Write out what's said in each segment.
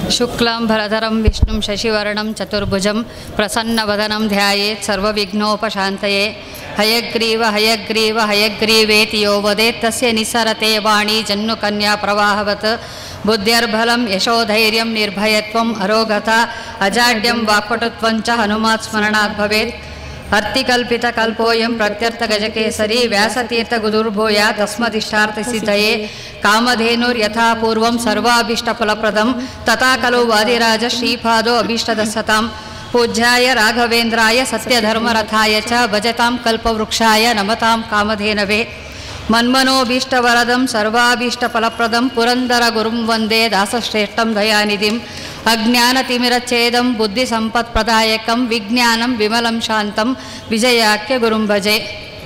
ಶುಕ್ಲಾಂ ಭರಧರಂ ವಿಷ್ಣುಂ ಶಶಿವರ್ಣಂ ಚತುರ್ಭುಜಂ ಪ್ರಸನ್ನವದನಂ ಧ್ಯಾಯೇತ್ ಸರ್ವವಿಘ್ನೋಪಶಾಂತಯೇ ಹಯಗ್ರೀವ ಹಯಗ್ರೀವ ಹಯಗ್ರೀವೇತಿ ಯೋ ವದೇತ್ ತಸ್ಯ ನಿಸ್ಸರತೆ ವಾಣಿ ಜನ್ನುಕನ್ಯಾ ಪ್ರವಾಹವತ್ ಬುದ್ಧ್ಯರ್ಬಲಂ ಯಶೋಧೈರ್ಯಂ ನಿರ್ಭಯತ್ವಂ ಅರೋಗತ ಅಜಾಡ್ಯಂ ವಾಕ್ಪಟುತ್ವಂಚ ಹನುಮಾತ್ ಸ್ಮರಣಾತ್ ಭವೇತ್ ಅರ್ತಿಕಲ್ಪಿತಕಲ್ಪೋಯಂ ಪ್ರತ್ಯರ್ಥಗಜಕೇಸರಿ ವ್ಯಾಸತೀರ್ಥಗುದುರ್ಭೂಯ ತಸ್ಮದಿಷ್ಟಾರ್ಥಸಿದ್ಧಯೇ ಕಾಮಧೇನುರ್ಯಥಾ ಪೂರ್ವಂ ಸರ್ವಾಭೀಷ್ಟಫಲಪ್ರದಂ ತಥಾ ಖಲು ವಾದಿರಾಜ ಶ್ರೀಪಾದೋ ಅಭೀಷ್ಟದಸ್ಸತಾಂ ಪೂಜ್ಯಾಯ ರಾಘವೇಂದ್ರಾಯ ಸತ್ಯಧರ್ಮರಥಾಯ ಚ ಭಜತಾಂ ಕಲ್ಪವೃಕ್ಷಾಯ ನಮತಾಂ ಕಾಮಧೇನವೇ ಮನ್ಮನೋಭೀಷ್ಟವರದಂ ಸರ್ವಾಭೀಷ್ಟಫಲಪ್ರದಂ ಪುರಂದರ ಗುರುಂ ವಂದೇ ದಾಸಶ್ರೇಷ್ಠಂ ದಯಾನಿಧಿಂ ಅಜ್ಞಾನತಿಮಿರಚ್ಛೇದಂ ಬುದ್ಧಿಸಂಪತ್ಪ್ರದಾಯಕಂ ವಿಜ್ಞಾನಂ ವಿಮಲಂ ಶಾಂತಂ ವಿಜಯಾಖ್ಯ ಗುರುಂ ಭಜೆ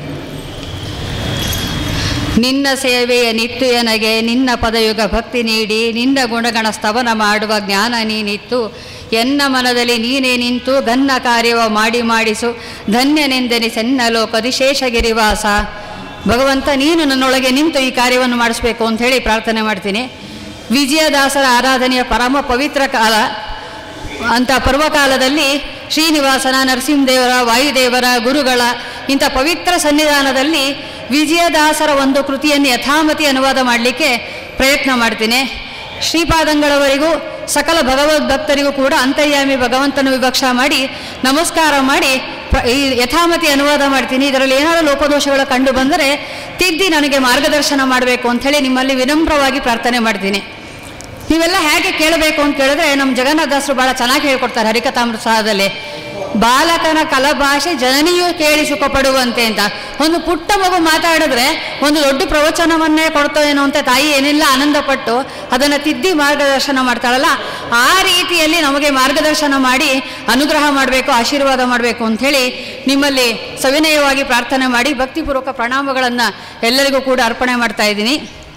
ನಿನ್ನ ಸೇವೆಯ ನಿತ್ಯನಗೆ ನಿನ್ನ ಪದಯುಗ ಭಕ್ತಿ ನೀಡಿ ನಿನ್ನ ಗುಣಗಣ ಸ್ತವನ ಮಾಡುವ ಜ್ಞಾನ ನೀನಿತ್ತು ಎನ್ನ ಮನದಲ್ಲಿ ನೀನೇ ನಿಂತು ಘನ್ನ ಕಾರ್ಯವ ಮಾಡಿ ಮಾಡಿಸು ಧನ್ಯನೆಂದೆನಿಸೆನ್ನ ಲೋಕದಿಶೇಷಗಿರಿವಾಸ ಭಗವಂತ ನೀನು ನನ್ನೊಳಗೆ ನಿಂತು ಈ ಕಾರ್ಯವನ್ನು ಮಾಡಿಸ್ಬೇಕು ಅಂತ ಹೇಳಿ ಪ್ರಾರ್ಥನೆ ಮಾಡ್ತೀನಿ ವಿಜಯದಾಸರ ಆರಾಧನೆಯ ಪರಮ ಪವಿತ್ರ ಕಾಲ ಅಂಥ ಪರ್ವಕಾಲದಲ್ಲಿ ಶ್ರೀನಿವಾಸನ ನರಸಿಂಹದೇವರ ವಾಯುದೇವರ ಗುರುಗಳ ಇಂಥ ಪವಿತ್ರ ಸನ್ನಿಧಾನದಲ್ಲಿ ವಿಜಯದಾಸರ ಒಂದು ಕೃತಿಯನ್ನು ಯಥಾಮತಿ ಅನುವಾದ ಮಾಡಲಿಕ್ಕೆ ಪ್ರಯತ್ನ ಮಾಡ್ತೀನಿ ಶ್ರೀಪಾದಂಗಳವರಿಗೂ ಸಕಲ ಭಗವದ್ಭಕ್ತರಿಗೂ ಕೂಡ ಅಂತರ್ಯಾಮಿ ಭಗವಂತನ ವಿವಕ್ಷ ಮಾಡಿ ನಮಸ್ಕಾರ ಮಾಡಿ ಪ್ರ- ಈ ಯಥಾಮತಿ ಅನುವಾದ ಮಾಡ್ತೀನಿ ಇದರಲ್ಲಿ ಏನಾದರೂ ಲೋಪದೋಷಗಳು ಕಂಡು ಬಂದರೆ ತಿದ್ದಿ ನನಗೆ ಮಾರ್ಗದರ್ಶನ ಮಾಡಬೇಕು ಅಂಥೇಳಿ ನಿಮ್ಮಲ್ಲಿ ವಿನಮ್ರವಾಗಿ ಪ್ರಾರ್ಥನೆ ಮಾಡ್ತೀನಿ ನೀವೆಲ್ಲ ಹೇಗೆ ಕೇಳಬೇಕು ಅಂತ ಕೇಳಿದ್ರೆ ನಮ್ಮ ಜಗನ್ನಾಥದಾಸರು ಭಾಳ ಚೆನ್ನಾಗಿ ಹೇಳ್ಕೊಡ್ತಾರೆ ಹರಿಕಥಾಮೃತದಲ್ಲಿ ಬಾಲಕನ ಕಲಭಾಷೆ ಜನನಿಯೂ ಕೇಳಿ ಸುಖಪಡುವಂತೆ ಅಂತ ಒಂದು ಪುಟ್ಟ ಮಗು ಮಾತಾಡಿದ್ರೆ ಒಂದು ದೊಡ್ಡ ಪ್ರವಚನವನ್ನೇ ಕೊಡ್ತೋ ಏನೋ ಅಂತ ತಾಯಿ ಏನೆಲ್ಲ ಆನಂದಪಟ್ಟು ಅದನ್ನು ತಿದ್ದಿ ಮಾರ್ಗದರ್ಶನ ಮಾಡ್ತಾಳಲ್ಲ ಆ ರೀತಿಯಲ್ಲಿ ನಮಗೆ ಮಾರ್ಗದರ್ಶನ ಮಾಡಿ ಅನುಗ್ರಹ ಮಾಡಬೇಕು ಆಶೀರ್ವಾದ ಮಾಡಬೇಕು ಅಂಥೇಳಿ ನಿಮ್ಮಲ್ಲಿ ಸವಿನಯವಾಗಿ ಪ್ರಾರ್ಥನೆ ಮಾಡಿ ಭಕ್ತಿಪೂರ್ವಕ ಪ್ರಣಾಮಗಳನ್ನು ಎಲ್ಲರಿಗೂ ಕೂಡ ಅರ್ಪಣೆ ಮಾಡ್ತಾ ಇದ್ದೀನಿ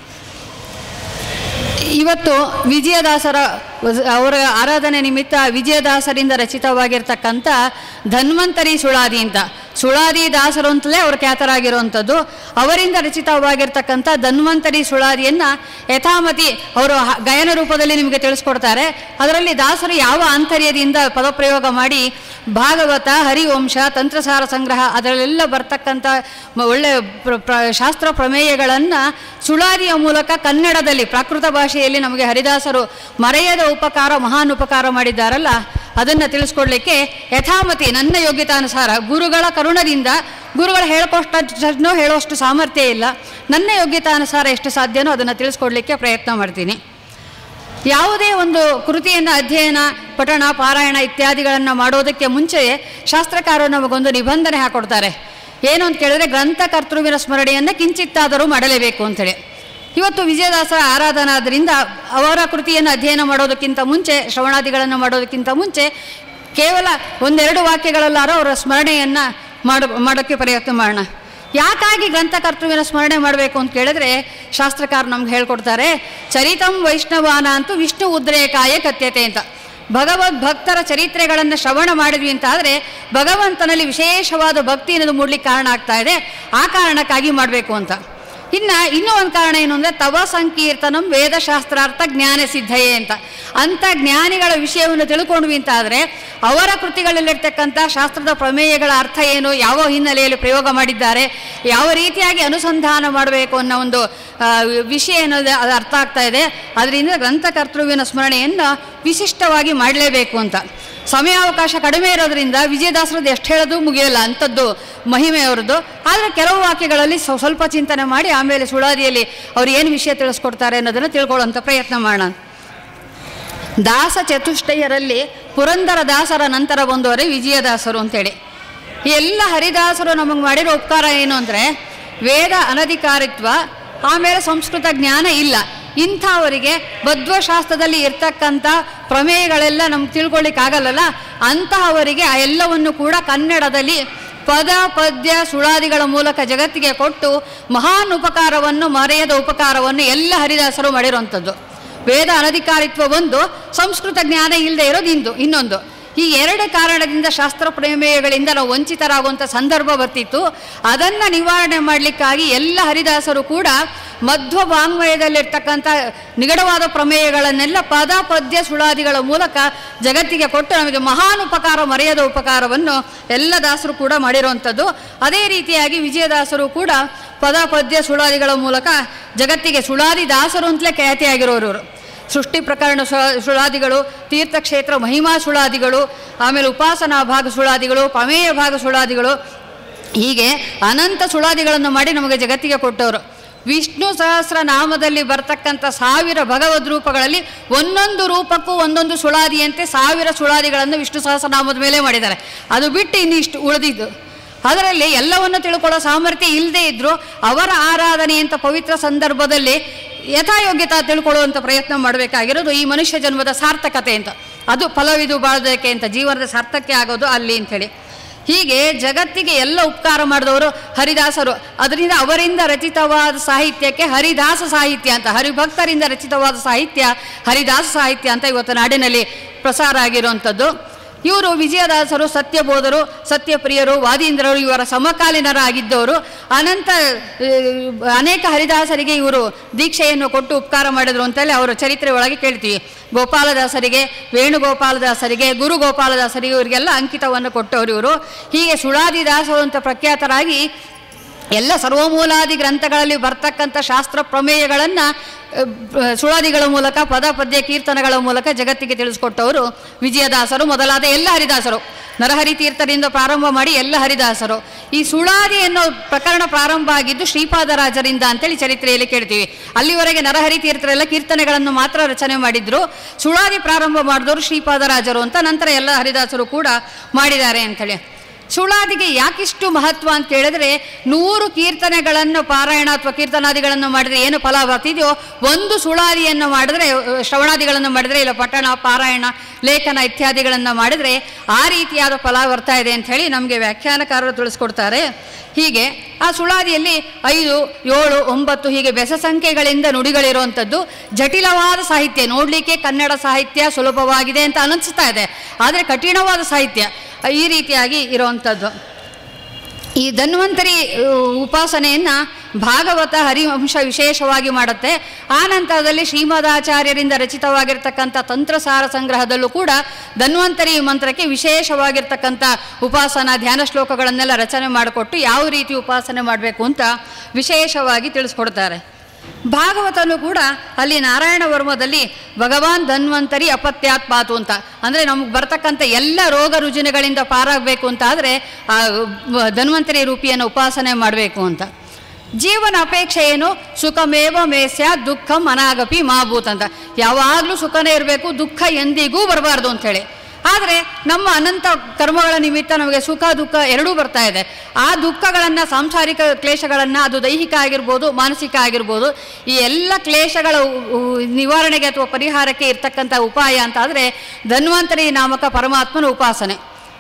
ಇವತ್ತು ವಿಜಯದಾಸರ ಅವರ ಆರಾಧನೆ ನಿಮಿತ್ತ ವಿಜಯದಾಸರಿಂದ ರಚಿತವಾಗಿರ್ತಕ್ಕಂಥ ಧನ್ವಂತರಿ ಸುಳಾದಿ ಅಂತ ಸುಳಾದಿ ದಾಸರು ಅಂತಲೇ ಅವರು ಖ್ಯಾತರಾಗಿರುವಂಥದ್ದು ಅವರಿಂದ ರಚಿತವಾಗಿರ್ತಕ್ಕಂಥ ಧನ್ವಂತರಿ ಸುಳಾದಿಯನ್ನು ಯಥಾಮತಿ ಅವರು ಹ- ಗಾಯನ ರೂಪದಲ್ಲಿ ನಿಮಗೆ ತಿಳಿಸ್ಕೊಡ್ತಾರೆ ಅದರಲ್ಲಿ ದಾಸರು ಯಾವ ಆಂತರ್ಯದಿಂದ ಪದಪ್ರಯೋಗ ಮಾಡಿ ಭಾಗವತ ಹರಿವಂಶ ತಂತ್ರಸಾರ ಸಂಗ್ರಹ ಅದರಲ್ಲೆಲ್ಲ ಬರ್ತಕ್ಕಂಥ ಮ- ಒಳ್ಳೆ ಪ್ರ ಪ್ರ- ಶಾಸ್ತ್ರ ಪ್ರಮೇಯಗಳನ್ನು ಸುಳಾದಿಯ ಮೂಲಕ ಕನ್ನಡದಲ್ಲಿ ಪ್ರಾಕೃತ ಭಾಷೆಯಲ್ಲಿ ನಮಗೆ ಹರಿದಾಸರು ಮರೆಯದ ಉಪಕಾರ ಮಹಾನ್ ಉಪಕಾರ ಮಾಡಿದ್ದಾರಲ್ಲ ಅದನ್ನು ತಿಳಿಸ್ಕೊಡ್ಲಿಕ್ಕೆ ಯಥಾಮತಿ ನನ್ನ ಯೋಗ್ಯತಾನುಸಾರ ಗುರುಗಳ ಕರುಣದಿಂದ ಗುರುಗಳು ಹೇಳ್ಕೊಷ್ಟನ್ನು ಹೇಳುವಷ್ಟು ಸಾಮರ್ಥ್ಯ ಇಲ್ಲ ನನ್ನ ಯೋಗ್ಯತಾನುಸಾರ ಎಷ್ಟು ಸಾಧ್ಯನೋ ಅದನ್ನು ತಿಳಿಸ್ಕೊಡ್ಲಿಕ್ಕೆ ಪ್ರಯತ್ನ ಮಾಡ್ತೀನಿ ಯಾವುದೇ ಒಂದು ಕೃತಿಯನ್ನು ಅಧ್ಯಯನ ಪಠಣ ಪಾರಾಯಣ ಇತ್ಯಾದಿಗಳನ್ನು ಮಾಡೋದಕ್ಕೆ ಮುಂಚೆ ಶಾಸ್ತ್ರಕಾರರು ನಮಗೊಂದು ನಿಬಂಧನೆ ಹಾಕೊಡ್ತಾರೆ ಏನು ಅಂತ ಕೇಳಿದ್ರೆ ಗ್ರಂಥಕರ್ತೃವಿನ ಸ್ಮರಣೆಯನ್ನು ಕಿಂಚಿತ್ತಾದರೂ ಮಾಡಲೇಬೇಕು ಅಂಥೇಳಿ ಇವತ್ತು ವಿಜಯದಾಸರ ಆರಾಧನಾ ಆದ್ದರಿಂದ ಅವರ ಕೃತಿಯನ್ನು ಅಧ್ಯಯನ ಮಾಡೋದಕ್ಕಿಂತ ಮುಂಚೆ ಶ್ರವಣಾದಿಗಳನ್ನು ಮಾಡೋದಕ್ಕಿಂತ ಮುಂಚೆ ಕೇವಲ ಒಂದೆರಡು ವಾಕ್ಯಗಳಲ್ಲಾರೋ ಅವರ ಸ್ಮರಣೆಯನ್ನು ಮಾಡ ಮಾಡೋಕ್ಕೆ ಪ್ರಯತ್ನ ಮಾಡೋಣ ಯಾಕಾಗಿ ಗ್ರಂಥಕರ್ತೃವಿನ ಸ್ಮರಣೆ ಮಾಡಬೇಕು ಅಂತ ಕೇಳಿದ್ರೆ ಶಾಸ್ತ್ರಕಾರ ನಮ್ಗೆ ಹೇಳ್ಕೊಡ್ತಾರೆ ಚರಿತಂ ವೈಷ್ಣವಾನ ಅಂತೂ ವಿಷ್ಣು ಉದ್ರೇಕಾಯ ಕಥ್ಯತೆ ಅಂತ ಭಗವದ್ ಭಕ್ತರ ಚರಿತ್ರೆಗಳನ್ನು ಶ್ರವಣ ಮಾಡಿದ್ವಿ ಅಂತ ಆದರೆ ಭಗವಂತನಲ್ಲಿ ವಿಶೇಷವಾದ ಭಕ್ತಿ ಅನ್ನೋದು ಮೂಡ್ಲಿಕ್ಕೆ ಕಾರಣ ಆಗ್ತಾ ಇದೆ ಆ ಕಾರಣಕ್ಕಾಗಿ ಮಾಡಬೇಕು ಅಂತ ಇನ್ನು ಇನ್ನೂ ಒಂದು ಕಾರಣ ಏನು ಅಂದರೆ ತವ ಸಂಕೀರ್ತನಂ ವೇದಶಾಸ್ತ್ರಾರ್ಥ ಜ್ಞಾನ ಸಿದ್ಧಯೇ ಅಂತ ಅಂಥ ಜ್ಞಾನಿಗಳ ವಿಷಯವನ್ನು ತಿಳ್ಕೊಂಡ್ವಿ ಅಂತ ಆದರೆ ಅವರ ಕೃತಿಗಳಲ್ಲಿರ್ತಕ್ಕಂಥ ಶಾಸ್ತ್ರದ ಪ್ರಮೇಯಗಳ ಅರ್ಥ ಏನು ಯಾವ ಹಿನ್ನೆಲೆಯಲ್ಲಿ ಪ್ರಯೋಗ ಮಾಡಿದ್ದಾರೆ ಯಾವ ರೀತಿಯಾಗಿ ಅನುಸಂಧಾನ ಮಾಡಬೇಕು ಅನ್ನೋ ಒಂದು ಆ, ವಿಷಯ ಅನ್ನೋದು ಅದು ಅರ್ಥ ಆಗ್ತಾ ಇದೆ ಅದರಿಂದ ಗ್ರಂಥಕರ್ತೃವಿನ ಸ್ಮರಣೆಯನ್ನು ವಿಶಿಷ್ಟವಾಗಿ ಮಾಡಲೇಬೇಕು ಅಂತ ಸಮಯಾವಕಾಶ ಕಡಿಮೆ ಇರೋದ್ರಿಂದ ವಿಜಯದಾಸರದ್ದು ಎಷ್ಟು ಹೇಳೋದು ಮುಗಿಯೋಲ್ಲ ಅಂಥದ್ದು ಮಹಿಮೆ ಅವರದ್ದು ಆದರೆ ಕೆಲವು ವಾಕ್ಯಗಳಲ್ಲಿ ಸ್ವ- ಸ್ವಲ್ಪ ಚಿಂತನೆ ಮಾಡಿ ಆಮೇಲೆ ಸುಳಾದಿಯಲ್ಲಿ ಅವ್ರು ಏನು ವಿಷಯ ತಿಳಿಸ್ಕೊಡ್ತಾರೆ ಅನ್ನೋದನ್ನು ತಿಳ್ಕೊಳ್ಳೋಂಥ ಪ್ರಯತ್ನ ಮಾಡೋಣ ದಾಸ ಚತುಷ್ಟಯರಲ್ಲಿ ಪುರಂದರ ದಾಸರ ನಂತರ ಬಂದವರೇ ವಿಜಯದಾಸರು ಅಂತೇಳಿ ಈ ಎಲ್ಲ ಹರಿದಾಸರು ನಮಗೆ ಮಾಡಿರೋ ಉಪಕಾರ ಏನು ಅಂದರೆ ವೇದ ಅನಧಿಕಾರಿತ್ವ ಆಮೇಲೆ ಸಂಸ್ಕೃತ ಜ್ಞಾನ ಇಲ್ಲ ಇಂಥವರಿಗೆ ಬದ್ವಶಾಸ್ತ್ರದಲ್ಲಿ ಇರ್ತಕ್ಕಂಥ ಪ್ರಮೇಯಗಳೆಲ್ಲ ನಮ್ಗೆ ತಿಳ್ಕೊಳ್ಳಿಕ್ಕಾಗಲ್ಲಲ್ಲ ಅಂತಹವರಿಗೆ ಆ ಎಲ್ಲವನ್ನು ಕೂಡ ಕನ್ನಡದಲ್ಲಿ ಪದ ಪದ್ಯ ಸುಳಾದಿಗಳ ಮೂಲಕ ಜಗತ್ತಿಗೆ ಕೊಟ್ಟು ಮಹಾನ್ ಉಪಕಾರವನ್ನು ಮರೆಯದ ಉಪಕಾರವನ್ನು ಎಲ್ಲ ಹರಿದಾಸರು ಮಾಡಿರುವಂಥದ್ದು ವೇದ ಅನಧಿಕಾರಿತ್ವ ಒಂದು ಸಂಸ್ಕೃತ ಜ್ಞಾನ ಇಲ್ಲದೆ ಇರೋದು ಇಂದು ಇನ್ನೊಂದು ಈ ಎರಡು ಕಾರಣದಿಂದ ಶಾಸ್ತ್ರ ಪ್ರಮೇಯಗಳಿಂದ ನಾವು ವಂಚಿತರಾಗುವಂಥ ಸಂದರ್ಭ ಬರ್ತಿತ್ತು ಅದನ್ನು ನಿವಾರಣೆ ಮಾಡಲಿಕ್ಕಾಗಿ ಎಲ್ಲ ಹರಿದಾಸರು ಕೂಡ ಮಧ್ವ ವಾಂಗ್ಮಯದಲ್ಲಿರ್ತಕ್ಕಂಥ ನಿಗಡವಾದ ಪ್ರಮೇಯಗಳನ್ನೆಲ್ಲ ಪದ ಪದ್ಯ ಸುಳಾದಿಗಳ ಮೂಲಕ ಜಗತ್ತಿಗೆ ಕೊಟ್ಟು ನಮಗೆ ಮಹಾನ್ ಉಪಕಾರ ಮರೆಯದ ಉಪಕಾರವನ್ನು ಎಲ್ಲ ದಾಸರು ಕೂಡ ಮಾಡಿರುವಂಥದ್ದು ಅದೇ ರೀತಿಯಾಗಿ ವಿಜಯದಾಸರು ಕೂಡ ಪದ ಪದ್ಯ ಸುಳಾದಿಗಳ ಮೂಲಕ ಜಗತ್ತಿಗೆ ಸುಳಾದಿ ದಾಸರು ಅಂತಲೇ ಖ್ಯಾತಿಯಾಗಿರೋರು ಇವರು. ಸೃಷ್ಟಿ ಪ್ರಕರಣ ಸು- ಸುಳಾದಿಗಳು ತೀರ್ಥಕ್ಷೇತ್ರ ಮಹಿಮಾ ಸುಳಾದಿಗಳು ಆಮೇಲೆ ಉಪಾಸನಾ ಭಾಗ ಸುಳಾದಿಗಳು ಪಮೇಯ ಭಾಗ ಸುಳಾದಿಗಳು ಹೀಗೆ ಅನಂತ ಸುಳಾದಿಗಳನ್ನು ಮಾಡಿ ನಮಗೆ ಜಗತ್ತಿಗೆ ಕೊಟ್ಟವರು ವಿಷ್ಣು ಸಹಸ್ರ ನಾಮದಲ್ಲಿ ಬರ್ತಕ್ಕಂಥ ಸಾವಿರ ಭಗವದ್ ರೂಪಗಳಲ್ಲಿ ಒಂದೊಂದು ರೂಪಕ್ಕೂ ಒಂದೊಂದು ಸುಳಾದಿಯಂತೆ ಸಾವಿರ ಸುಳಾದಿಗಳನ್ನು ವಿಷ್ಣು ಸಹಸ್ರನಾಮದ ಮೇಲೆ ಮಾಡಿದ್ದಾರೆ ಅದು ಬಿಟ್ಟು ಇನ್ನಿಷ್ಟು ಉಳಿದಿದ್ದು ಅದರಲ್ಲಿ ಎಲ್ಲವನ್ನು ತಿಳ್ಕೊಳ್ಳೋ ಸಾಮರ್ಥ್ಯ ಇಲ್ಲದೇ ಇದ್ದರೂ ಅವರ ಆರಾಧನೆ ಅಂತ ಪವಿತ್ರ ಸಂದರ್ಭದಲ್ಲಿ ಯಥಾಯೋಗ್ಯತಾ ತಿಳ್ಕೊಳ್ಳುವಂಥ ಪ್ರಯತ್ನ ಮಾಡಬೇಕಾಗಿರೋದು ಈ ಮನುಷ್ಯ ಜನ್ಮದ ಸಾರ್ಥಕತೆ ಅಂತ ಅದು ಫಲವಿದು ಬಾಳೋದಕ್ಕೆ ಅಂತ ಜೀವನದ ಸಾರ್ಥಕ್ಯ ಆಗೋದು ಅಲ್ಲಿ ಅಂಥೇಳಿ ಹೀಗೆ ಜಗತ್ತಿಗೆ ಎಲ್ಲ ಉಪಕಾರ ಮಾಡಿದವರು ಹರಿದಾಸರು ಅದರಿಂದ ಅವರಿಂದ ರಚಿತವಾದ ಸಾಹಿತ್ಯಕ್ಕೆ ಹರಿದಾಸ ಸಾಹಿತ್ಯ ಅಂತ ಹರಿಭಕ್ತರಿಂದ ರಚಿತವಾದ ಸಾಹಿತ್ಯ ಹರಿದಾಸ ಸಾಹಿತ್ಯ ಅಂತ ಇವತ್ತು ನಾಡಿನಲ್ಲಿ ಪ್ರಸಾರ ಆಗಿರುವಂಥದ್ದು ಇವರು ವಿಜಯದಾಸರು ಸತ್ಯಬೋಧರು ಸತ್ಯಪ್ರಿಯರು ವಾದೀಂದ್ರರು ಇವರ ಸಮಕಾಲೀನರಾಗಿದ್ದವರು ಅನಂತ ಆ, ಅನೇಕ ಹರಿದಾಸರಿಗೆ ಇವರು ದೀಕ್ಷೆಯನ್ನು ಕೊಟ್ಟು ಉಪಕಾರ ಮಾಡಿದ್ರು ಅಂತೇಳಿ ಅವರ ಚರಿತ್ರೆ ಒಳಗೆ ಕೇಳ್ತೀವಿ ಗೋಪಾಲದಾಸರಿಗೆ ವೇಣುಗೋಪಾಲದಾಸರಿಗೆ ಗುರು ಗೋಪಾಲದಾಸರಿಗೆ ಇವರಿಗೆಲ್ಲ ಅಂಕಿತವನ್ನು ಕೊಟ್ಟವರು ಇವರು ಹೀಗೆ ಸುಳಾದಿ ದಾಸರು ಅಂತ ಪ್ರಖ್ಯಾತರಾಗಿ ಎಲ್ಲ ಸರ್ವಮೂಲಾದಿ ಗ್ರಂಥಗಳಲ್ಲಿ ಬರ್ತಕ್ಕಂಥ ಶಾಸ್ತ್ರ ಪ್ರಮೇಯಗಳನ್ನು ಸುಳಾದಿಗಳ ಮೂಲಕ ಪದ ಪದ್ಯ ಕೀರ್ತನಗಳ ಮೂಲಕ ಜಗತ್ತಿಗೆ ತಿಳಿಸ್ಕೊಟ್ಟವರು ವಿಜಯದಾಸರು ಮೊದಲಾದ ಎಲ್ಲ ಹರಿದಾಸರು ನರಹರಿ ತೀರ್ಥರಿಂದ ಪ್ರಾರಂಭ ಮಾಡಿ ಎಲ್ಲ ಹರಿದಾಸರು ಈ ಸುಳಾದಿ ಅನ್ನೋ ಪ್ರಕರಣ ಪ್ರಾರಂಭ ಆಗಿದ್ದು ಶ್ರೀಪಾದರಾಜರಿಂದ ಅಂತೇಳಿ ಚರಿತ್ರೆಯಲ್ಲಿ ಕೇಳ್ತೀವಿ ಅಲ್ಲಿವರೆಗೆ ನರಹರಿ ತೀರ್ಥರೆಲ್ಲ ಕೀರ್ತನೆಗಳನ್ನು ಮಾತ್ರ ರಚನೆ ಮಾಡಿದ್ರು ಸುಳಾದಿ ಪ್ರಾರಂಭ ಮಾಡಿದವರು ಶ್ರೀಪಾದರಾಜರು ಅಂತ ನಂತರ ಎಲ್ಲ ಹರಿದಾಸರು ಕೂಡ ಮಾಡಿದ್ದಾರೆ ಅಂಥೇಳಿ ಸುಳಾದಿಗೆ ಯಾಕಿಷ್ಟು ಮಹತ್ವ ಅಂತ ಕೇಳಿದ್ರೆ ನೂರು ಕೀರ್ತನೆಗಳನ್ನು ಪಾರಾಯಣ ಅಥವಾ ಕೀರ್ತನಾದಿಗಳನ್ನು ಮಾಡಿದ್ರೆ ಏನು ಫಲ ಬರ್ತಿದೆಯೋ ಒಂದು ಸುಳಾದಿಯನ್ನು ಮಾಡಿದ್ರೆ ಅಹ್, ಶ್ರವಣಾದಿಗಳನ್ನು ಮಾಡಿದ್ರೆ ಇಲ್ಲ ಪಠಣ ಪಾರಾಯಣ ಲೇಖನ ಇತ್ಯಾದಿಗಳನ್ನು ಮಾಡಿದರೆ ಆ ರೀತಿಯಾದ ಫಲ ಬರ್ತಾ ಇದೆ ಅಂತ ಹೇಳಿ ನಮಗೆ ವ್ಯಾಖ್ಯಾನಕಾರರು ತಿಳಿಸ್ಕೊಡ್ತಾರೆ ಹೀಗೆ ಆ ಸುಳಾದಿಯಲ್ಲಿ ಐದು ಏಳು ಒಂಬತ್ತು ಹೀಗೆ ಬೆಸ ಸಂಖ್ಯೆಗಳಿಂದ ನುಡಿಗಳಿರುವಂಥದ್ದು ಜಟಿಲವಾದ ಸಾಹಿತ್ಯ ನೋಡಲಿಕ್ಕೆ ಕನ್ನಡ ಸಾಹಿತ್ಯ ಸುಲಭವಾಗಿದೆ ಅಂತ ಅನಿಸ್ತಾ ಇದೆ ಆದರೆ ಕಠಿಣವಾದ ಸಾಹಿತ್ಯ ಈ ರೀತಿಯಾಗಿ ಇರುವಂಥದ್ದು ಈ ಧನ್ವಂತರಿ ಆ, ಉಪಾಸನೆಯನ್ನು ಭಾಗವತ ಹರಿವಂಶ ವಿಶೇಷವಾಗಿ ಮಾಡುತ್ತೆ ಆ ನಂತರದಲ್ಲಿ ಶ್ರೀಮದಾಚಾರ್ಯರಿಂದ ರಚಿತವಾಗಿರ್ತಕ್ಕಂಥ ತಂತ್ರಸಾರ ಸಂಗ್ರಹದಲ್ಲೂ ಕೂಡ ಧನ್ವಂತರಿ ಮಂತ್ರಕ್ಕೆ ವಿಶೇಷವಾಗಿರ್ತಕ್ಕಂಥ ಉಪಾಸನಾ ಧ್ಯಾನ ಶ್ಲೋಕಗಳನ್ನೆಲ್ಲ ರಚನೆ ಮಾಡಿಕೊಟ್ಟು ಯಾವ ರೀತಿ ಉಪಾಸನೆ ಮಾಡಬೇಕು ಅಂತ ವಿಶೇಷವಾಗಿ ತಿಳಿಸ್ಕೊಡ್ತಾರೆ ಭಾಗವತನು ಕೂಡ ಅಲ್ಲಿ ನಾರಾಯಣ ವರ್ಮದಲ್ಲಿ ಭಗವಾನ್ ಧನ್ವಂತರಿ ಅಪತ್ಯಾತ್ಪಾತು ಅಂತ ಅಂದರೆ ನಮಗೆ ಬರ್ತಕ್ಕಂಥ ಎಲ್ಲ ರೋಗ ರುಜಿನಗಳಿಂದ ಪಾರಾಗಬೇಕು ಅಂತ ಆದರೆ ಆ ಧನ್ವಂತರಿ ರೂಪಿಯನ್ನು ಉಪಾಸನೆ ಮಾಡಬೇಕು ಅಂತ ಜೀವನ ಅಪೇಕ್ಷೆ ಏನು ಸುಖಮೇವ ಮೇಸ್ಯ ದುಃಖಂ ಅನಾಗಪಿ ಮಾಭೂತ್ ಅಂತ ಯಾವಾಗಲೂ ಸುಖನೇ ಇರಬೇಕು ದುಃಖ ಎಂದಿಗೂ ಬರಬಾರ್ದು ಅಂಥೇಳಿ ಆದರೆ ನಮ್ಮ ಅನಂತ ಕರ್ಮಗಳ ನಿಮಿತ್ತ ನಮಗೆ ಸುಖ ದುಃಖ ಎರಡೂ ಬರ್ತಾ ಇದೆ ಆ ದುಃಖಗಳನ್ನು ಸಾಂಸಾರಿಕ ಕ್ಲೇಶಗಳನ್ನು ಅದು ದೈಹಿಕ ಆಗಿರ್ಬೋದು ಮಾನಸಿಕ ಆಗಿರ್ಬೋದು ಈ ಎಲ್ಲ ಕ್ಲೇಶಗಳ ಉ- ಉ- ನಿವಾರಣೆಗೆ ಅಥವಾ ಪರಿಹಾರಕ್ಕೆ ಇರ್ತಕ್ಕಂಥ ಉಪಾಯ ಅಂತ ಆದರೆ ಧನ್ವಂತರಿ ನಾಮಕ ಪರಮಾತ್ಮನ ಉಪಾಸನೆ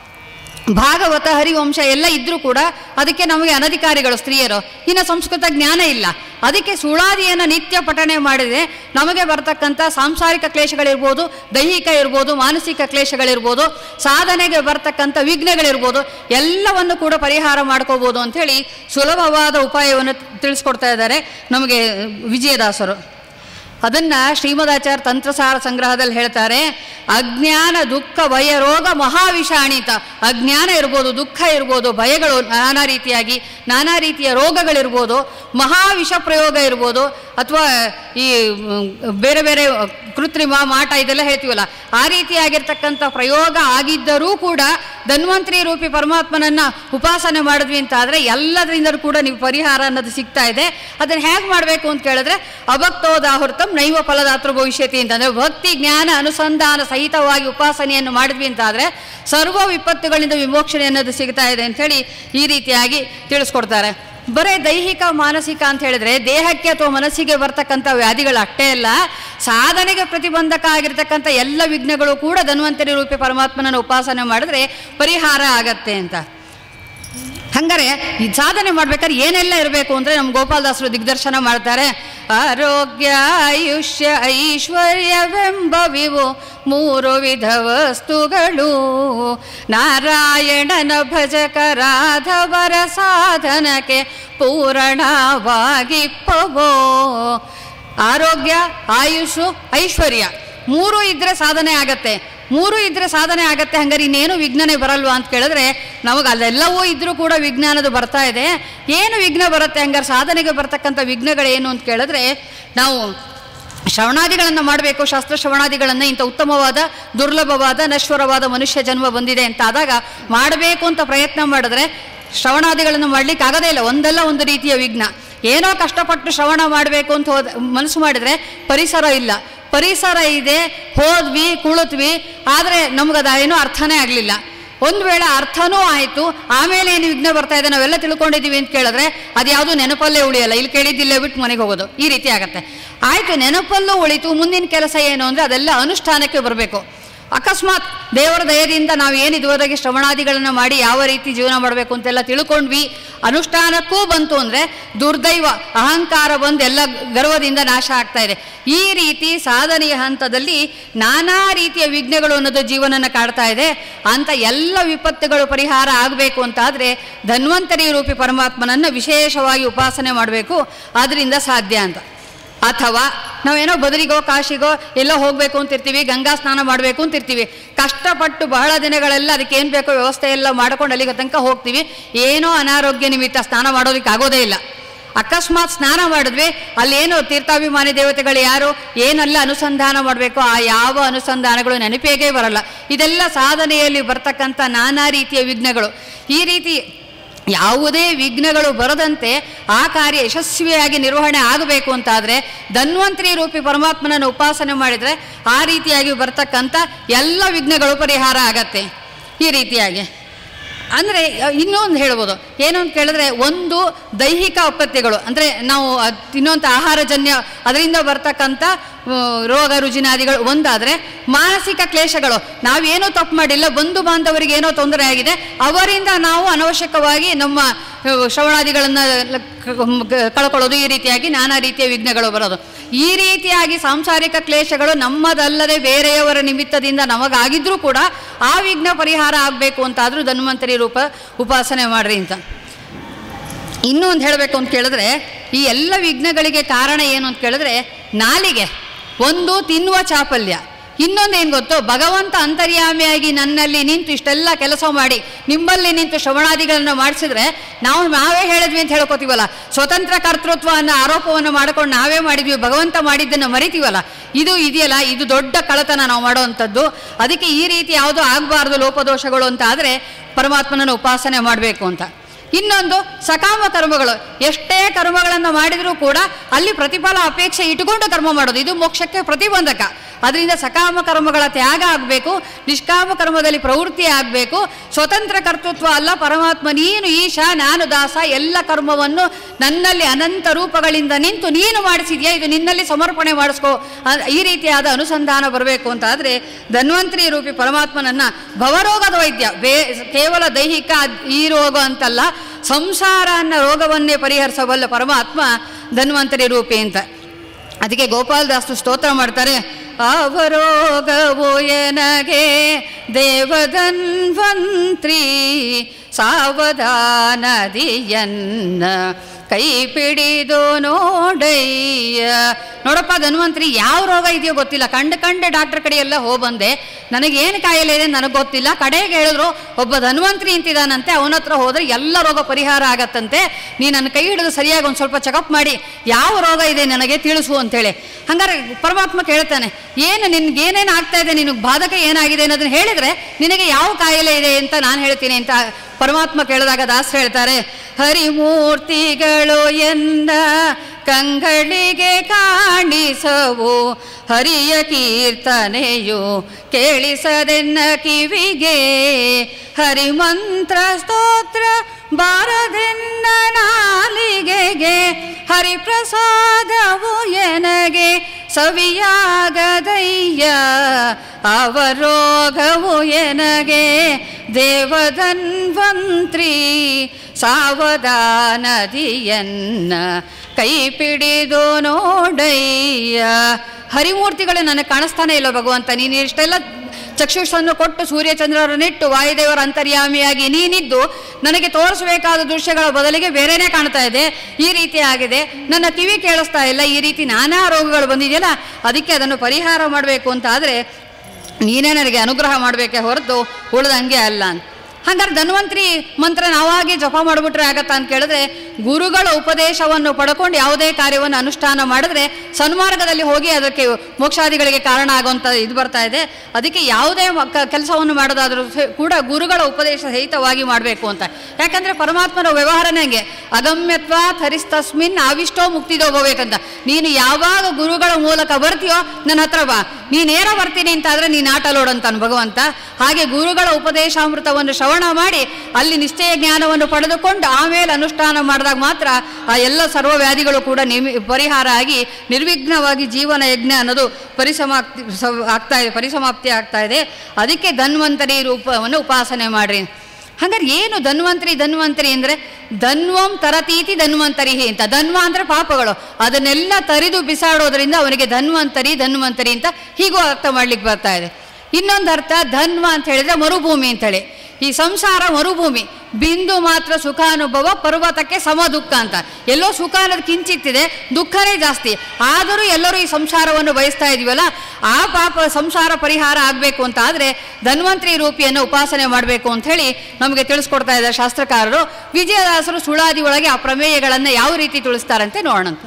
ಭಾಗವತ ಹರಿವಂಶ ಎಲ್ಲ ಇದ್ದರೂ ಕೂಡ ಅದಕ್ಕೆ ನಮಗೆ ಅನಧಿಕಾರಿಗಳು ಸ್ತ್ರೀಯರು ಇನ್ನು ಸಂಸ್ಕೃತ ಜ್ಞಾನ ಇಲ್ಲ ಅದಕ್ಕೆ ಸುಳಾದಿಯನ್ನು ನಿತ್ಯ ಪಠಣೆ ಮಾಡಿದರೆ ನಮಗೆ ಬರ್ತಕ್ಕಂಥ ಸಾಂಸಾರಿಕ ಕ್ಲೇಶಗಳಿರ್ಬೋದು ದೈಹಿಕ ಇರ್ಬೋದು ಮಾನಸಿಕ ಕ್ಲೇಶಗಳಿರ್ಬೋದು ಸಾಧನೆಗೆ ಬರ್ತಕ್ಕಂಥ ವಿಘ್ನಗಳಿರ್ಬೋದು ಎಲ್ಲವನ್ನು ಕೂಡ ಪರಿಹಾರ ಮಾಡ್ಕೋಬೋದು ಅಂಥೇಳಿ ಸುಲಭವಾದ ಉಪಾಯವನ್ನು ತಿಳಿಸ್ಕೊಡ್ತಾ ಇದ್ದಾರೆ ನಮಗೆ ವಿಜಯದಾಸರು ಅದನ್ನು ಶ್ರೀಮದಾಚಾರ್ಯ ತಂತ್ರಸಾರ ಸಂಗ್ರಹದಲ್ಲಿ ಹೇಳ್ತಾರೆ ಅಜ್ಞಾನ ದುಃಖ ಭಯ ರೋಗ ಮಹಾವಿಷಾಣಿತ ಅಜ್ಞಾನ ಇರ್ಬೋದು ದುಃಖ ಇರ್ಬೋದು ಭಯಗಳು ನಾನಾ ರೀತಿಯಾಗಿ ನಾನಾ ರೀತಿಯ ರೋಗಗಳಿರ್ಬೋದು ಮಹಾವಿಷ ಪ್ರಯೋಗ ಇರ್ಬೋದು ಅಥವಾ ಈ ಮ್, ಬೇರೆ ಬೇರೆ ಕೃತ್ರಿಮ ಮಾಟ ಇದೆಲ್ಲ ಹೇಳ್ತೀವಲ್ಲ ಆ ರೀತಿಯಾಗಿರ್ತಕ್ಕಂಥ ಪ್ರಯೋಗ ಆಗಿದ್ದರೂ ಕೂಡ ಧನ್ವಂತರಿ ರೂಪಿ ಪರಮಾತ್ಮನನ್ನ ಉಪಾಸನೆ ಮಾಡಿದ್ವಿ ಅಂತ ಆದರೆ ಎಲ್ಲದರಿಂದಲೂ ಕೂಡ ನೀವು ಪರಿಹಾರ ಅನ್ನೋದು ಸಿಗ್ತಾ ಇದೆ ಅದನ್ನು ಹೇಗೆ ಮಾಡಬೇಕು ಅಂತ ಕೇಳಿದ್ರೆ ಅಭಕ್ತೋದಾಹುರ್ತಂ ನೈವ ಫಲದಾತೃ ಭವಿಷ್ಯತಿ ಅಂತಂದರೆ ಭಕ್ತಿ ಜ್ಞಾನ ಅನುಸಂಧಾನ ಸಹಿತವಾಗಿ ಉಪಾಸನೆಯನ್ನು ಮಾಡಿದ್ವಿ ಅಂತಾದರೆ ಸರ್ವ ವಿಪತ್ತುಗಳಿಂದ ವಿಮೋಚನೆ ಅನ್ನೋದು ಸಿಗ್ತಾ ಇದೆ ಅಂಥೇಳಿ ಈ ರೀತಿಯಾಗಿ ತಿಳಿಸ್ಕೊಡ್ತಾರೆ ಬರೀ ದೈಹಿಕ ಮಾನಸಿಕ ಅಂತ ಹೇಳಿದ್ರೆ ದೇಹಕ್ಕೆ ಅಥವಾ ಮನಸ್ಸಿಗೆ ಬರ್ತಕ್ಕಂಥ ವ್ಯಾಧಿಗಳು ಅಷ್ಟೇ ಅಲ್ಲ ಸಾಧನೆಗೆ ಪ್ರತಿಬಂಧಕ ಆಗಿರ್ತಕ್ಕಂಥ ಎಲ್ಲ ವಿಘ್ನಗಳು ಕೂಡ ಧನ್ವಂತರಿ ರೂಪಿ ಪರಮಾತ್ಮನನ್ನು ಉಪಾಸನೆ ಮಾಡಿದ್ರೆ ಪರಿಹಾರ ಆಗತ್ತೆ ಅಂತ ಹಂಗಾರೆ ಈ ಸಾಧನೆ ಮಾಡ್ಬೇಕಾದ್ರೆ ಏನೆಲ್ಲ ಇರಬೇಕು ಅಂದರೆ ನಮ್ಮ ಗೋಪಾಲದಾಸರು ದಿಗ್ದರ್ಶನ ಮಾಡ್ತಾರೆ ಆರೋಗ್ಯ ಆಯುಷ್ಯ ಐಶ್ವರ್ಯವೆಂಬವಿವು ಮೂರು ವಿಧ ವಸ್ತುಗಳು ನಾರಾಯಣನ ಭಜಕರಾಧವರ ಸಾಧನಕ್ಕೆ ಪೂರಣವಾಗಿಪ್ಪವೋ ಆರೋಗ್ಯ ಆಯುಷು ಐಶ್ವರ್ಯ ಮೂರು ಇದ್ರೆ ಸಾಧನೆ ಆಗತ್ತೆ ಮೂರು ಇದ್ರೆ ಸಾಧನೆ ಆಗತ್ತೆ ಹಂಗಾರೆ ಇನ್ನೇನು ವಿಘ್ನನೇ ಬರಲ್ವಾ ಅಂತ ಕೇಳಿದ್ರೆ ನಮಗೆ ಅಲ್ಲೆಲ್ಲವೂ ಇದ್ರೂ ಕೂಡ ವಿಜ್ಞಾನದ ಬರ್ತಾ ಇದೆ ಏನು ವಿಘ್ನ ಬರುತ್ತೆ ಹಂಗಾರೆ ಸಾಧನೆಗೆ ಬರ್ತಕ್ಕಂಥ ವಿಘ್ನಗಳೇನು ಅಂತ ಕೇಳಿದ್ರೆ ನಾವು ಶ್ರವಣಾದಿಗಳನ್ನು ಮಾಡಬೇಕು ಶಾಸ್ತ್ರ ಶ್ರವಣಾದಿಗಳನ್ನು ಇಂಥ ಉತ್ತಮವಾದ ದುರ್ಲಭವಾದ ನಶ್ವರವಾದ ಮನುಷ್ಯ ಜನ್ಮ ಬಂದಿದೆ ಅಂತ ಆದಾಗ ಮಾಡಬೇಕು ಅಂತ ಪ್ರಯತ್ನ ಮಾಡಿದ್ರೆ ಶ್ರವಣಾದಿಗಳನ್ನು ಮಾಡ್ಲಿಕ್ಕೆ ಆಗದೇ ಇಲ್ಲ ಒಂದಲ್ಲ ಒಂದು ರೀತಿಯ ವಿಘ್ನ ಏನೋ ಕಷ್ಟಪಟ್ಟು ಶ್ರವಣ ಮಾಡಬೇಕು ಅಂತ ಹೋದ ಮನಸ್ಸು ಮಾಡಿದ್ರೆ ಪರಿಸರ ಇಲ್ಲ ಪರಿಸರ ಇದೆ ಹೋದ್ವಿ ಕುಳಿತ್ವಿ ಆದರೆ ನಮಗದ ಏನೂ ಅರ್ಥನೇ ಆಗಲಿಲ್ಲ ಒಂದು ವೇಳೆ ಅರ್ಥನೂ ಆಯಿತು ಆಮೇಲೆ ಏನು ವಿಘ್ನ ಬರ್ತಾ ಇದೆ ನಾವೆಲ್ಲ ತಿಳ್ಕೊಂಡಿದ್ದೀವಿ ಅಂತ ಕೇಳಿದ್ರೆ ಅದು ಯಾವುದು ನೆನಪಲ್ಲೇ ಉಳಿಯಲ್ಲ ಇಲ್ಲಿ ಕೇಳಿದ್ದಿಲ್ಲೇ ಬಿಟ್ಟು ಮನೆಗೆ ಹೋಗೋದು ಈ ರೀತಿ ಆಗತ್ತೆ ಆಯಿತು ನೆನಪಲ್ಲೂ ಉಳಿತು ಮುಂದಿನ ಕೆಲಸ ಏನು ಅಂದರೆ ಅದೆಲ್ಲ ಅನುಷ್ಠಾನಕ್ಕೆ ಬರಬೇಕು ಅಕಸ್ಮಾತ್ ದೇವರ ದಯದಿಂದ ನಾವು ಏನು ಇದುವರೆಗೆ ಶ್ರವಣಾದಿಗಳನ್ನು ಮಾಡಿ ಯಾವ ರೀತಿ ಜೀವನ ಮಾಡಬೇಕು ಅಂತೆಲ್ಲ ತಿಳ್ಕೊಂಡ್ವಿ ಅನುಷ್ಠಾನಕ್ಕೂ ಬಂತು ಅಂದರೆ ದುರ್ದೈವ ಅಹಂಕಾರ ಬಂದು ಎಲ್ಲ ಗರ್ವದಿಂದ ನಾಶ ಆಗ್ತಾ ಇದೆ ಈ ರೀತಿ ಸಾಧನೆಯ ಹಂತದಲ್ಲಿ ನಾನಾ ರೀತಿಯ ವಿಘ್ನಗಳು ಅನ್ನೋದು ಜೀವನನ ಕಾಡ್ತಾ ಇದೆ ಅಂತ ಎಲ್ಲ ವಿಪತ್ತುಗಳು ಪರಿಹಾರ ಆಗಬೇಕು ಅಂತಾದರೆ ಧನ್ವಂತರಿ ರೂಪಿ ಪರಮಾತ್ಮನನ್ನು ವಿಶೇಷವಾಗಿ ಉಪಾಸನೆ ಮಾಡಬೇಕು ಅದರಿಂದ ಸಾಧ್ಯ ಅಂತ ಅಥವಾ ನಾವೇನೋ ಬದರಿಗೋ ಕಾಶಿಗೋ ಎಲ್ಲೋ ಹೋಗಬೇಕು ಅಂತಿರ್ತೀವಿ ಗಂಗಾ ಸ್ನಾನ ಮಾಡಬೇಕು ಅಂತಿರ್ತೀವಿ ಕಷ್ಟಪಟ್ಟು ಬಹಳ ದಿನಗಳೆಲ್ಲ ಅದಕ್ಕೆ ಏನು ಬೇಕೋ ವ್ಯವಸ್ಥೆ ಎಲ್ಲ ಮಾಡ್ಕೊಂಡು ಅಲ್ಲಿಗೆ ತನಕ ಹೋಗ್ತೀವಿ ಏನೋ ಅನಾರೋಗ್ಯ ನಿಮಿತ್ತ ಸ್ನಾನ ಮಾಡೋದಕ್ಕೆ ಆಗೋದೇ ಇಲ್ಲ ಅಕಸ್ಮಾತ್ ಸ್ನಾನ ಮಾಡಿದ್ವಿ ಅಲ್ಲೇನು ತೀರ್ಥಾಭಿಮಾನಿ ದೇವತೆಗಳು ಯಾರು ಏನೆಲ್ಲ ಅನುಸಂಧಾನ ಮಾಡಬೇಕು ಆ ಯಾವ ಅನುಸಂಧಾನಗಳು ನೆನಪಿಗೇ ಬರಲ್ಲ ಇದೆಲ್ಲ ಸಾಧನೆಯಲ್ಲಿ ಬರ್ತಕ್ಕಂಥ ನಾನಾ ರೀತಿಯ ವಿಘ್ನಗಳು ಈ ರೀತಿ ಯಾವುದೇ ವಿಘ್ನಗಳು ಬರದಂತೆ ಆ ಕಾರ್ಯ ಯಶಸ್ವಿಯಾಗಿ ನಿರ್ವಹಣೆ ಆಗಬೇಕು ಅಂತಾದರೆ ಧನ್ವಂತರಿ ರೂಪಿ ಪರಮಾತ್ಮನನ್ನು ಉಪಾಸನೆ ಮಾಡಿದರೆ ಆ ರೀತಿಯಾಗಿ ಬರ್ತಕ್ಕಂಥ ಎಲ್ಲ ವಿಘ್ನಗಳು ಪರಿಹಾರ ಆಗತ್ತೆ ಈ ರೀತಿಯಾಗಿ ಅಂದರೆ ಇನ್ನೊಂದು ಹೇಳ್ಬೋದು ಏನು ಅಂತ ಕೇಳಿದ್ರೆ ಒಂದು ದೈಹಿಕ ಅಪತ್ಯಗಳು ಅಂದರೆ ನಾವು ಅದ್ ತಿನ್ನುವಂಥ ಆಹಾರಜನ್ಯ ಅದರಿಂದ ಬರ್ತಕ್ಕಂಥ ಆ, ರೋಗ ರುಜಿನಾದಿಗಳು ಒಂದಾದರೆ ಮಾನಸಿಕ ಕ್ಲೇಶಗಳು ನಾವೇನೂ ತಪ್ಪು ಮಾಡಿಲ್ಲ ಬಂಧು ಬಾಂಧವರಿಗೆ ಏನೋ ತೊಂದರೆ ಆಗಿದೆ ಅವರಿಂದ ನಾವು ಅನವಶ್ಯಕವಾಗಿ ನಮ್ಮ ಆ, ಶ್ರವಣಾದಿಗಳನ್ನು ಲ- ಕ- ಕ- ಕಳ್ಕೊಳ್ಳೋದು ಈ ರೀತಿಯಾಗಿ ನಾನಾ ರೀತಿಯ ವಿಘ್ನಗಳು ಬರೋದು ಈ ರೀತಿಯಾಗಿ ಸಾಂಸಾರಿಕ ಕ್ಲೇಶಗಳು ನಮ್ಮದಲ್ಲದೆ ಬೇರೆಯವರ ನಿಮಿತ್ತದಿಂದ ನಮಗಾಗಿದ್ರೂ ಕೂಡ ಆ ವಿಘ್ನ ಪರಿಹಾರ ಆಗಬೇಕು ಅಂತಾದರೂ ಧನ್ವಂತರಿ ರೂಪ ಉಪಾಸನೆ ಮಾಡ್ರಿ ಅಂತ ಇನ್ನೂ ಒಂದು ಹೇಳಬೇಕು ಅಂತ ಕೇಳಿದ್ರೆ ಈ ಎಲ್ಲ ವಿಘ್ನಗಳಿಗೆ ಕಾರಣ ಏನು ಅಂತ ಕೇಳಿದ್ರೆ ನಾಲಿಗೆ ಒಂದು ತಿನ್ನುವ ಚಾಪಲ್ಯ ಇನ್ನೊಂದು ಏನು ಗೊತ್ತು ಭಗವಂತ ಅಂತರ್ಯಾಮಿಯಾಗಿ ನನ್ನಲ್ಲಿ ನಿಂತು ಇಷ್ಟೆಲ್ಲ ಕೆಲಸ ಮಾಡಿ ನಿಮ್ಮಲ್ಲಿ ನಿಂತು ಶ್ರವಣಾದಿಗಳನ್ನು ಮಾಡಿಸಿದ್ರೆ ನಾವು ನಾವೇ ಹೇಳಿದ್ವಿ ಅಂತ ಹೇಳ್ಕೊತೀವಲ್ಲ ಸ್ವತಂತ್ರ ಕರ್ತೃತ್ವ ಅನ್ನೋ ಆರೋಪವನ್ನು ಮಾಡ್ಕೊಂಡು ನಾವೇ ಮಾಡಿದ್ವಿ ಭಗವಂತ ಮಾಡಿದ್ದನ್ನು ಮರಿತೀವಲ್ಲ ಇದು ಇದೆಯಲ್ಲ ಇದು ದೊಡ್ಡ ಕಳತನ ನಾವು ಮಾಡುವಂಥದ್ದು ಅದಕ್ಕೆ ಈ ರೀತಿ ಯಾವುದೂ ಆಗಬಾರ್ದು ಲೋಪದೋಷಗಳು ಅಂತ ಆದರೆ ಪರಮಾತ್ಮನನ್ನು ಉಪಾಸನೆ ಮಾಡಬೇಕು ಅಂತ ಇನ್ನೊಂದು ಸಕಾಮ ಕರ್ಮಗಳು ಎಷ್ಟೇ ಕರ್ಮಗಳನ್ನು ಮಾಡಿದರೂ ಕೂಡ ಅಲ್ಲಿ ಪ್ರತಿಫಲ ಅಪೇಕ್ಷೆ ಇಟ್ಟುಕೊಂಡು ಕರ್ಮ ಮಾಡೋದು ಇದು ಮೋಕ್ಷಕ್ಕೆ ಪ್ರತಿಬಂಧಕ ಅದರಿಂದ ಸಕಾಮ ಕರ್ಮಗಳ ತ್ಯಾಗ ಆಗಬೇಕು ನಿಷ್ಕಾಮ ಕರ್ಮದಲ್ಲಿ ಪ್ರವೃತ್ತಿ ಆಗಬೇಕು ಸ್ವತಂತ್ರ ಕರ್ತೃತ್ವ ಅಲ್ಲ ಪರಮಾತ್ಮ ನೀನು ಈಶ ನಾನು ದಾಸ ಎಲ್ಲ ಕರ್ಮವನ್ನು ನನ್ನಲ್ಲಿ ಅನಂತ ರೂಪಗಳಿಂದ ನಿಂತು ನೀನು ಮಾಡಿಸಿದ್ಯಾ ಇದು ನಿನ್ನಲ್ಲಿ ಸಮರ್ಪಣೆ ಮಾಡಿಸ್ಕೋ ಅ- ಈ ರೀತಿಯಾದ ಅನುಸಂಧಾನ ಬರಬೇಕು ಅಂತ ಆದರೆ ಧನ್ವಂತರಿ ರೂಪಿ ಪರಮಾತ್ಮನನ್ನ ಭವರೋಗದ ವೈದ್ಯ ಬೇ ಕೇವಲ ದೈಹಿಕ ಅದ್- ಈ ರೋಗ ಅಂತಲ್ಲ ಸಂಸಾರ ಅನ್ನೋ ರೋಗವನ್ನೇ ಪರಿಹರಿಸಬಲ್ಲ ಪರಮಾತ್ಮ ಧನ್ವಂತರಿ ರೂಪಿ ಅಂತ ಅದಕ್ಕೆ ಗೋಪಾಲದಾಸರು ಸ್ತೋತ್ರ ಮಾಡ್ತಾರೆ ಅವರೋಗವು ಎನಗೆ ದೇವಧನ್ವಂತ್ರಿ ಸಾವಧಾನದಿಯನ್ನ ಕೈ ಪಿಡಿದು ನೋಡಯ್ಯ ನೋಡಪ್ಪ ಧನ್ವಂತ್ರಿ ಯಾವ ರೋಗ ಇದೆಯೋ ಗೊತ್ತಿಲ್ಲ ಕಂಡು ಕಂಡು ಡಾಕ್ಟರ್ ಕಡೆ ಎಲ್ಲ ಹೋಗ್ಬಂದೆ ನನಗೇನು ಕಾಯಿಲೆ ಇದೆ ನನಗೆ ಗೊತ್ತಿಲ್ಲ ಕಡೆಗೆ ಹೇಳಿದ್ರು ಒಬ್ಬ ಧನ್ವಂತ್ರಿ ಅಂತಿದ್ದಾನಂತೆ ಅವನ ಹತ್ರ ಹೋದರೆ ಎಲ್ಲ ರೋಗ ಪರಿಹಾರ ಆಗತ್ತಂತೆ ನೀ ನನ್ನ ಕೈ ಹಿಡಿದು ಸರಿಯಾಗಿ ಒಂದು ಸ್ವಲ್ಪ ಚೆಕಪ್ ಮಾಡಿ ಯಾವ ರೋಗ ಇದೆ ನನಗೆ ತಿಳಿಸು ಅಂತೇಳಿ ಹಂಗಾರೆ ಪರಮಾತ್ಮ ಕೇಳ್ತಾನೆ ಏನು ನಿನ್ಗೆ ಏನೇನು ಆಗ್ತಾ ಇದೆ ನಿನಗೆ ಬಾಧಕ ಏನಾಗಿದೆ ಅನ್ನೋದನ್ನ ಹೇಳಿದರೆ ನಿನಗೆ ಯಾವ ಕಾಯಿಲೆ ಇದೆ ಅಂತ ನಾನು ಹೇಳ್ತೀನಿ ಅಂತ ಪರಮಾತ್ಮ ಕೇಳಿದಾಗ ದಾಸ್ ಹೇಳ್ತಾರೆ ಹರಿಮೂರ್ತಿಗಳು ಎಂದ ಕಂಗಳಿಗೆ ಕಾಣಿಸವು ಹರಿಯ ಕೀರ್ತನೆಯು ಕೇಳಿಸದೆನ್ನ ಕಿವಿಗೆ ಹರಿಮಂತ್ರ ಸ್ತೋತ್ರ ಬಾರದೆನ್ನ ನಾಲಿಗೆಗೆ ಹರಿಪ್ರಸಾದವು ಎನಗೆ ಸವಿಯಾಗದಯ್ಯ ಅವರೋಗವು ಎನಗೆ ದೇವಧನ್ವಂತ್ರಿ ಸಾವಧಾನದಿಯನ್ನ ಕೈ ಪಿಡಿದು ನೋಡಯ್ಯ ಹರಿಮೂರ್ತಿಗಳು ನನಗೆ ಕಾಣಿಸ್ತಾನೆ ಇಲ್ಲ ಭಗವಂತ ನೀನು ಇಷ್ಟೆಲ್ಲ ಚಕ್ಷುಷನ್ನು ಕೊಟ್ಟು ಸೂರ್ಯಚಂದ್ರರನ್ನಿಟ್ಟು ವಾಯುದೇವರ ಅಂತರ್ಯಾಮಿಯಾಗಿ ನೀನಿದ್ದು ನನಗೆ ತೋರಿಸಬೇಕಾದ ದೃಶ್ಯಗಳ ಬದಲಿಗೆ ಬೇರೆನೇ ಕಾಣ್ತಾ ಇದೆ ಈ ರೀತಿ ಆಗಿದೆ ನನ್ನ ಕಿವಿ ಕೇಳಿಸ್ತಾ ಇಲ್ಲ ಈ ರೀತಿ ನಾನಾ ರೋಗಗಳು ಬಂದಿದೆಯಲ್ಲ ಅದಕ್ಕೆ ಅದನ್ನು ಪರಿಹಾರ ಮಾಡಬೇಕು ಅಂತ ಆದರೆ ನೀನೇ ನನಗೆ ಅನುಗ್ರಹ ಮಾಡಬೇಕೆ ಹೊರತು ಉಳ್ದಂಗೆ ಅಲ್ಲ ಅಂತ ಹಾಗಾದ್ರೆ ಧನ್ವಂತರಿ ಮಂತ್ರ ನಾವಾಗೆ ಜಪ ಮಾಡಿಬಿಟ್ರೆ ಆಗತ್ತಾ ಅಂತ ಕೇಳಿದ್ರೆ ಗುರುಗಳ ಉಪದೇಶವನ್ನು ಪಡ್ಕೊಂಡು ಯಾವುದೇ ಕಾರ್ಯವನ್ನು ಅನುಷ್ಠಾನ ಮಾಡಿದ್ರೆ ಸನ್ಮಾರ್ಗದಲ್ಲಿ ಹೋಗಿ ಅದಕ್ಕೆ ಮೋಕ್ಷಾದಿಗಳಿಗೆ ಕಾರಣ ಆಗುವಂಥ ಇದು ಬರ್ತಾ ಇದೆ ಅದಕ್ಕೆ ಯಾವುದೇ ಕೆಲಸವನ್ನು ಮಾಡೋದಾದರೂ ಸಹ ಕೂಡ ಗುರುಗಳ ಉಪದೇಶ ಸಹಿತವಾಗಿ ಮಾಡಬೇಕು ಅಂತ ಯಾಕಂದರೆ ಪರಮಾತ್ಮನ ವ್ಯವಹಾರನೇ ಹಂಗೆ ಅಗಮ್ಯತ್ವ ಥರಿಸ್ತಸ್ಮಿನ್ ಆವಿಷ್ಟೋ ಮುಕ್ತಿದೋ ಹೋಗ್ಬೇಕಂತ ನೀನು ಯಾವಾಗ ಗುರುಗಳ ಮೂಲಕ ಬರ್ತೀಯೋ ನನ್ನ ಹತ್ರ ಬಾ ನೀನೇನ ಬರ್ತೀನಿ ಅಂತಾದರೆ ನೀನು ಆಟ ಲೋಡಂತಾನು ಭಗವಂತ ಹಾಗೆ ಗುರುಗಳ ಉಪದೇಶಾಮೃತವನ್ನು ಶ್ರವಣ ಮಾಡಿ ಅಲ್ಲಿ ನಿಶ್ಚಯ ಜ್ಞಾನವನ್ನು ಪಡೆದುಕೊಂಡು ಆಮೇಲೆ ಅನುಷ್ಠಾನ ಮಾಡಿದಾಗ ಮಾತ್ರ ಆ ಎಲ್ಲ ಸರ್ವ ವ್ಯಾಧಿಗಳು ಕೂಡ ನಿಮಿ ಪರಿಹಾರ ಆಗಿ ನಿರ್ವಿಘ್ನವಾಗಿ ಜೀವನ ಯಜ್ಞ ಅನ್ನೋದು ಪರಿಸಮಾಪ್ತಿ ಸ- ಆಗ್ತಾ ಇದೆ ಪರಿಸಮಾಪ್ತಿ ಆಗ್ತಾ ಇದೆ ಅದಕ್ಕೆ ಧನ್ವಂತರಿ ರೂಪವನ್ನು ಉಪಾಸನೆ ಮಾಡ್ರಿ ಹಾಗಾದ್ರೆ ಏನು ಧನ್ವಂತರಿ ಧನ್ವಂತರಿ ಅಂದರೆ ಧನ್ವಂ ತರತೀತಿ ಧನ್ವಂತರಿ ಅಂತ ಧನ್ವ ಅಂದರೆ ಪಾಪಗಳು ಅದನ್ನೆಲ್ಲ ತರಿದು ಬಿಸಾಡೋದ್ರಿಂದ ಅವನಿಗೆ ಧನ್ವಂತರಿ ಧನ್ವಂತರಿ ಅಂತ ಹೀಗೂ ಅರ್ಥ ಮಾಡ್ಲಿಕ್ಕೆ ಬರ್ತಾ ಇದೆ ಇನ್ನೊಂದು ಅರ್ಥ ಧನ್ವ ಅಂತ ಹೇಳಿದ್ರೆ ಮರುಭೂಮಿ ಅಂತೇಳಿ ಈ ಸಂಸಾರ ಮರುಭೂಮಿ ಬಿಂದು ಮಾತ್ರ ಸುಖಾನುಭವ ಪರ್ವತಕ್ಕೆ ಸಮ ದುಃಖ ಅಂತ ಎಲ್ಲೋ ಸುಖ ಅನ್ನೋದು ಕಿಂಚಿತ್ತಿದೆ ದುಃಖನೇ ಜಾಸ್ತಿ ಆದರೂ ಎಲ್ಲರೂ ಈ ಸಂಸಾರವನ್ನು ಬಯಸ್ತಾ ಇದೀವಲ್ಲ ಆ ಪಾಪ ಸಂಸಾರ ಪರಿಹಾರ ಆಗಬೇಕು ಅಂತ ಆದರೆ ಧನ್ವಂತರಿ ರೂಪಿಯನ್ನು ಉಪಾಸನೆ ಮಾಡಬೇಕು ಅಂತ ಹೇಳಿ ನಮಗೆ ತಿಳಿಸ್ಕೊಡ್ತಾ ಇದ್ದಾರೆ ಶಾಸ್ತ್ರಕಾರರು ವಿಜಯದಾಸರು ಸುಳಾದಿ ಒಳಗೆ ಆ ಪ್ರಮೇಯಗಳನ್ನು ಯಾವ ರೀತಿ ತಿಳಿಸ್ತಾರಂತೆ ನೋಡೋಣಂತೆ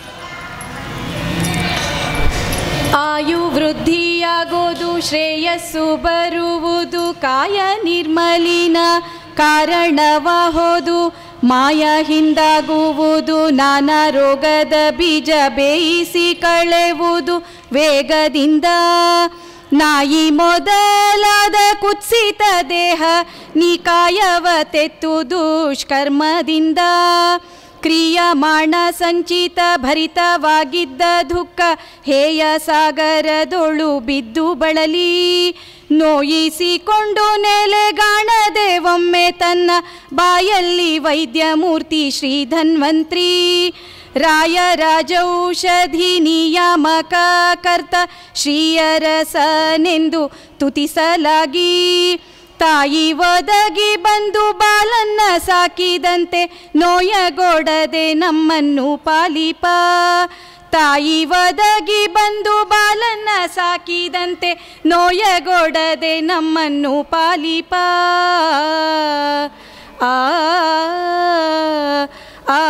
ಆಯು ವೃದ್ಧಿಯಾಗೋದು ಶ್ರೇಯಸ್ಸು ಬರುವುದು ಕಾಯ ನಿರ್ಮಲಿನ ಕಾರಣವಾಗೋದು ಮಾಯ ಹಿಂದಾಗುವುದು ನಾನಾ ರೋಗದ ಬೀಜ ಬೇಯಿಸಿ ಕಳೆವುದು ವೇಗದಿಂದ ನಾಯಿ ಮೊದಲಾದ ಕುತ್ಸಿತ ದೇಹ ನಿಕಾಯವ ತೆತ್ತು ದುಷ್ಕರ್ಮದಿಂದ ಕ್ರಿಯಮಾಣ ಸಂಚಿತ ಭರಿತವಾಗಿದ್ದ ದುಃಖ ಹೇಯ ಸಾಗರದೊಳು ಬಿದ್ದು ಬಳಲಿ ನೋಯಿಸಿಕೊಂಡು ನೆಲೆಗಾಣದೆ ಒಮ್ಮೆ ತನ್ನ ಬಾಯಲ್ಲಿ ವೈದ್ಯಮೂರ್ತಿ ಶ್ರೀ ಧನ್ವಂತ್ರಿ ರಾಯ ರಾಜೌಷಧಿ ನಿಯಾಮಕ ಕರ್ತ ಶ್ರೀಯರಸನೆಂದು ತುತಿಸಲಾಗಿ ತಾಯಿ ಒದಗಿ ಬಂದು ಬಾಲನ್ನ ಸಾಕಿದಂತೆ ನೋಯಗೊಡದೆ ನಮ್ಮನ್ನು ಪಾಲಿಪ ತಾಯಿ ಒದಗಿ ಬಂದು ಬಾಲನ್ನ ಸಾಕಿದಂತೆ ನೋಯಗೊಡದೆ ನಮ್ಮನ್ನು ಪಾಲಿಪ ಆ ಆ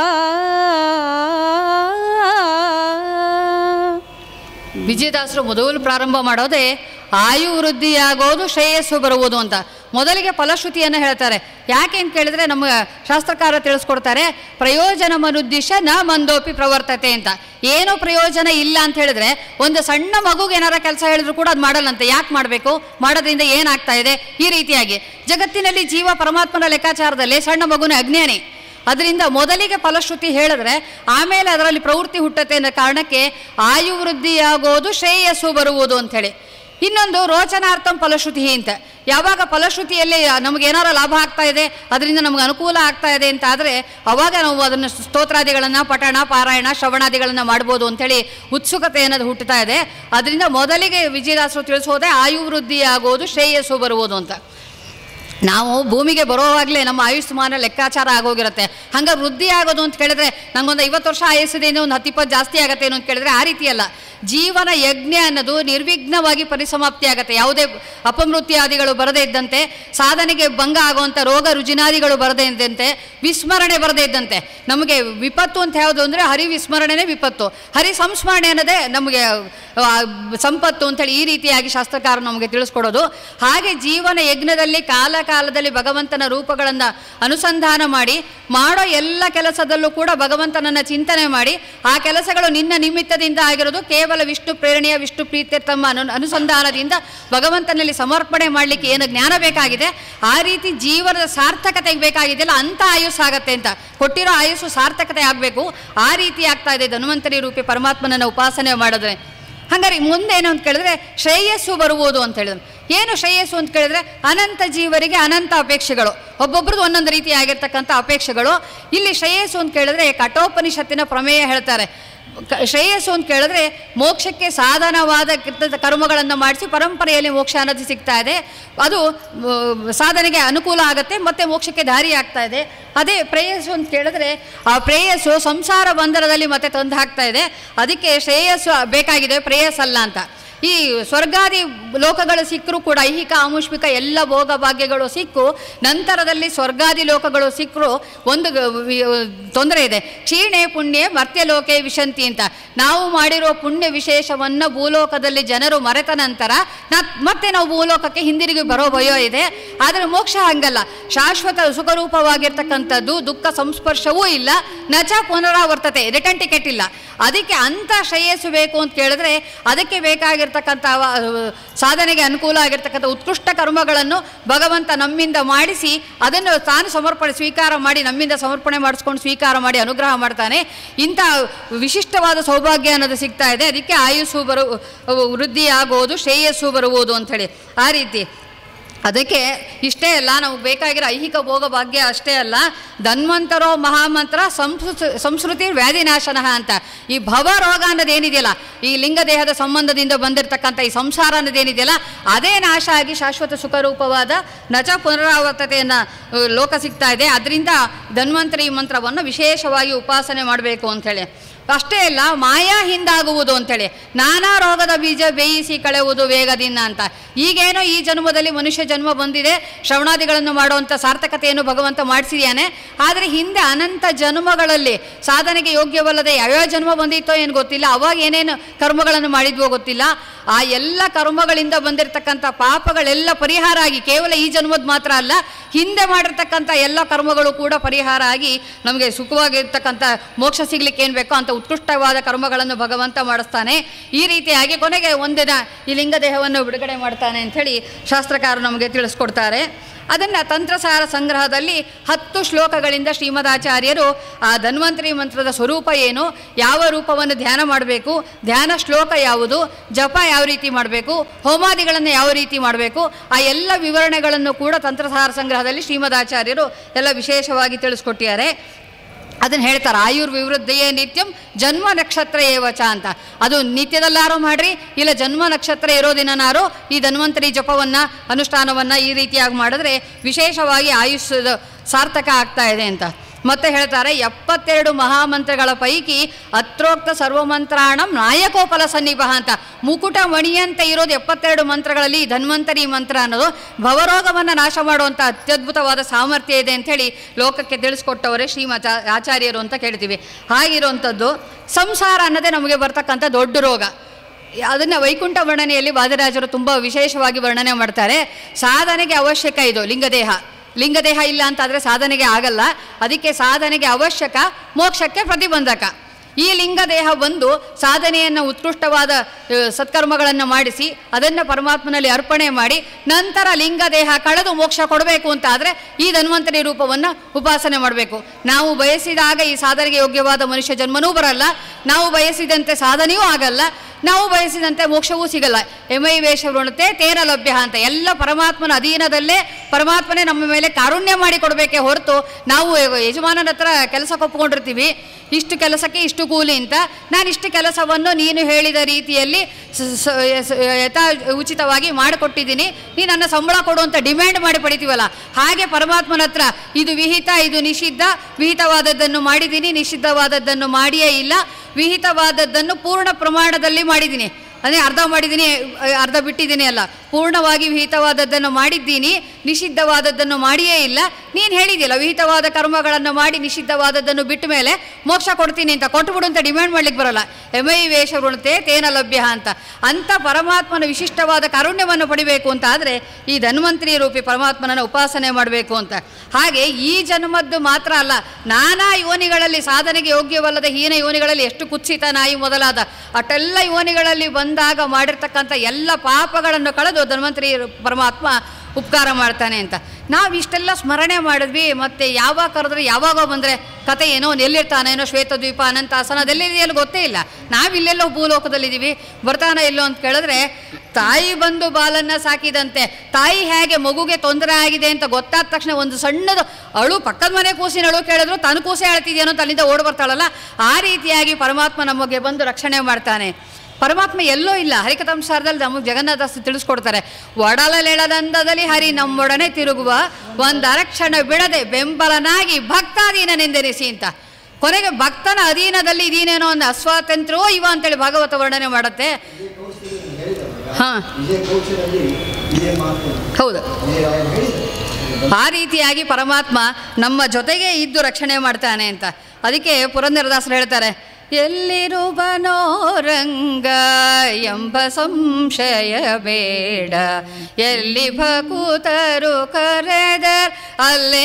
ವಿಜಯದಾಸರು ಮೊದಲು ಪ್ರಾರಂಭ ಮಾಡೋದೇ ಆಯು ವೃದ್ಧಿಯಾಗೋದು ಶ್ರೇಯಸ್ಸು ಬರುವುದು ಅಂತ ಮೊದಲಿಗೆ ಫಲಶ್ರುತಿಯನ್ನು ಹೇಳ್ತಾರೆ ಯಾಕೆ ಅಂತ ಕೇಳಿದ್ರೆ ನಮ್ಮ ಶಾಸ್ತ್ರಕಾರ ತಿಳಿಸ್ಕೊಡ್ತಾರೆ ಪ್ರಯೋಜನ ಮನುದ್ದಿಶ ನ ಮಂದೋಪಿ ಪ್ರವರ್ತತೆ ಅಂತ ಏನೋ ಪ್ರಯೋಜನ ಇಲ್ಲ ಅಂತ ಹೇಳಿದ್ರೆ ಒಂದು ಸಣ್ಣ ಮಗುಗೆ ಏನಾರ ಕೆಲಸ ಹೇಳಿದ್ರು ಕೂಡ ಅದು ಮಾಡಲ್ಲಂತೆ ಯಾಕೆ ಮಾಡಬೇಕು ಮಾಡೋದ್ರಿಂದ ಏನಾಗ್ತಾ ಇದೆ ಈ ರೀತಿಯಾಗಿ ಜಗತ್ತಿನಲ್ಲಿ ಜೀವ ಪರಮಾತ್ಮನ ಲೆಕ್ಕಾಚಾರದಲ್ಲಿ ಸಣ್ಣ ಮಗುನ ಅಜ್ಞಾನಿ ಅದರಿಂದ ಮೊದಲಿಗೆ ಫಲಶ್ರುತಿ ಹೇಳಿದ್ರೆ ಆಮೇಲೆ ಅದರಲ್ಲಿ ಪ್ರವೃತ್ತಿ ಹುಟ್ಟತ್ತೆ ಅನ್ನೋ ಕಾರಣಕ್ಕೆ ಆಯು ವೃದ್ಧಿಯಾಗೋದು ಶ್ರೇಯಸ್ಸು ಬರುವುದು ಅಂಥೇಳಿ ಇನ್ನೊಂದು ರೋಚನಾರ್ಥಂ ಫಲಶ್ರುತಿ ಅಂತ ಯಾವಾಗ ಫಲಶ್ರುತಿಯಲ್ಲಿ ನಮಗೆ ಏನಾರ ಲಾಭ ಆಗ್ತಾ ಇದೆ ಅದರಿಂದ ನಮಗೆ ಅನುಕೂಲ ಆಗ್ತಾ ಇದೆ ಅಂತ ಆದರೆ ಅವಾಗ ನಾವು ಅದನ್ನು ಸ್ತೋತ್ರಾದಿಗಳನ್ನು ಪಠಣ ಪಾರಾಯಣ ಶ್ರವಣಾದಿಗಳನ್ನು ಮಾಡ್ಬೋದು ಅಂಥೇಳಿ ಉತ್ಸುಕತೆ ಅನ್ನೋದು ಹುಟ್ಟುತ್ತಾ ಇದೆ ಅದರಿಂದ ಮೊದಲಿಗೆ ವಿಜಯದಾಸರು ತಿಳಿಸೋದೆ ಆಯು ವೃದ್ಧಿಯಾಗೋದು ಶ್ರೇಯಸ್ಸು ಬರುವುದು ಅಂತ ನಾವು ಭೂಮಿಗೆ ಬರೋವಾಗಲೇ ನಮ್ಮ ಆಯುಷ್ಮಾನ ಲೆಕ್ಕಾಚಾರ ಆಗೋಗಿರುತ್ತೆ ಹಂಗೆ ವೃದ್ಧಿ ಆಗೋದು ಅಂತ ಕೇಳಿದ್ರೆ ನಂಗೊಂದು ಐವತ್ತು ವರ್ಷ ಆಯಸ್ಸಿದೆ ಒಂದು ಹತ್ತು ಇಪ್ಪತ್ತು ಜಾಸ್ತಿ ಆಗತ್ತೆ ಏನು ಅಂತ ಕೇಳಿದ್ರೆ ಆ ರೀತಿ ಅಲ್ಲ ಜೀವನ ಯಜ್ಞ ಅನ್ನೋದು ನಿರ್ವಿಘ್ನವಾಗಿ ಪರಿಸಮಾಪ್ತಿ ಆಗತ್ತೆ ಯಾವುದೇ ಅಪಮೃತ್ಯಾದಿಗಳು ಬರದೇ ಇದ್ದಂತೆ ಸಾಧನೆಗೆ ಭಂಗ ಆಗುವಂಥ ರೋಗ ರುಜಿನಾದಿಗಳು ಬರದೇ ಇದ್ದಂತೆ ವಿಸ್ಮರಣೆ ಬರದೇ ಇದ್ದಂತೆ ನಮಗೆ ವಿಪತ್ತು ಅಂತ ಯಾವುದು ಅಂದರೆ ಹರಿ ವಿಸ್ಮರಣೆನೇ ವಿಪತ್ತು ಹರಿ ಸಂಸ್ಮರಣೆ ಅನ್ನೋದೇ ನಮಗೆ ಆ, ಸಂಪತ್ತು ಅಂತೇಳಿ ಈ ರೀತಿಯಾಗಿ ಶಾಸ್ತ್ರಕಾರ ನಮಗೆ ತಿಳಿಸ್ಕೊಡೋದು ಹಾಗೆ ಜೀವನ ಯಜ್ಞದಲ್ಲಿ ಕಾಲ ಕಾಲದಲ್ಲಿ ಭಗವಂತನ ರೂಪಗಳನ್ನು ಅನುಸಂಧಾನ ಮಾಡಿ ಮಾಡೋ ಎಲ್ಲ ಕೆಲಸದಲ್ಲೂ ಕೂಡ ಭಗವಂತನನ್ನ ಚಿಂತನೆ ಮಾಡಿ ಆ ಕೆಲಸಗಳು ನಿನ್ನ ನಿಮಿತ್ತದಿಂದ ಆಗಿರೋದು ಕೇವಲ ವಿಷ್ಣು ಪ್ರೇರಣೆಯ ವಿಷ್ಣು ಪ್ರೀತಿಯ ತಮ್ಮ ಅನು ಅನುಸಂಧಾನದಿಂದ ಭಗವಂತನಲ್ಲಿ ಸಮರ್ಪಣೆ ಮಾಡಲಿಕ್ಕೆ ಏನು ಜ್ಞಾನ ಬೇಕಾಗಿದೆ ಆ ರೀತಿ ಜೀವನದ ಸಾರ್ಥಕತೆಗೆ ಬೇಕಾಗಿದೆಯಲ್ಲ ಅಂಥ ಆಯುಸ್ಸಾಗತ್ತೆ ಅಂತ ಕೊಟ್ಟಿರೋ ಆಯುಸ್ಸು ಸಾರ್ಥಕತೆ ಆಗಬೇಕು ಆ ರೀತಿ ಆಗ್ತಾ ಇದೆ ಧನ್ವಂತರಿ ರೂಪಿ ಪರಮಾತ್ಮನನ್ನ ಉಪಾಸನೆ ಮಾಡಿದ್ರೆ ಹಂಗಾರೆ ಮುಂದೆ ಏನು ಅಂತ ಕೇಳಿದ್ರೆ ಶ್ರೇಯಸ್ಸು ಬರುವುದು ಅಂತ ಹೇಳಿದ್ರು ಏನು ಶ್ರೇಯಸ್ಸು ಅಂತ ಕೇಳಿದ್ರೆ ಅನಂತ ಜೀವರಿಗೆ ಅನಂತ ಅಪೇಕ್ಷೆಗಳು ಒಬ್ಬೊಬ್ರದ್ದು ಒಂದೊಂದು ರೀತಿಯಾಗಿರ್ತಕ್ಕಂಥ ಅಪೇಕ್ಷೆಗಳು ಇಲ್ಲಿ ಶ್ರೇಯಸ್ಸು ಅಂತ ಕೇಳಿದ್ರೆ ಕಠೋಪನಿಷತ್ತಿನ ಪ್ರಮೇಯ ಹೇಳ್ತಾರೆ ಕ- ಶ್ರೇಯಸ್ಸು ಅಂತ ಕೇಳಿದ್ರೆ ಮೋಕ್ಷಕ್ಕೆ ಸಾಧನವಾದ ಕೃತ- ಕರ್ಮಗಳನ್ನು ಮಾಡಿಸಿ ಪರಂಪರೆಯಲ್ಲಿ ಮೋಕ್ಷ ಅನ್ನೋದು ಸಿಗ್ತಾ ಇದೆ ಅದು ಆ, ಸಾಧನೆಗೆ ಅನುಕೂಲ ಆಗುತ್ತೆ ಮತ್ತು ಮೋಕ್ಷಕ್ಕೆ ದಾರಿ ಆಗ್ತಾ ಇದೆ ಅದೇ ಪ್ರೇಯಸ್ಸು ಅಂತ ಕೇಳಿದ್ರೆ ಆ ಪ್ರೇಯಸ್ಸು ಸಂಸಾರ ಬಂಧನದಲ್ಲಿ ಮತ್ತೆ ತಂದು ಹಾಕ್ತಾ ಇದೆ ಅದಕ್ಕೆ ಶ್ರೇಯಸ್ಸು ಬೇಕಾಗಿದೆ ಪ್ರೇಯಸ್ಸಲ್ಲ ಅಂತ ಈ ಸ್ವರ್ಗಾದಿ ಲೋಕಗಳು ಸಿಕ್ಕರೂ ಕೂಡ ಐಹಿಕ ಆಮುಷ್ಮಿಕ ಎಲ್ಲ ಭೋಗ ಭಾಗ್ಯಗಳು ಸಿಕ್ಕು ನಂತರದಲ್ಲಿ ಸ್ವರ್ಗಾದಿ ಲೋಕಗಳು ಸಿಕ್ಕರು ಒಂದು ಗ- ವಿ- ತೊಂದರೆ ಇದೆ ಕ್ಷೀಣೆ ಪುಣ್ಯ ಮರ್ತ್ಯಲೋಕೆ ವಿಶಂತಿ ಅಂತ ನಾವು ಮಾಡಿರೋ ಪುಣ್ಯ ವಿಶೇಷವನ್ನು ಭೂಲೋಕದಲ್ಲಿ ಜನರು ಮರೆತ ನಂತರ ನಾ ಮತ್ತೆ ನಾವು ಭೂಲೋಕಕ್ಕೆ ಹಿಂದಿರುಗಿ ಬರೋ ಭಯ ಇದೆ ಆದರೆ ಮೋಕ್ಷ ಹಂಗಲ್ಲ ಶಾಶ್ವತ ಸುಖರೂಪವಾಗಿರ್ತಕ್ಕಂಥದ್ದು ದುಃಖ ಸಂಸ್ಪರ್ಶವೂ ಇಲ್ಲ ನಚ ಪುನರಾವರ್ತತೆ ರಿಟರ್ನ್ ಟಿಕೆಟ್ ಇಲ್ಲ ಅದಕ್ಕೆ ಅಂಥ ಶ್ರೇಯಸ್ಸು ಬೇಕು ಅಂತ ಕೇಳಿದ್ರೆ ಅದಕ್ಕೆ ಬೇಕಾಗಿರ್ತಕ್ಕಂಥ ವ- ಸಾಧನೆಗೆ ಅನುಕೂಲ ಆಗಿರ್ತಕ್ಕಂಥ ಉತ್ಕೃಷ್ಟ ಕರ್ಮಗಳನ್ನು ಭಗವಂತ ನಮ್ಮಿಂದ ಮಾಡಿಸಿ ಅದನ್ನು ತಾನು ಸಮರ್ಪಣೆ ಸ್ವೀಕಾರ ಮಾಡಿ ನಮ್ಮಿಂದ ಸಮರ್ಪಣೆ ಮಾಡಿಸ್ಕೊಂಡು ಸ್ವೀಕಾರ ಮಾಡಿ ಅನುಗ್ರಹ ಮಾಡ್ತಾನೆ ಇಂಥ ವಿಶಿಷ್ಟವಾದ ಸೌಭಾಗ್ಯ ಅನ್ನೋದು ಸಿಗ್ತಾ ಇದೆ ಅದಕ್ಕೆ ಆಯುಸ್ಸು ಬರು ವೃದ್ಧಿ ಆಗೋದು ಶ್ರೇಯಸ್ಸು ಬರುವುದು ಅಂಥೇಳಿ ಆ ರೀತಿ ಅದಕ್ಕೆ ಇಷ್ಟೇ ಅಲ್ಲ ನಮಗೆ ಬೇಕಾಗಿರೋ ಐಹಿಕ ಭೋಗ ಭಾಗ್ಯ ಅಷ್ಟೇ ಅಲ್ಲ ಧನ್ವಂತರೋ ಮಹಾಮಂತ್ರ ಸಂಸ್ಕೃತಿ ಸಂಸ್ಕೃತಿ ವ್ಯಾಧಿನಾಶನ ಅಂತ ಈ ಭವ ರೋಗ ಅನ್ನೋದೇನಿದೆಯಲ್ಲ ಈ ಲಿಂಗದೇಹದ ಸಂಬಂಧದಿಂದ ಬಂದಿರತಕ್ಕಂಥ ಈ ಸಂಸಾರ ಅನ್ನೋದೇನಿದೆಯಲ್ಲ ಅದೇ ನಾಶ ಆಗಿ ಶಾಶ್ವತ ಸುಖರೂಪವಾದ ನಚ ಪುನರಾವರ್ತತೆಯನ್ನು ಲೋಕ ಸಿಗ್ತಾ ಇದೆ ಅದರಿಂದ ಧನ್ವಂತರಿ ಮಂತ್ರವನ್ನು ವಿಶೇಷವಾಗಿ ಉಪಾಸನೆ ಮಾಡಬೇಕು ಅಂಥೇಳಿ ಅಷ್ಟೇ ಅಲ್ಲ ಮಾಯಾ ಹಿಂದಾಗುವುದು ಅಂತೇಳಿ ನಾನಾ ರೋಗದ ಬೀಜ ಬೇಯಿಸಿ ಕಳೆಯುವುದು ವೇಗದಿಂದ ಅಂತ ಈಗೇನೋ ಈ ಜನ್ಮದಲ್ಲಿ ಮನುಷ್ಯ ಜನ್ಮ ಬಂದಿದೆ ಶ್ರವಣಾದಿಗಳನ್ನು ಮಾಡುವಂಥ ಸಾರ್ಥಕತೆಯನ್ನು ಭಗವಂತ ಮಾಡಿಸಿದ್ದಾನೆ ಆದರೆ ಹಿಂದೆ ಅನಂತ ಜನ್ಮಗಳಲ್ಲಿ ಸಾಧನೆಗೆ ಯೋಗ್ಯವಲ್ಲದೆ ಯಾವ್ಯಾವ ಜನ್ಮ ಬಂದಿತ್ತೋ ಏನು ಗೊತ್ತಿಲ್ಲ ಅವಾಗ ಏನೇನು ಕರ್ಮಗಳನ್ನು ಮಾಡಿದ್ವೋ ಗೊತ್ತಿಲ್ಲ ಆ ಎಲ್ಲ ಕರ್ಮಗಳಿಂದ ಬಂದಿರತಕ್ಕಂಥ ಪಾಪಗಳೆಲ್ಲ ಪರಿಹಾರ ಆಗಿ ಕೇವಲ ಈ ಜನ್ಮದ ಮಾತ್ರ ಅಲ್ಲ ಹಿಂದೆ ಮಾಡಿರ್ತಕ್ಕಂಥ ಎಲ್ಲ ಕರ್ಮಗಳು ಕೂಡ ಪರಿಹಾರ ಆಗಿ ನಮಗೆ ಸುಖವಾಗಿರ್ತಕ್ಕಂಥ ಮೋಕ್ಷ ಸಿಗ್ಲಿಕ್ಕೆ ಏನು ಬೇಕೋ ಅಂತ ಉತ್ಕೃಷ್ಟವಾದ ಕರ್ಮಗಳನ್ನು ಭಗವಂತ ಮಾಡಿಸ್ತಾನೆ ಈ ರೀತಿಯಾಗಿ ಕೊನೆಗೆ ಒಂದಿನ ಈ ಲಿಂಗದೇಹವನ್ನು ಬಿಡುಗಡೆ ಮಾಡ್ತಾನೆ ಅಂಥೇಳಿ ಶಾಸ್ತ್ರಕಾರರು ನಮಗೆ ತಿಳಿಸ್ಕೊಡ್ತಾರೆ ಅದನ್ನು ತಂತ್ರಸಾರ ಸಂಗ್ರಹದಲ್ಲಿ ಹತ್ತು ಶ್ಲೋಕಗಳಿಂದ ಶ್ರೀಮದಾಚಾರ್ಯರು ಆ ಧನ್ವಂತರಿ ಮಂತ್ರದ ಸ್ವರೂಪ ಏನು ಯಾವ ರೂಪವನ್ನು ಧ್ಯಾನ ಮಾಡಬೇಕು ಧ್ಯಾನ ಶ್ಲೋಕ ಯಾವುದು ಜಪ ಯಾವ ರೀತಿ ಮಾಡಬೇಕು ಹೋಮಾದಿಗಳನ್ನು ಯಾವ ರೀತಿ ಮಾಡಬೇಕು ಆ ಎಲ್ಲ ವಿವರಣೆಗಳನ್ನು ಕೂಡ ತಂತ್ರಸಾರ ಸಂಗ್ರಹದಲ್ಲಿ ಶ್ರೀಮದಾಚಾರ್ಯರು ಎಲ್ಲ ವಿಶೇಷವಾಗಿ ತಿಳಿಸ್ಕೊಟ್ಟಿದ್ದಾರೆ ಅದನ್ನು ಹೇಳ್ತಾರೆ ಆಯುರ್ ವಿವೃದ್ಧಿಯೇ ನಿತ್ಯಂ ಜನ್ಮ ನಕ್ಷತ್ರ ಏವಚ ಅಂತ ಅದು ನಿತ್ಯದಲ್ಲಾರೋ ಮಾಡ್ರಿ ಇಲ್ಲ ಜನ್ಮ ನಕ್ಷತ್ರ ಇರೋ ದಿನನಾರೋ ಈ ಧನ್ವಂತರಿ ಜಪವನ್ನು ಅನುಷ್ಠಾನವನ್ನು ಈ ರೀತಿಯಾಗಿ ಮಾಡಿದ್ರೆ ವಿಶೇಷವಾಗಿ ಆಯುಷ್ಯದ ಸಾರ್ಥಕ ಆಗ್ತಾ ಇದೆ ಅಂತ ಮತ್ತೆ ಹೇಳ್ತಾರೆ ಎಪ್ಪತ್ತೆರಡು ಮಹಾಮಂತ್ರಗಳ ಪೈಕಿ ಅತ್ರೋಕ್ತ ಸರ್ವಮಂತ್ರಾಣಂ ನಾಯಕೋಪಲ ಸನ್ನಿಭ ಅಂತ ಮುಕುಟ ಮಣಿಯಂತೆ ಇರೋದು ಎಪ್ಪತ್ತೆರಡು ಮಂತ್ರಗಳಲ್ಲಿ ಈ ಧನ್ವಂತರಿ ಮಂತ್ರ ಅನ್ನೋದು ಭವರೋಗವನ್ನು ನಾಶ ಮಾಡುವಂಥ ಅತ್ಯದ್ಭುತವಾದ ಸಾಮರ್ಥ್ಯ ಇದೆ ಅಂಥೇಳಿ ಲೋಕಕ್ಕೆ ತಿಳಿಸ್ಕೊಟ್ಟವರೇ ಶ್ರೀಮಚ ಆಚಾರ್ಯರು ಅಂತ ಕೇಳ್ತೀವಿ ಹಾಗಿರುವಂಥದ್ದು ಸಂಸಾರ ಅನ್ನೋದೇ ನಮಗೆ ಬರ್ತಕ್ಕಂಥ ದೊಡ್ಡ ರೋಗ ಅದನ್ನು ವೈಕುಂಠ ವರ್ಣನೆಯಲ್ಲಿ ವಾದಿರಾಜರು ತುಂಬ ವಿಶೇಷವಾಗಿ ವರ್ಣನೆ ಮಾಡ್ತಾರೆ ಸಾಧನೆಗೆ ಅವಶ್ಯಕ ಇದು ಲಿಂಗದೇಹ ಲಿಂಗದೇಹ ಇಲ್ಲ ಅಂತಾದರೆ ಸಾಧನೆಗೆ ಆಗಲ್ಲ ಅದಕ್ಕೆ ಸಾಧನೆಗೆ ಅವಶ್ಯಕ ಮೋಕ್ಷಕ್ಕೆ ಪ್ರತಿಬಂಧಕ ಈ ಲಿಂಗದೇಹ ಬಂದು ಸಾಧನೆಯನ್ನು ಉತ್ಕೃಷ್ಟವಾದ ಆ, ಸತ್ಕರ್ಮಗಳನ್ನು ಮಾಡಿಸಿ ಅದನ್ನು ಪರಮಾತ್ಮನಲ್ಲಿ ಅರ್ಪಣೆ ಮಾಡಿ ನಂತರ ಲಿಂಗದೇಹ ಕಳೆದು ಮೋಕ್ಷ ಕೊಡಬೇಕು ಅಂತ ಆದರೆ ಈ ಧನ್ವಂತರಿ ರೂಪವನ್ನು ಉಪಾಸನೆ ಮಾಡಬೇಕು ನಾವು ಬಯಸಿದಾಗ ಈ ಸಾಧನೆಗೆ ಯೋಗ್ಯವಾದ ಮನುಷ್ಯ ಜನ್ಮನೂ ಬರಲ್ಲ ನಾವು ಬಯಸಿದಂತೆ ಸಾಧನೆಯೂ ಆಗಲ್ಲ ನಾವು ಬಯಸಿದಂತೆ ಮೋಕ್ಷವೂ ಸಿಗಲ್ಲ ಎಮೈ ವೇಷ ವೃಣತೆ ತೇನ ಲಭ್ಯ ಅಂತ ಎಲ್ಲ ಪರಮಾತ್ಮನ ಅಧೀನದಲ್ಲೇ ಪರಮಾತ್ಮನೇ ನಮ್ಮ ಮೇಲೆ ಕಾರುಣ್ಯ ಮಾಡಿ ಕೊಡಬೇಕೇ ಹೊರತು ನಾವು ಯಜಮಾನನ ಹತ್ರ ಕೆಲಸ ಒಪ್ಕೊಂಡಿರ್ತೀವಿ ಇಷ್ಟು ಕೆಲಸಕ್ಕೆ ಇಷ್ಟು ಕೂಲಿ ಅಂತ ನಾನು ಇಷ್ಟು ಕೆಲಸವನ್ನು ನೀನು ಹೇಳಿದ ರೀತಿಯಲ್ಲಿ ಸ- ಸ- ಸ- ಯಥಾ ಉಚಿತವಾಗಿ ಮಾಡಿಕೊಟ್ಟಿದ್ದೀನಿ ನೀ ನನ್ನ ಸಂಬಳ ಕೊಡು ಅಂತ ಡಿಮ್ಯಾಂಡ್ ಮಾಡಿ ಪಡಿತೀವಲ್ಲ ಹಾಗೆ ಪರಮಾತ್ಮನ ಹತ್ರ ಇದು ವಿಹಿತ ಇದು ನಿಷಿದ್ಧ ವಿಹಿತವಾದದ್ದನ್ನು ಮಾಡಿದ್ದೀನಿ ನಿಷಿದ್ಧವಾದದ್ದನ್ನು ಮಾಡಿಯೇ ಇಲ್ಲ ವಿಹಿತವಾದದ್ದನ್ನು ಪೂರ್ಣ ಪ್ರಮಾಣದಲ್ಲಿ ಮಾಡಿದ್ದೀನಿ ಅದೇ ಅರ್ಧ ಮಾಡಿದ್ದೀನಿ ಅಹ್, ಅರ್ಧ ಬಿಟ್ಟಿದ್ದೀನಿ ಅಲ್ಲ ಪೂರ್ಣವಾಗಿ ವಿಹಿತವಾದದ್ದನ್ನು ಮಾಡಿದ್ದೀನಿ ನಿಷಿದ್ಧವಾದದ್ದನ್ನು ಮಾಡಿಯೇ ಇಲ್ಲ ನೀನು ಹೇಳಿದ್ಯಲ್ಲ ವಿಹಿತವಾದ ಕರ್ಮಗಳನ್ನು ಮಾಡಿ ನಿಷಿದ್ಧವಾದದ್ದನ್ನು ಬಿಟ್ಟ ಮೇಲೆ ಮೋಕ್ಷ ಕೊಡ್ತೀನಿ ಅಂತ ಕೊಟ್ಬಿಡು ಅಂತ ಡಿಮ್ಯಾಂಡ್ ಮಾಡ್ಲಿಕ್ಕೆ ಬರಲ್ಲ ಎಮೈ ವೇಷ ವೃಣತೆ ತೇನ ಲಭ್ಯ ಅಂತ ಅಂಥ ಪರಮಾತ್ಮನ ವಿಶಿಷ್ಟವಾದ ಕಾರುಣ್ಯವನ್ನು ಪಡಿಬೇಕು ಅಂತ ಆದರೆ ಈ ಧನ್ವಂತರಿ ರೂಪಿ ಪರಮಾತ್ಮನನ್ನು ಉಪಾಸನೆ ಮಾಡಬೇಕು ಅಂತ ಹಾಗೆ ಈ ಜನ್ಮದ್ದು ಮಾತ್ರ ಅಲ್ಲ ನಾನಾ ಯೋನಿಗಳಲ್ಲಿ ಸಾಧನೆಗೆ ಯೋಗ್ಯವಲ್ಲದ ಹೀನ ಯೋನಿಗಳಲ್ಲಿ ಎಷ್ಟು ಕುತ್ಸಿತ ನಾಯಿ ಮೊದಲಾದ ಅಷ್ಟೆಲ್ಲ ಯೋನಿಗಳಲ್ಲಿ ಬಂದಾಗ ಮಾಡಿರ್ತಕ್ಕಂಥ ಎಲ್ಲ ಪಾಪಗಳನ್ನು ಕಳೆದು ಧನ್ವಂತರಿ ಪರಮಾತ್ಮ ಉಪಕಾರ ಮಾಡ್ತಾನೆ ಅಂತ ನಾವು ಇಷ್ಟೆಲ್ಲ ಸ್ಮರಣೆ ಮಾಡಿದ್ವಿ ಮತ್ತು ಯಾವಾಗ ಕರೆದ್ರೆ ಯಾವಾಗ ಬಂದರೆ ಕತೆ ಏನೋ ಅವ್ನು ಎಲ್ಲಿರ್ತಾನೆ ಏನೋ ಶ್ವೇತದ್ವೀಪ ಅನಂತಾಸನ ಅದೆಲ್ಲಿದೆಯಲ್ಲ ಗೊತ್ತೇ ಇಲ್ಲ ನಾವಿಲ್ಲೆಲ್ಲೋ ಭೂಲೋಕದಲ್ಲಿದ್ದೀವಿ ಬರ್ತಾನೆ ಎಲ್ಲೋ ಅಂತ ಕೇಳಿದ್ರೆ ತಾಯಿ ಬಂದು ಬಾಲನ್ನ ಸಾಕಿದಂತೆ ತಾಯಿ ಹೇಗೆ ಮಗುಗೆ ತೊಂದರೆ ಆಗಿದೆ ಅಂತ ಗೊತ್ತಾದ ತಕ್ಷಣ ಒಂದು ಸಣ್ಣದು ಅಳು ಪಕ್ಕದ ಮನೆ ಕೂಸಿನ ಅಳು ಕೇಳಿದ್ರು ತನ್ನ ಕೂಸೆ ಹೇಳ್ತಿದ್ಯೇನೋ ಅಂತ ಅಲ್ಲಿಂದ ಓಡಿ ಬರ್ತಾಳಲ್ಲ ಆ ರೀತಿಯಾಗಿ ಪರಮಾತ್ಮ ನಮಗೆ ಬಂದು ರಕ್ಷಣೆ ಮಾಡ್ತಾನೆ ಪರಮಾತ್ಮ ಎಲ್ಲೋ ಇಲ್ಲ ಹರಿಕಥಾಂಸಾರದಲ್ಲಿ ನಮಗೆ ಜಗನ್ನಾಥಾಸ್ತಿ ತಿಳಿಸ್ಕೊಡ್ತಾರೆ ಒಡಲಲೆಳದಂದದಲ್ಲಿ ಹರಿ ನಮ್ಮೊಡನೆ ತಿರುಗುವ ಒಂದರಕ್ಷಣ ಬಿಡದೆ ಬೆಂಬಲನಾಗಿ ಭಕ್ತಾಧೀನನೆಂದೆನಿಸಿ ಅಂತ ಕೊನೆಗೆ ಭಕ್ತನ ಅಧೀನದಲ್ಲಿ ಇದೀನೇನೋ ಒಂದು ಅಸ್ವಾತಂತ್ರ್ಯವೋ ಇವ ಅಂತೇಳಿ ಭಾಗವತ ವರ್ಣನೆ ಮಾಡುತ್ತೆ ಹಾಂ ವಿಜಯ ಕೌಶಲಲ್ಲಿ ಇದೇ ಮಾತು ಹೌದು ವಿಜಯರಾಯ ಹೇಳಿದರು ಆ ರೀತಿಯಾಗಿ ಪರಮಾತ್ಮ ನಮ್ಮ ಜೊತೆಗೆ ಇದ್ದು ರಕ್ಷಣೆ ಮಾಡ್ತಾನೆ ಅಂತ ಅದಕ್ಕೆ ಪುರಂದರದಾಸರು ಹೇಳ್ತಾರೆ ಎಲ್ಲಿರುವನೋ ರಂಗ ಎಂಬ ಸಂಶಯ ಬೇಡ ಎಲ್ಲಿ ಭಕೂತರು ಕರೆದರ್ ಅಲ್ಲೇ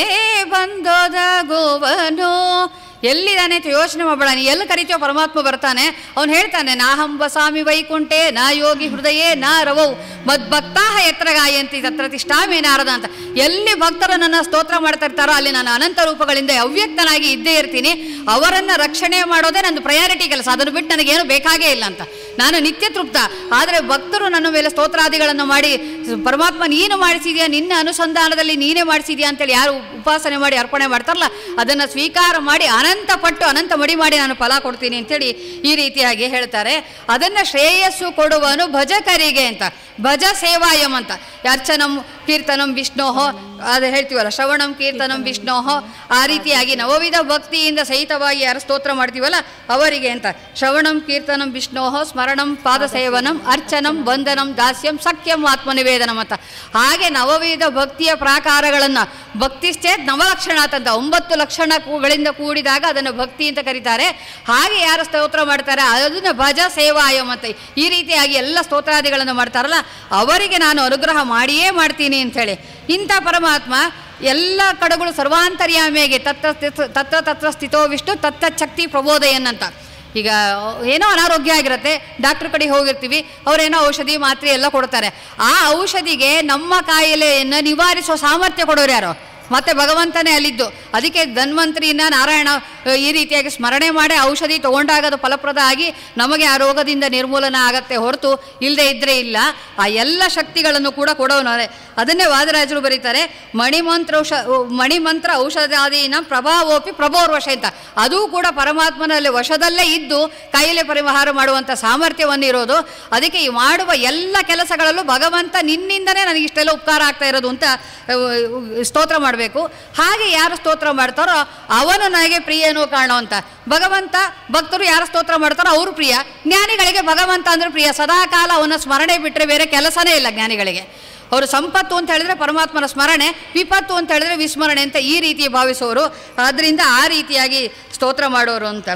ಬಂದೊದಗುವನು ಎಲ್ಲಿದ್ದಾನೆ ಅಂತ ಯೋಚನೆ ಮಾಡಬೇಡ ನೀ ಎಲ್ಲಿ ಕರಿತೀಯೋ ಪರಮಾತ್ಮ ಬರ್ತಾನೆ ಅವ್ನು ಹೇಳ್ತಾನೆ ನಾ ಹಂಬ ಸ್ವಾಮಿ ವೈಕುಂಠೆ ನಾ ಯೋಗಿ ಹೃದಯೇ ನಾ ರವೌ ಮದ್ಭಕ್ತಾಹ ಎತ್ತರ ಗಾಯಂತಿ ತತ್ರ ತಿಷ್ಟಾಮಿ ನಾರದ ಅಂತ ಎಲ್ಲಿ ಭಕ್ತರು ನನ್ನ ಸ್ತೋತ್ರ ಮಾಡ್ತಾ ಇರ್ತಾರೋ ಅಲ್ಲಿ ನಾನು ಅನಂತ ರೂಪಗಳಿಂದ ಅವ್ಯಕ್ತನಾಗಿ ಇದ್ದೇ ಇರ್ತೀನಿ ಅವರನ್ನ ರಕ್ಷಣೆ ಮಾಡೋದೇ ನಂದು ಪ್ರಯಾರಿಟಿ ಕೆಲಸ ಅದನ್ನು ಬಿಟ್ಟು ನನಗೇನು ಬೇಕಾಗೇ ಇಲ್ಲ ಅಂತ ನಾನು ನಿತ್ಯ ತೃಪ್ತ ಆದರೆ ಭಕ್ತರು ನನ್ನ ಮೇಲೆ ಸ್ತೋತ್ರಾದಿಗಳನ್ನು ಮಾಡಿ ಪರಮಾತ್ಮ ನೀನು ಮಾಡಿಸಿದ್ಯಾ ನಿನ್ನ ಅನುಸಂಧಾನದಲ್ಲಿ ನೀನೇ ಮಾಡಿಸಿದ್ಯಾ ಅಂತೇಳಿ ಯಾರು ಉಪಾಸನೆ ಮಾಡಿ ಅರ್ಪಣೆ ಮಾಡ್ತಾರಲ್ಲ ಅದನ್ನು ಸ್ವೀಕಾರ ಮಾಡಿ ಅನಂತ ಪಟ್ಟು ಅನಂತ ಮಡಿ ಮಾಡಿ ನಾನು ಫಲ ಕೊಡ್ತೀನಿ ಅಂತೇಳಿ ಈ ರೀತಿಯಾಗಿ ಹೇಳ್ತಾರೆ ಅದನ್ನು ಶ್ರೇಯಸ್ಸು ಕೊಡುವನು ಭಜಕರಿಗೆ ಅಂತ ಭಜ ಸೇವಾಯಂ ಅಂತ ಅರ್ಚನಂ ಕೀರ್ತನಂ ವಿಷ್ಣೋಹೋ ಅದು ಹೇಳ್ತೀವಲ್ಲ ಶ್ರವಣಂ ಕೀರ್ತನಂ ವಿಷ್ಣೋಹೋ ಆ ರೀತಿಯಾಗಿ ನವವಿಧ ಭಕ್ತಿಯಿಂದ ಸಹಿತವಾಗಿ ಯಾರು ಸ್ತೋತ್ರ ಮಾಡ್ತೀವಲ್ಲ ಅವರಿಗೆ ಅಂತ ಶ್ರವಣಂ ಕೀರ್ತನಂ ವಿಷ್ಣೋಹೋ ಸ್ಮರಣಂ ಪಾದ ಸೇವನಂ ಅರ್ಚನಂ ವಂದನಂ ದಾಸ್ಯಂ ಸಖ್ಯಂ ಆತ್ಮನಿವೇದನಂ ಅಂತ ಹಾಗೆ ನವವಿಧ ಭಕ್ತಿಯ ಪ್ರಾಕಾರಗಳನ್ನು ಭಕ್ತಿಶ್ಚೇತ್ ನವಲಕ್ಷಣಾತ್ ಅಂತ ಒಂಬತ್ತು ಲಕ್ಷಣಗಳಿಂದ ಕೂಡಿದಾಗ ಅದನ್ನು ಭಕ್ತಿ ಅಂತ ಕರೀತಾರೆ ಹಾಗೆ ಯಾರು ಸ್ತೋತ್ರ ಮಾಡ್ತಾರೆ ಅದನ್ನು ಭಜ ಸೇವಾಯಂ ಅಂತ ಈ ರೀತಿಯಾಗಿ ಎಲ್ಲ ಸ್ತೋತ್ರಾದಿಗಳನ್ನು ಮಾಡ್ತಾರಲ್ಲ ಅವರಿಗೆ ನಾನು ಅನುಗ್ರಹ ಮಾಡಿಯೇ ಮಾಡ್ತೀನಿ ಅಂಥೇಳಿ ಇಂಥ ಪರಮಾತ್ಮ ಎಲ್ಲ ಕಡೆಗಳು ಸರ್ವಾಂತರ್ಯಾಮಿಯಾಗಿ ತತ್ರ ಸ್ಥಿತ- ತತ್ರ ತತ್ರ ಸ್ಥಿತೋ ವಿಷ್ಣು ತತ್ತ ಶಕ್ತಿ ಪ್ರಬೋದಯನ್ ಅಂತ ಈಗ ಏನೋ ಅನಾರೋಗ್ಯ ಆಗಿರುತ್ತೆ ಡಾಕ್ಟ್ರ್ ಕಡೆ ಹೋಗಿರ್ತೀವಿ ಅವರೇನೋ ಔಷಧಿ ಮಾತ್ರೆ ಎಲ್ಲ ಕೊಡ್ತಾರೆ ಆ ಔಷಧಿಗೆ ನಮ್ಮ ಕಾಯಿಲೆಯನ್ನು ನಿವಾರಿಸುವ ಸಾಮರ್ಥ್ಯ ಕೊಡೋರು ಯಾರು ಮತ್ತೆ ಭಗವಂತನೇ ಅಲ್ಲಿದ್ದು ಅದಕ್ಕೆ ಧನ್ವಂತರಿನ ನಾರಾಯಣ ಅ, ಈ ರೀತಿಯಾಗಿ ಸ್ಮರಣೆ ಮಾಡಿ ಔಷಧಿ ತಗೊಂಡಾಗ ಅದು ಫಲಪ್ರದ ಆಗಿ ನಮಗೆ ಆ ರೋಗದಿಂದ ನಿರ್ಮೂಲನ ಆಗತ್ತೆ ಹೊರತು ಇಲ್ಲದೆ ಇದ್ದರೆ ಇಲ್ಲ ಆ ಎಲ್ಲ ಶಕ್ತಿಗಳನ್ನು ಕೂಡ ಕೊಡೋನವರೇ ಅದನ್ನೇ ವಾದರಾಜರು ಬರೀತಾರೆ ಮಣಿಮಂತ್ರ ಔಷ ಮಣಿಮಂತ್ರ ಔಷಧಾದೀನ ಪ್ರಭಾವೋಪಿ ಪ್ರಭೋರ್ವಶ ಅಂತ ಅದೂ ಕೂಡ ಪರಮಾತ್ಮನಲ್ಲಿ ವಶದಲ್ಲೇ ಇದ್ದು ಕಾಯಿಲೆ ಪರಿಹಾರ ಮಾಡುವಂಥ ಸಾಮರ್ಥ್ಯವನ್ನು ಇರೋದು ಅದಕ್ಕೆ ಈ ಮಾಡುವ ಎಲ್ಲ ಕೆಲಸಗಳಲ್ಲೂ ಭಗವಂತ ನಿನ್ನಿಂದನೇ ನನಗೆ ಇಷ್ಟೆಲ್ಲ ಉಪಕಾರ ಆಗ್ತಾ ಇರೋದು ಅಂತ ಅಹ್, ಸ್ತೋತ್ರ ಮಾಡಬೇಕು ಹಾಗೆ ಯಾರು ಸ್ತೋತ್ರ ಮಾಡ್ತಾರೋ ಅವನು ನನಗೆ ಪ್ರಿಯನೋ ಕಾಣೋ ಅಂತ ಭಗವಂತ ಭಕ್ತರು ಯಾರು ಸ್ತೋತ್ರ ಮಾಡ್ತಾರೋ ಅವರು ಪ್ರಿಯ ಜ್ಞಾನಿಗಳಿಗೆ ಭಗವಂತ ಅಂದ್ರೆ ಪ್ರಿಯ ಸದಾಕಾಲ ಅವನ ಸ್ಮರಣೆ ಬಿಟ್ಟರೆ ಬೇರೆ ಕೆಲಸನೇ ಇಲ್ಲ ಜ್ಞಾನಿಗಳಿಗೆ ಅವರು ಸಂಪತ್ತು ಅಂತ ಹೇಳಿದ್ರೆ ಪರಮಾತ್ಮನ ಸ್ಮರಣೆ ವಿಪತ್ತು ಅಂತ ಹೇಳಿದ್ರೆ ವಿಸ್ಮರಣೆ ಅಂತ ಈ ರೀತಿ ಭಾವಿಸೋರು ಆದ್ದರಿಂದ ಆ ರೀತಿಯಾಗಿ ಸ್ತೋತ್ರ ಮಾಡೋರು ಅಂತ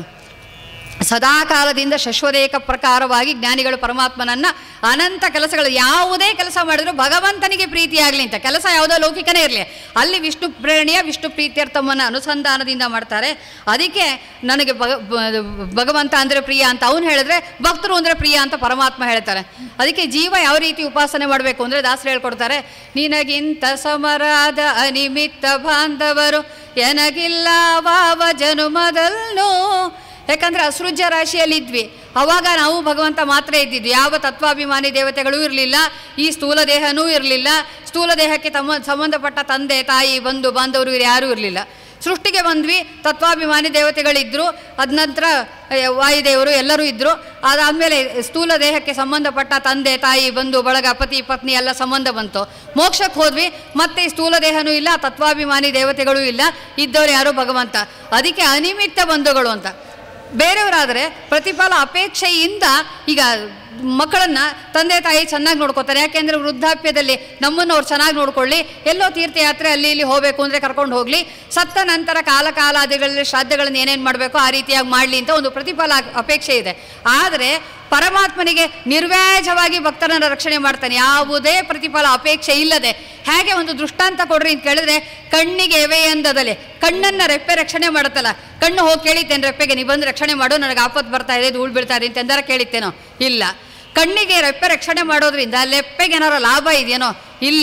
ಸದಾಕಾಲದಿಂದ ಶಶ್ವರೇಕ ಪ್ರಕಾರವಾಗಿ ಜ್ಞಾನಿಗಳು ಪರಮಾತ್ಮನನ್ನ ಅನಂತ ಕೆಲಸಗಳು ಯಾವುದೇ ಕೆಲಸ ಮಾಡಿದ್ರು ಭಗವಂತನಿಗೆ ಪ್ರೀತಿಯಾಗಲಿ ಅಂತ ಕೆಲಸ ಯಾವುದೋ ಲೌಕಿಕನೇ ಇರಲಿ ಅಲ್ಲಿ ವಿಷ್ಣು ಪ್ರೇರಣೆಯ ವಿಷ್ಣು ಪ್ರೀತ್ಯರ್ಥಮನ್ನ ಅನುಸಂಧಾನದಿಂದ ಮಾಡ್ತಾರೆ ಅದಕ್ಕೆ ನನಗೆ ಭಗ ಬ- ಭಗವಂತ ಅಂದರೆ ಪ್ರಿಯ ಅಂತ ಅವನು ಹೇಳಿದ್ರೆ ಭಕ್ತರು ಅಂದರೆ ಪ್ರಿಯ ಅಂತ ಪರಮಾತ್ಮ ಹೇಳ್ತಾರೆ ಅದಕ್ಕೆ ಜೀವ ಯಾವ ರೀತಿ ಉಪಾಸನೆ ಮಾಡಬೇಕು ಅಂದರೆ ದಾಸರು ಹೇಳ್ಕೊಡ್ತಾರೆ ನಿನಗಿಂತ ಸಮರಾದ ಅನಿಮಿತ್ತ ಬಾಂಧವರು ಎನಗಿಲ್ಲ ವಾವ ಜನುಮದಲ್ಲೂ ಯಾಕಂದ್ರೆ ಅಸೃಜ್ಯ ರಾಶಿಯಲ್ಲಿದ್ವಿ ಅವಾಗ ನಾವು ಭಗವಂತ ಮಾತ್ರ ಇದ್ದಿದ್ವಿ ಯಾವ ತತ್ವಾಭಿಮಾನಿ ದೇವತೆಗಳೂ ಇರಲಿಲ್ಲ ಈ ಸ್ಥೂಲ ದೇಹನೂ ಇರಲಿಲ್ಲ ಸ್ಥೂಲ ದೇಹಕ್ಕೆ ತಮ್ಮ ಸಂಬಂಧಪಟ್ಟ ತಂದೆ ತಾಯಿ ಬಂಧು ಬಾಂಧವರು ಇವ್ರು ಯಾರೂ ಇರಲಿಲ್ಲ ಸೃಷ್ಟಿಗೆ ಬಂದ್ವಿ ತತ್ವಾಭಿಮಾನಿ ದೇವತೆಗಳಿದ್ದರು ಅದ ನಂತರ ವಾಯುದೇವರು ಎಲ್ಲರೂ ಇದ್ದರು ಅದಾದಮೇಲೆ ಸ್ಥೂಲ ದೇಹಕ್ಕೆ ಸಂಬಂಧಪಟ್ಟ ತಂದೆ ತಾಯಿ ಬಂಧು ಬಳಗ ಪತಿ ಪತ್ನಿ ಎಲ್ಲ ಸಂಬಂಧ ಬಂತು ಮೋಕ್ಷಕ್ಕೆ ಹೋದ್ವಿ ಮತ್ತೆ ಈ ಸ್ಥೂಲ ದೇಹನೂ ಇಲ್ಲ ತತ್ವಾಭಿಮಾನಿ ದೇವತೆಗಳೂ ಇಲ್ಲ ಇದ್ದವ್ರು ಯಾರು ಭಗವಂತ ಅದಕ್ಕೆ ಅನಿಮಿತ್ತ ಬಂಧುಗಳು ಅಂತ ಬೇರೆಯವರಾದರೆ ಪ್ರತಿಫಲ ಅಪೇಕ್ಷೆಯಿಂದ ಈಗ ಮಕ್ಕಳನ್ನ ತಂದೆ ತಾಯಿ ಚೆನ್ನಾಗಿ ನೋಡ್ಕೋತಾರೆ ಯಾಕೆಂದರೆ ವೃದ್ಧಾಪ್ಯದಲ್ಲಿ ನಮ್ಮನ್ನು ಅವ್ರು ಚೆನ್ನಾಗಿ ನೋಡ್ಕೊಳ್ಳಿ ಎಲ್ಲೋ ತೀರ್ಥಯಾತ್ರೆ ಅಲ್ಲಿ ಇಲ್ಲಿ ಹೋಗಬೇಕು ಅಂದರೆ ಕರ್ಕೊಂಡು ಹೋಗಲಿ ಸತ್ತ ನಂತರ ಕಾಲ ಕಾಲಾದಿಗಳಲ್ಲಿ ಶ್ರಾದ್ದಗಳನ್ನು ಏನೇನು ಮಾಡಬೇಕು ಆ ರೀತಿಯಾಗಿ ಮಾಡಲಿ ಅಂತ ಒಂದು ಪ್ರತಿಫಲ ಅಪೇಕ್ಷೆ ಇದೆ ಆದರೆ ಪರಮಾತ್ಮನಿಗೆ ನಿರ್ವ್ಯಾಜವಾಗಿ ಭಕ್ತರನ್ನು ರಕ್ಷಣೆ ಮಾಡ್ತಾನೆ ಯಾವುದೇ ಪ್ರತಿಫಲ ಅಪೇಕ್ಷೆ ಇಲ್ಲದೆ ಹೇಗೆ ಒಂದು ದೃಷ್ಟಾಂತ ಕೊಡ್ರಿ ಅಂತ ಕೇಳಿದ್ರೆ ಕಣ್ಣಿಗೆ ಎವೆ ಎಂದದಲೆ ಕಣ್ಣನ್ನು ರೆಪ್ಪೆ ರಕ್ಷಣೆ ಮಾಡುತ್ತಲ್ಲ ಕಣ್ಣು ಹೋಗಿ ಕೇಳಿತ್ತೇನೆ ರೆಪ್ಪೆಗೆ ನೀವು ಬಂದು ರಕ್ಷಣೆ ಮಾಡು ನನಗೆ ಆಪತ್ತು ಬರ್ತಾ ಇದೆ ಧೂಳು ಬೀಳ್ತಾ ಇದೆ ಅಂತ ಎಂದಾರ ಕೇಳಿತ್ತೇನೋ ಇಲ್ಲ ಕಣ್ಣಿಗೆ ರೆಪ್ಪೆ ರಕ್ಷಣೆ ಮಾಡೋದ್ರಿಂದ ಲೆಪ್ಪೆಗೆ ಏನಾರ ಲಾಭ ಇದೆಯೇನೋ ಇಲ್ಲ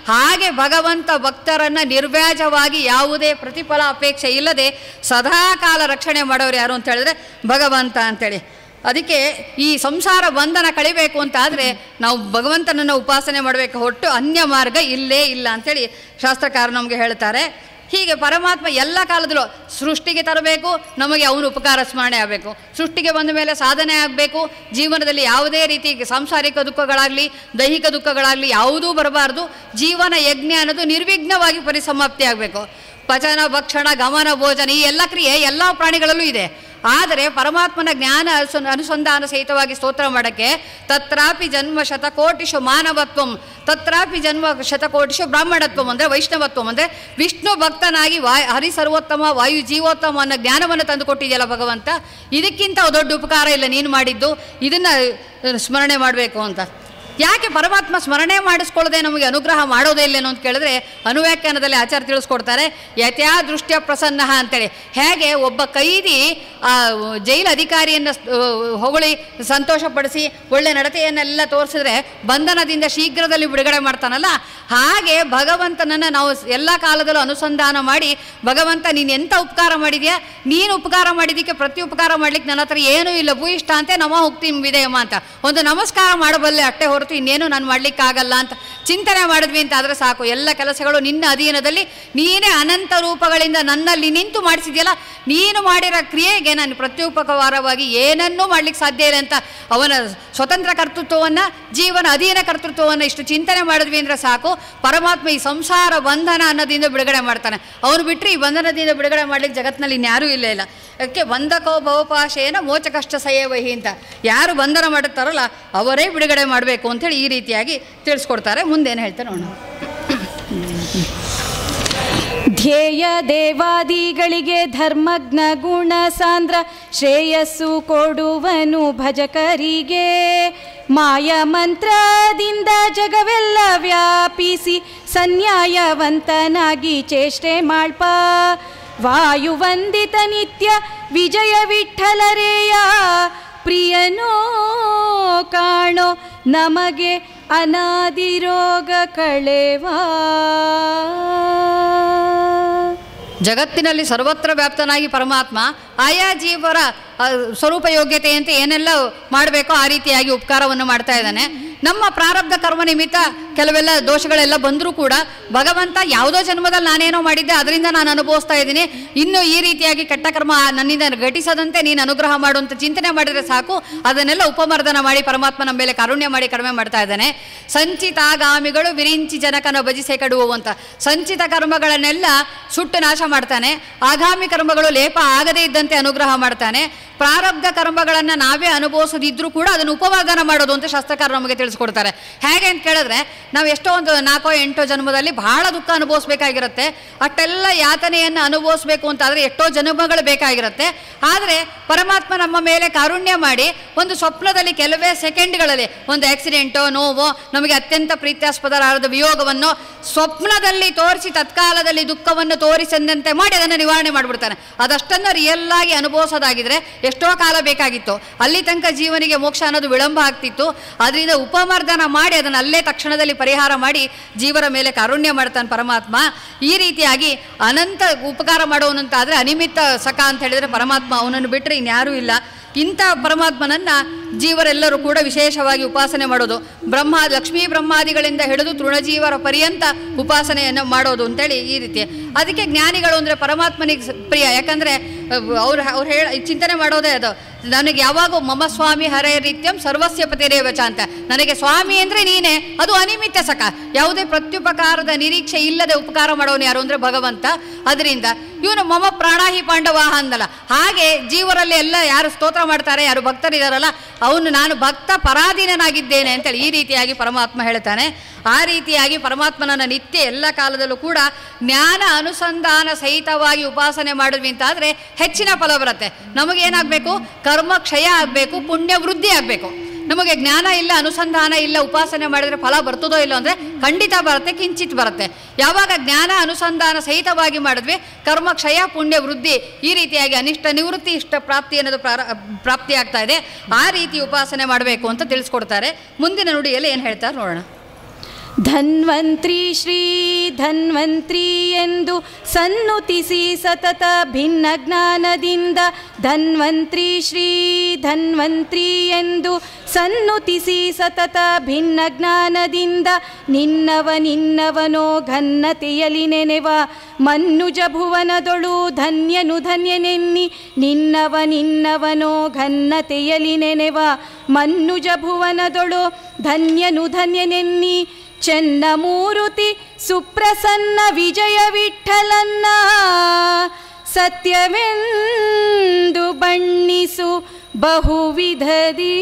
ಹಾಗೆ ಭಗವಂತ ಭಕ್ತರನ್ನು ನಿರ್ವ್ಯಾಜವಾಗಿ ಯಾವುದೇ ಪ್ರತಿಫಲ ಅಪೇಕ್ಷೆ ಇಲ್ಲದೆ ಸದಾಕಾಲ ರಕ್ಷಣೆ ಮಾಡೋರು ಯಾರು ಅಂತ ಹೇಳಿದ್ರೆ ಭಗವಂತ ಅಂತೇಳಿ ಅದಕ್ಕೆ ಈ ಸಂಸಾರ ಬಂಧನ ಕಳಿಬೇಕು ಅಂತ ಆದರೆ ನಾವು ಭಗವಂತನನ್ನು ಉಪಾಸನೆ ಮಾಡಬೇಕು ಹೊರತು ಅನ್ಯ ಮಾರ್ಗ ಇಲ್ಲೇ ಇಲ್ಲ ಅಂತೇಳಿ ಶಾಸ್ತ್ರಕಾರ ನಮಗೆ ಹೇಳ್ತಾರೆ ಹೀಗೆ ಪರಮಾತ್ಮ ಎಲ್ಲ ಕಾಲದಲ್ಲೂ ಸೃಷ್ಟಿಗೆ ತರಬೇಕು ನಮಗೆ ಅವನು ಉಪಕಾರ ಸ್ಮರಣೆ ಆಗಬೇಕು ಸೃಷ್ಟಿಗೆ ಬಂದ ಮೇಲೆ ಸಾಧನೆ ಆಗಬೇಕು ಜೀವನದಲ್ಲಿ ಯಾವುದೇ ರೀತಿ ಸಾಂಸಾರಿಕ ದುಃಖಗಳಾಗಲಿ ದೈಹಿಕ ದುಃಖಗಳಾಗಲಿ ಯಾವುದೂ ಬರಬಾರ್ದು ಜೀವನ ಯಜ್ಞ ಅನ್ನೋದು ನಿರ್ವಿಘ್ನವಾಗಿ ಪರಿಸಮಾಪ್ತಿ ಆಗಬೇಕು ಪಚನ ಭಕ್ಷಣ ಗಮನ ಭೋಜನ ಈ ಎಲ್ಲ ಕ್ರಿಯೆ ಎಲ್ಲ ಪ್ರಾಣಿಗಳಲ್ಲೂ ಇದೆ ಆದರೆ ಪರಮಾತ್ಮನ ಜ್ಞಾನ ಅನುಸ- ಅನುಸಂಧಾನ ಸಹಿತವಾಗಿ ಸ್ತೋತ್ರ ಮಾಡೋಕ್ಕೆ ತತ್ರಾಪಿ ಜನ್ಮ ಶತಕೋಟಿಷು ಮಾನವತ್ವಂ ತತ್ರಾಪಿ ಜನ್ಮ ಶತಕೋಟಿಷು ಬ್ರಾಹ್ಮಣತ್ವಂ ಅಂದರೆ ವೈಷ್ಣವತ್ವಂ ಅಂದರೆ ವಿಷ್ಣು ಭಕ್ತನಾಗಿ ವಾಯ್ ಹರಿ ಸರ್ವೋತ್ತಮ ವಾಯು ಜೀವೋತ್ತಮ ಅನ್ನೋ ಜ್ಞಾನವನ್ನು ತಂದು ಕೊಟ್ಟಿದೆಯಲ್ಲ ಭಗವಂತ ಇದಕ್ಕಿಂತ ದೊಡ್ಡ ಉಪಕಾರ ಇಲ್ಲ ನೀನು ಮಾಡಿದ್ದು ಇದನ್ನು ಸ್ಮರಣೆ ಮಾಡಬೇಕು ಅಂತ ಯಾಕೆ ಪರಮಾತ್ಮ ಸ್ಮರಣೆ ಮಾಡಿಸ್ಕೊಳ್ಳದೆ ನಮಗೆ ಅನುಗ್ರಹ ಮಾಡೋದೇ ಇಲ್ಲೇನೋ ಅಂತ ಕೇಳಿದ್ರೆ ಅನುವ್ಯಾಖ್ಯಾನದಲ್ಲಿ ಆಚಾರ್ಯ ತಿಳಿಸ್ಕೊಡ್ತಾರೆ ಯಥಾ ದೃಷ್ಟ್ಯ ಪ್ರಸನ್ನ ಅಂತೇಳಿ ಹೇಗೆ ಒಬ್ಬ ಕೈದಿ ಆ ಜೈಲು ಅಧಿಕಾರಿಯನ್ನು ಸ್- ಹೊಗಳಿ ಸಂತೋಷಪಡಿಸಿ ಒಳ್ಳೆ ನಡತೆಯನ್ನೆಲ್ಲ ತೋರಿಸಿದ್ರೆ ಬಂಧನದಿಂದ ಶೀಘ್ರದಲ್ಲಿ ಬಿಡುಗಡೆ ಮಾಡ್ತಾನಲ್ಲ ಹಾಗೆ ಭಗವಂತನನ್ನು ನಾವು ಎಲ್ಲ ಕಾಲದಲ್ಲೂ ಅನುಸಂಧಾನ ಮಾಡಿ ಭಗವಂತ ನೀನು ಎಂಥ ಉಪಕಾರ ಮಾಡಿದ್ಯಾ ನೀನು ಉಪಕಾರ ಮಾಡಿದ್ದಕ್ಕೆ ಪ್ರತಿ ಉಪಕಾರ ಮಾಡ್ಲಿಕ್ಕೆ ನನ್ನ ಹತ್ರ ಏನೂ ಇಲ್ಲ ಭೂಯಿಷ್ಠ ಅಂತೆ ನಮ ಹೋಗ್ತೀನಿ ವಿದಯಮ್ಮ ಅಂತ ಒಂದು ನಮಸ್ಕಾರ ಮಾಡಬಲ್ಲೆ ಅಟ್ಟೆ ಹೊರತು ಇನ್ನೇನು ನಾನು ಮಾಡ್ಲಿಕ್ಕಾಗಲ್ಲ ಅಂತ ಚಿಂತನೆ ಮಾಡಿದ್ವಿ ಅಂತ ಆದರೆ ಸಾಕು ಎಲ್ಲ ಕೆಲಸಗಳು ನಿನ್ನ ಅಧೀನದಲ್ಲಿ ನೀನೇ ಅನಂತ ರೂಪಗಳಿಂದ ನನ್ನಲ್ಲಿ ನಿಂತು ಮಾಡಿಸಿದ್ಯಲ್ಲ ನೀನು ಮಾಡಿರೋ ಕ್ರಿಯೆಗೆ ನಾನು ಪ್ರತ್ಯುಪಕಾರವಾಗಿ ಏನನ್ನೂ ಮಾಡ್ಲಿಕ್ಕೆ ಸಾಧ್ಯ ಇಲ್ಲ ಅಂತ ಅವನ ಸ್ವತಂತ್ರ ಕರ್ತೃತ್ವವನ್ನು ಜೀವನ ಅಧೀನ ಕರ್ತೃತ್ವವನ್ನು ಇಷ್ಟು ಚಿಂತನೆ ಮಾಡಿದ್ವಿ ಅಂದರೆ ಸಾಕು ಪರಮಾತ್ಮ ಈ ಸಂಸಾರ ಬಂಧನ ಅನ್ನೋದಿಂದ ಬಿಡುಗಡೆ ಮಾಡ್ತಾನೆ ಅವನು ಬಿಟ್ಟರೆ ಈ ಬಂಧನದಿಂದ ಬಿಡುಗಡೆ ಮಾಡ್ಲಿಕ್ಕೆ ಜಗತ್ತಿನಲ್ಲಿ ಇನ್ಯಾರೂ ಇಲ್ಲ ಇಲ್ಲ ಅದಕ್ಕೆ ಬಂಧಕೋ ಭವಪಾಶೇನ ಮೋಚ ಕಷ್ಟ ಸಯೇವಹಿ ಅಂತ ಯಾರು ಬಂಧನ ಮಾಡುತ್ತಾರಲ್ಲ ಅವರೇ ಬಿಡುಗಡೆ ಮಾಡಬೇಕು ಅಂತೇಳಿ ಈ ರೀತಿಯಾಗಿ ತಿಳಿಸ್ಕೊಡ್ತಾರೆ ಮುಂದೇನು ಹೇಳ್ತಾರೆ ನೋಡೋಣ ಧ್ಯೇಯ ದೇವಾದಿಗಳಿಗೆ ಧರ್ಮಜ್ಞ ಗುಣ ಸಾಂದ್ರ ಶ್ರೇಯಸ್ಸು ಕೊಡುವನು ಭಜಕರಿಗೆ ಮಾಯ ಮಂತ್ರದಿಂದ ಜಗವೆಲ್ಲ ವ್ಯಾಪಿಸಿ ಸನ್ಯಾಯವಂತನಾಗಿ ಚೇಷ್ಟೆ ಮಾಳ್ಪ ವಾಯುವಂದಿತ ನಿತ್ಯ ವಿಜಯ ವಿಠಲರೇಯ ಪ್ರಿಯನೋ ಕಾಣೋ ನಮಗೆ ಅನಾದಿರೋಗ ಕಳೆವಾ ಜಗತ್ತಿನಲ್ಲಿ ಸರ್ವತ್ರ ವ್ಯಾಪ್ತನಾಗಿ ಪರಮಾತ್ಮ ಆಯಾ ಜೀವರ ಆ, ಸ್ವರೂಪ ಯೋಗ್ಯತೆಯಂತೆ ಏನೆಲ್ಲ ಮಾಡಬೇಕೋ ಆ ರೀತಿಯಾಗಿ ಉಪಕಾರವನ್ನು ಮಾಡ್ತಾ ಇದ್ದಾನೆ ನಮ್ಮ ಪ್ರಾರಬ್ಧ ಕರ್ಮ ನಿಮಿತ್ತ ಕೆಲವೆಲ್ಲ ದೋಷಗಳೆಲ್ಲ ಬಂದರೂ ಕೂಡ ಭಗವಂತ ಯಾವುದೋ ಜನ್ಮದಲ್ಲಿ ನಾನೇನೋ ಮಾಡಿದ್ದೆ ಅದರಿಂದ ನಾನು ಅನುಭವಿಸ್ತಾ ಇದ್ದೀನಿ ಇನ್ನು ಈ ರೀತಿಯಾಗಿ ಕೆಟ್ಟ ಕರ್ಮ ನನ್ನಿಂದ ಘಟಿಸದಂತೆ ನೀನು ಅನುಗ್ರಹ ಮಾಡುವಂತ ಚಿಂತನೆ ಮಾಡಿದರೆ ಸಾಕು ಅದನ್ನೆಲ್ಲ ಉಪಮರ್ದನ ಮಾಡಿ ಪರಮಾತ್ಮ ನಮ್ಮ ಮೇಲೆ ಕಾರುಣ್ಯ ಮಾಡಿ ಕಡಿಮೆ ಮಾಡ್ತಾ ಇದ್ದಾನೆ ಸಂಚಿತಾಗಾಮಿಗಳು ವಿರಿಂಚಿ ಜನಕನ ಭಜಿಸೆ ಕಡುವು ಅಂತ ಸಂಚಿತ ಕರ್ಮಗಳನ್ನೆಲ್ಲ ಸುಟ್ಟು ನಾಶ ಮಾಡ್ತಾನೆ ಆಗಾಮಿ ಕರ್ಮಗಳು ಲೇಪ ಆಗದೇ ಇದ್ದಂತೆ ಅನುಗ್ರಹ ಮಾಡ್ತಾನೆ ಪ್ರಾರಬ್ಧ ಕರ್ಮಗಳನ್ನು ನಾವೇ ಅನುಭವಿಸದಿದ್ರೂ ಕೂಡ ಅದನ್ನು ಉಪವಾದನ ಮಾಡೋದು ಅಂತ ಶಾಸ್ತ್ರಕಾರ ನಮಗೆ ತಿಳಿಸ್ಕೊಡ್ತಾರೆ ಹೇಗೆ ಅಂತ ಕೇಳಿದ್ರೆ ನಾವು ಎಷ್ಟೋ ಒಂದು ನಾಲ್ಕೋ ಎಂಟೋ ಜನ್ಮದಲ್ಲಿ ಬಹಳ ದುಃಖ ಅನುಭವಿಸ್ಬೇಕಾಗಿರುತ್ತೆ ಅಷ್ಟೆಲ್ಲ ಯಾತನೆಯನ್ನು ಅನುಭವಿಸ್ಬೇಕು ಅಂತಾದರೆ ಎಷ್ಟೋ ಜನ್ಮಗಳು ಬೇಕಾಗಿರುತ್ತೆ ಆದರೆ ಪರಮಾತ್ಮ ನಮ್ಮ ಮೇಲೆ ಕಾರುಣ್ಯ ಮಾಡಿ ಒಂದು ಸ್ವಪ್ನದಲ್ಲಿ ಕೆಲವೇ ಸೆಕೆಂಡ್ಗಳಲ್ಲಿ ಒಂದು ಆಕ್ಸಿಡೆಂಟೋ ನೋವೋ ನಮಗೆ ಅತ್ಯಂತ ಪ್ರೀತ್ಯಾಸ್ಪದರಾದ ವಿಯೋಗವನ್ನು ಸ್ವಪ್ನದಲ್ಲಿ ತೋರಿಸಿ ತತ್ಕಾಲದಲ್ಲಿ ದುಃಖವನ್ನು ತೋರಿಸಂದಂತೆ ಮಾಡಿ ಅದನ್ನು ನಿವಾರಣೆ ಮಾಡಿಬಿಡ್ತಾನೆ ಅದಷ್ಟನ್ನು ರಿಯಲ್ ಆಗಿ ಅನುಭವಿಸೋದಾಗಿದ್ರೆ ಎಷ್ಟೋ ಕಾಲ ಬೇಕಾಗಿತ್ತು ಅಲ್ಲಿ ತನಕ ಜೀವನಿಗೆ ಮೋಕ್ಷ ಅನ್ನೋದು ವಿಳಂಬ ಆಗ್ತಿತ್ತು ಅದರಿಂದ ಉಪಮರ್ದನ ಮಾಡಿ ಅದನ್ನು ಅಲ್ಲೇ ತಕ್ಷಣದಲ್ಲಿ ಪರಿಹಾರ ಮಾಡಿ ಜೀವರ ಮೇಲೆ ಕಾರುಣ್ಯ ಮಾಡ್ತಾನೆ ಪರಮಾತ್ಮ ಈ ರೀತಿಯಾಗಿ ಅನಂತ ಉಪಕಾರ ಮಾಡೋನಂತಾದರೆ ಅನಿಮಿತ್ತ ಸಖ ಅಂತ ಹೇಳಿದರೆ ಪರಮಾತ್ಮ ಅವನನ್ನು ಬಿಟ್ಟರೆ ಇನ್ಯಾರೂ ಇಲ್ಲ ಇಂಥ ಪರಮಾತ್ಮನನ್ನ ಜೀವರೆಲ್ಲರೂ ಕೂಡ ವಿಶೇಷವಾಗಿ ಉಪಾಸನೆ ಮಾಡೋದು ಬ್ರಹ್ಮ ಲಕ್ಷ್ಮೀ ಬ್ರಹ್ಮಾದಿಗಳಿಂದ ಹಿಡಿದು ತೃಣಜೀವರ ಪರ್ಯಂತ ಉಪಾಸನೆಯನ್ನು ಮಾಡೋದು ಅಂತೇಳಿ ಈ ರೀತಿ ಅದಕ್ಕೆ ಜ್ಞಾನಿಗಳು ಅಂದರೆ ಪರಮಾತ್ಮನಿಗೆ ಸ- ಪ್ರಿಯ ಯಾಕಂದರೆ ಅವ್ರು ಅವ್ರು ಹೇಳ ಚಿಂತನೆ ಮಾಡೋದೇ ಅದು ನನಗೆ ಯಾವಾಗೂ ಮಮ ಸ್ವಾಮಿ ಹರೇ ರೀತ್ಯಂ ಸರ್ವಸ್ಯ ಪತಿರೇವಚ ಅಂತ ನನಗೆ ಸ್ವಾಮಿ ಅಂದರೆ ನೀನೇ ಅದು ಅನಿಮಿತ್ತ ಸಖ ಯಾವುದೇ ಪ್ರತ್ಯುಪಕಾರದ ನಿರೀಕ್ಷೆ ಇಲ್ಲದೆ ಉಪಕಾರ ಮಾಡೋನು ಯಾರು ಅಂದರೆ ಭಗವಂತ ಅದರಿಂದ ಇವನು ಮಮ ಪ್ರಾಣಾಹಿ ಪಾಂಡವಾಹ ಅಂದಲ್ಲ ಹಾಗೆ ಜೀವರಲ್ಲಿ ಎಲ್ಲ ಯಾರು ಸ್ತೋತ್ರ ಮಾಡ್ತಾರೆ ಯಾರು ಭಕ್ತರಿದಾರಲ್ಲ ಅವನು ನಾನು ಭಕ್ತ ಪರಾಧೀನನಾಗಿದ್ದೇನೆ ಅಂತೇಳಿ ಈ ರೀತಿಯಾಗಿ ಪರಮಾತ್ಮ ಹೇಳ್ತಾನೆ ಆ ರೀತಿಯಾಗಿ ಪರಮಾತ್ಮನನ್ನ ನಿತ್ಯ ಎಲ್ಲ ಕಾಲದಲ್ಲೂ ಕೂಡ ಜ್ಞಾನ ಅನುಸಂಧಾನ ಸಹಿತವಾಗಿ ಉಪಾಸನೆ ಮಾಡಿದ್ವಿ ಅಂತಾದರೆ ಹೆಚ್ಚಿನ ಫಲ ಬರುತ್ತೆ ನಮಗೇನಾಗಬೇಕು ಕರ್ಮ ಕ್ಷಯ ಆಗಬೇಕು ಪುಣ್ಯ ವೃದ್ಧಿ ಆಗಬೇಕು ನಮಗೆ ಜ್ಞಾನ ಇಲ್ಲ ಅನುಸಂಧಾನ ಇಲ್ಲ ಉಪಾಸನೆ ಮಾಡಿದರೆ ಫಲ ಬರ್ತದೋ ಇಲ್ಲೋ ಅಂದರೆ ಖಂಡಿತ ಬರುತ್ತೆ ಕಿಂಚಿತ್ ಬರುತ್ತೆ ಯಾವಾಗ ಜ್ಞಾನ ಅನುಸಂಧಾನ ಸಹಿತವಾಗಿ ಮಾಡಿದ್ವಿ ಕರ್ಮ ಕ್ಷಯ ಪುಣ್ಯ ವೃದ್ಧಿ ಈ ರೀತಿಯಾಗಿ ಅನಿಷ್ಟ ನಿವೃತ್ತಿ ಇಷ್ಟ ಪ್ರಾಪ್ತಿ ಅನ್ನೋದು ಪ್ರಾರ ಪ್ರಾಪ್ತಿ ಆಗ್ತಾ ಇದೆ ಆ ರೀತಿ ಉಪಾಸನೆ ಮಾಡಬೇಕು ಅಂತ ತಿಳಿಸ್ಕೊಡ್ತಾರೆ ಮುಂದಿನ ನುಡಿಯಲ್ಲಿ ಏನು ಹೇಳ್ತಾರೆ ನೋಡೋಣ ಧನ್ವಂತ್ರಿ ಶ್ರೀ ಧನ್ವಂತ್ರಿ ಎಂದು ಸನ್ನುತಿಸಿ ಸತತ ಭಿನ್ನ ಜ್ಞಾನದಿಂದ ಧನ್ವಂತ್ರಿ ಶ್ರೀ ಧನ್ವಂತ್ರಿ ಎಂದು ಸನ್ನುತಿಸಿ ಸತತ ಭಿನ್ನ ಜ್ಞಾನದಿಂದ ನಿನ್ನವ ನಿನ್ನವನೋ ಘನ್ನತೆಯಲಿ ನೆನೆವ ಮನ್ನುಜ ಭುವನದೊಳು ಧನ್ಯನು ಧನ್ಯನೆನ್ನಿ ನಿನ್ನವ ನಿನ್ನವನೋ ಘನ್ನತೆಯಲಿ ನೆನೆವ ಮನ್ನುಜ ಭುವನದೊಳು ಧನ್ಯನು ಧನ್ಯನೆನ್ನಿ ಚೆನ್ನ ಮೂರುತಿ ಸುಪ್ರಸನ್ನ ವಿಜಯ ವಿಠಲನ್ನ ಸತ್ಯವೆಂದು ಬಣ್ಣಿಸು ಬಹುವಿಧದಿ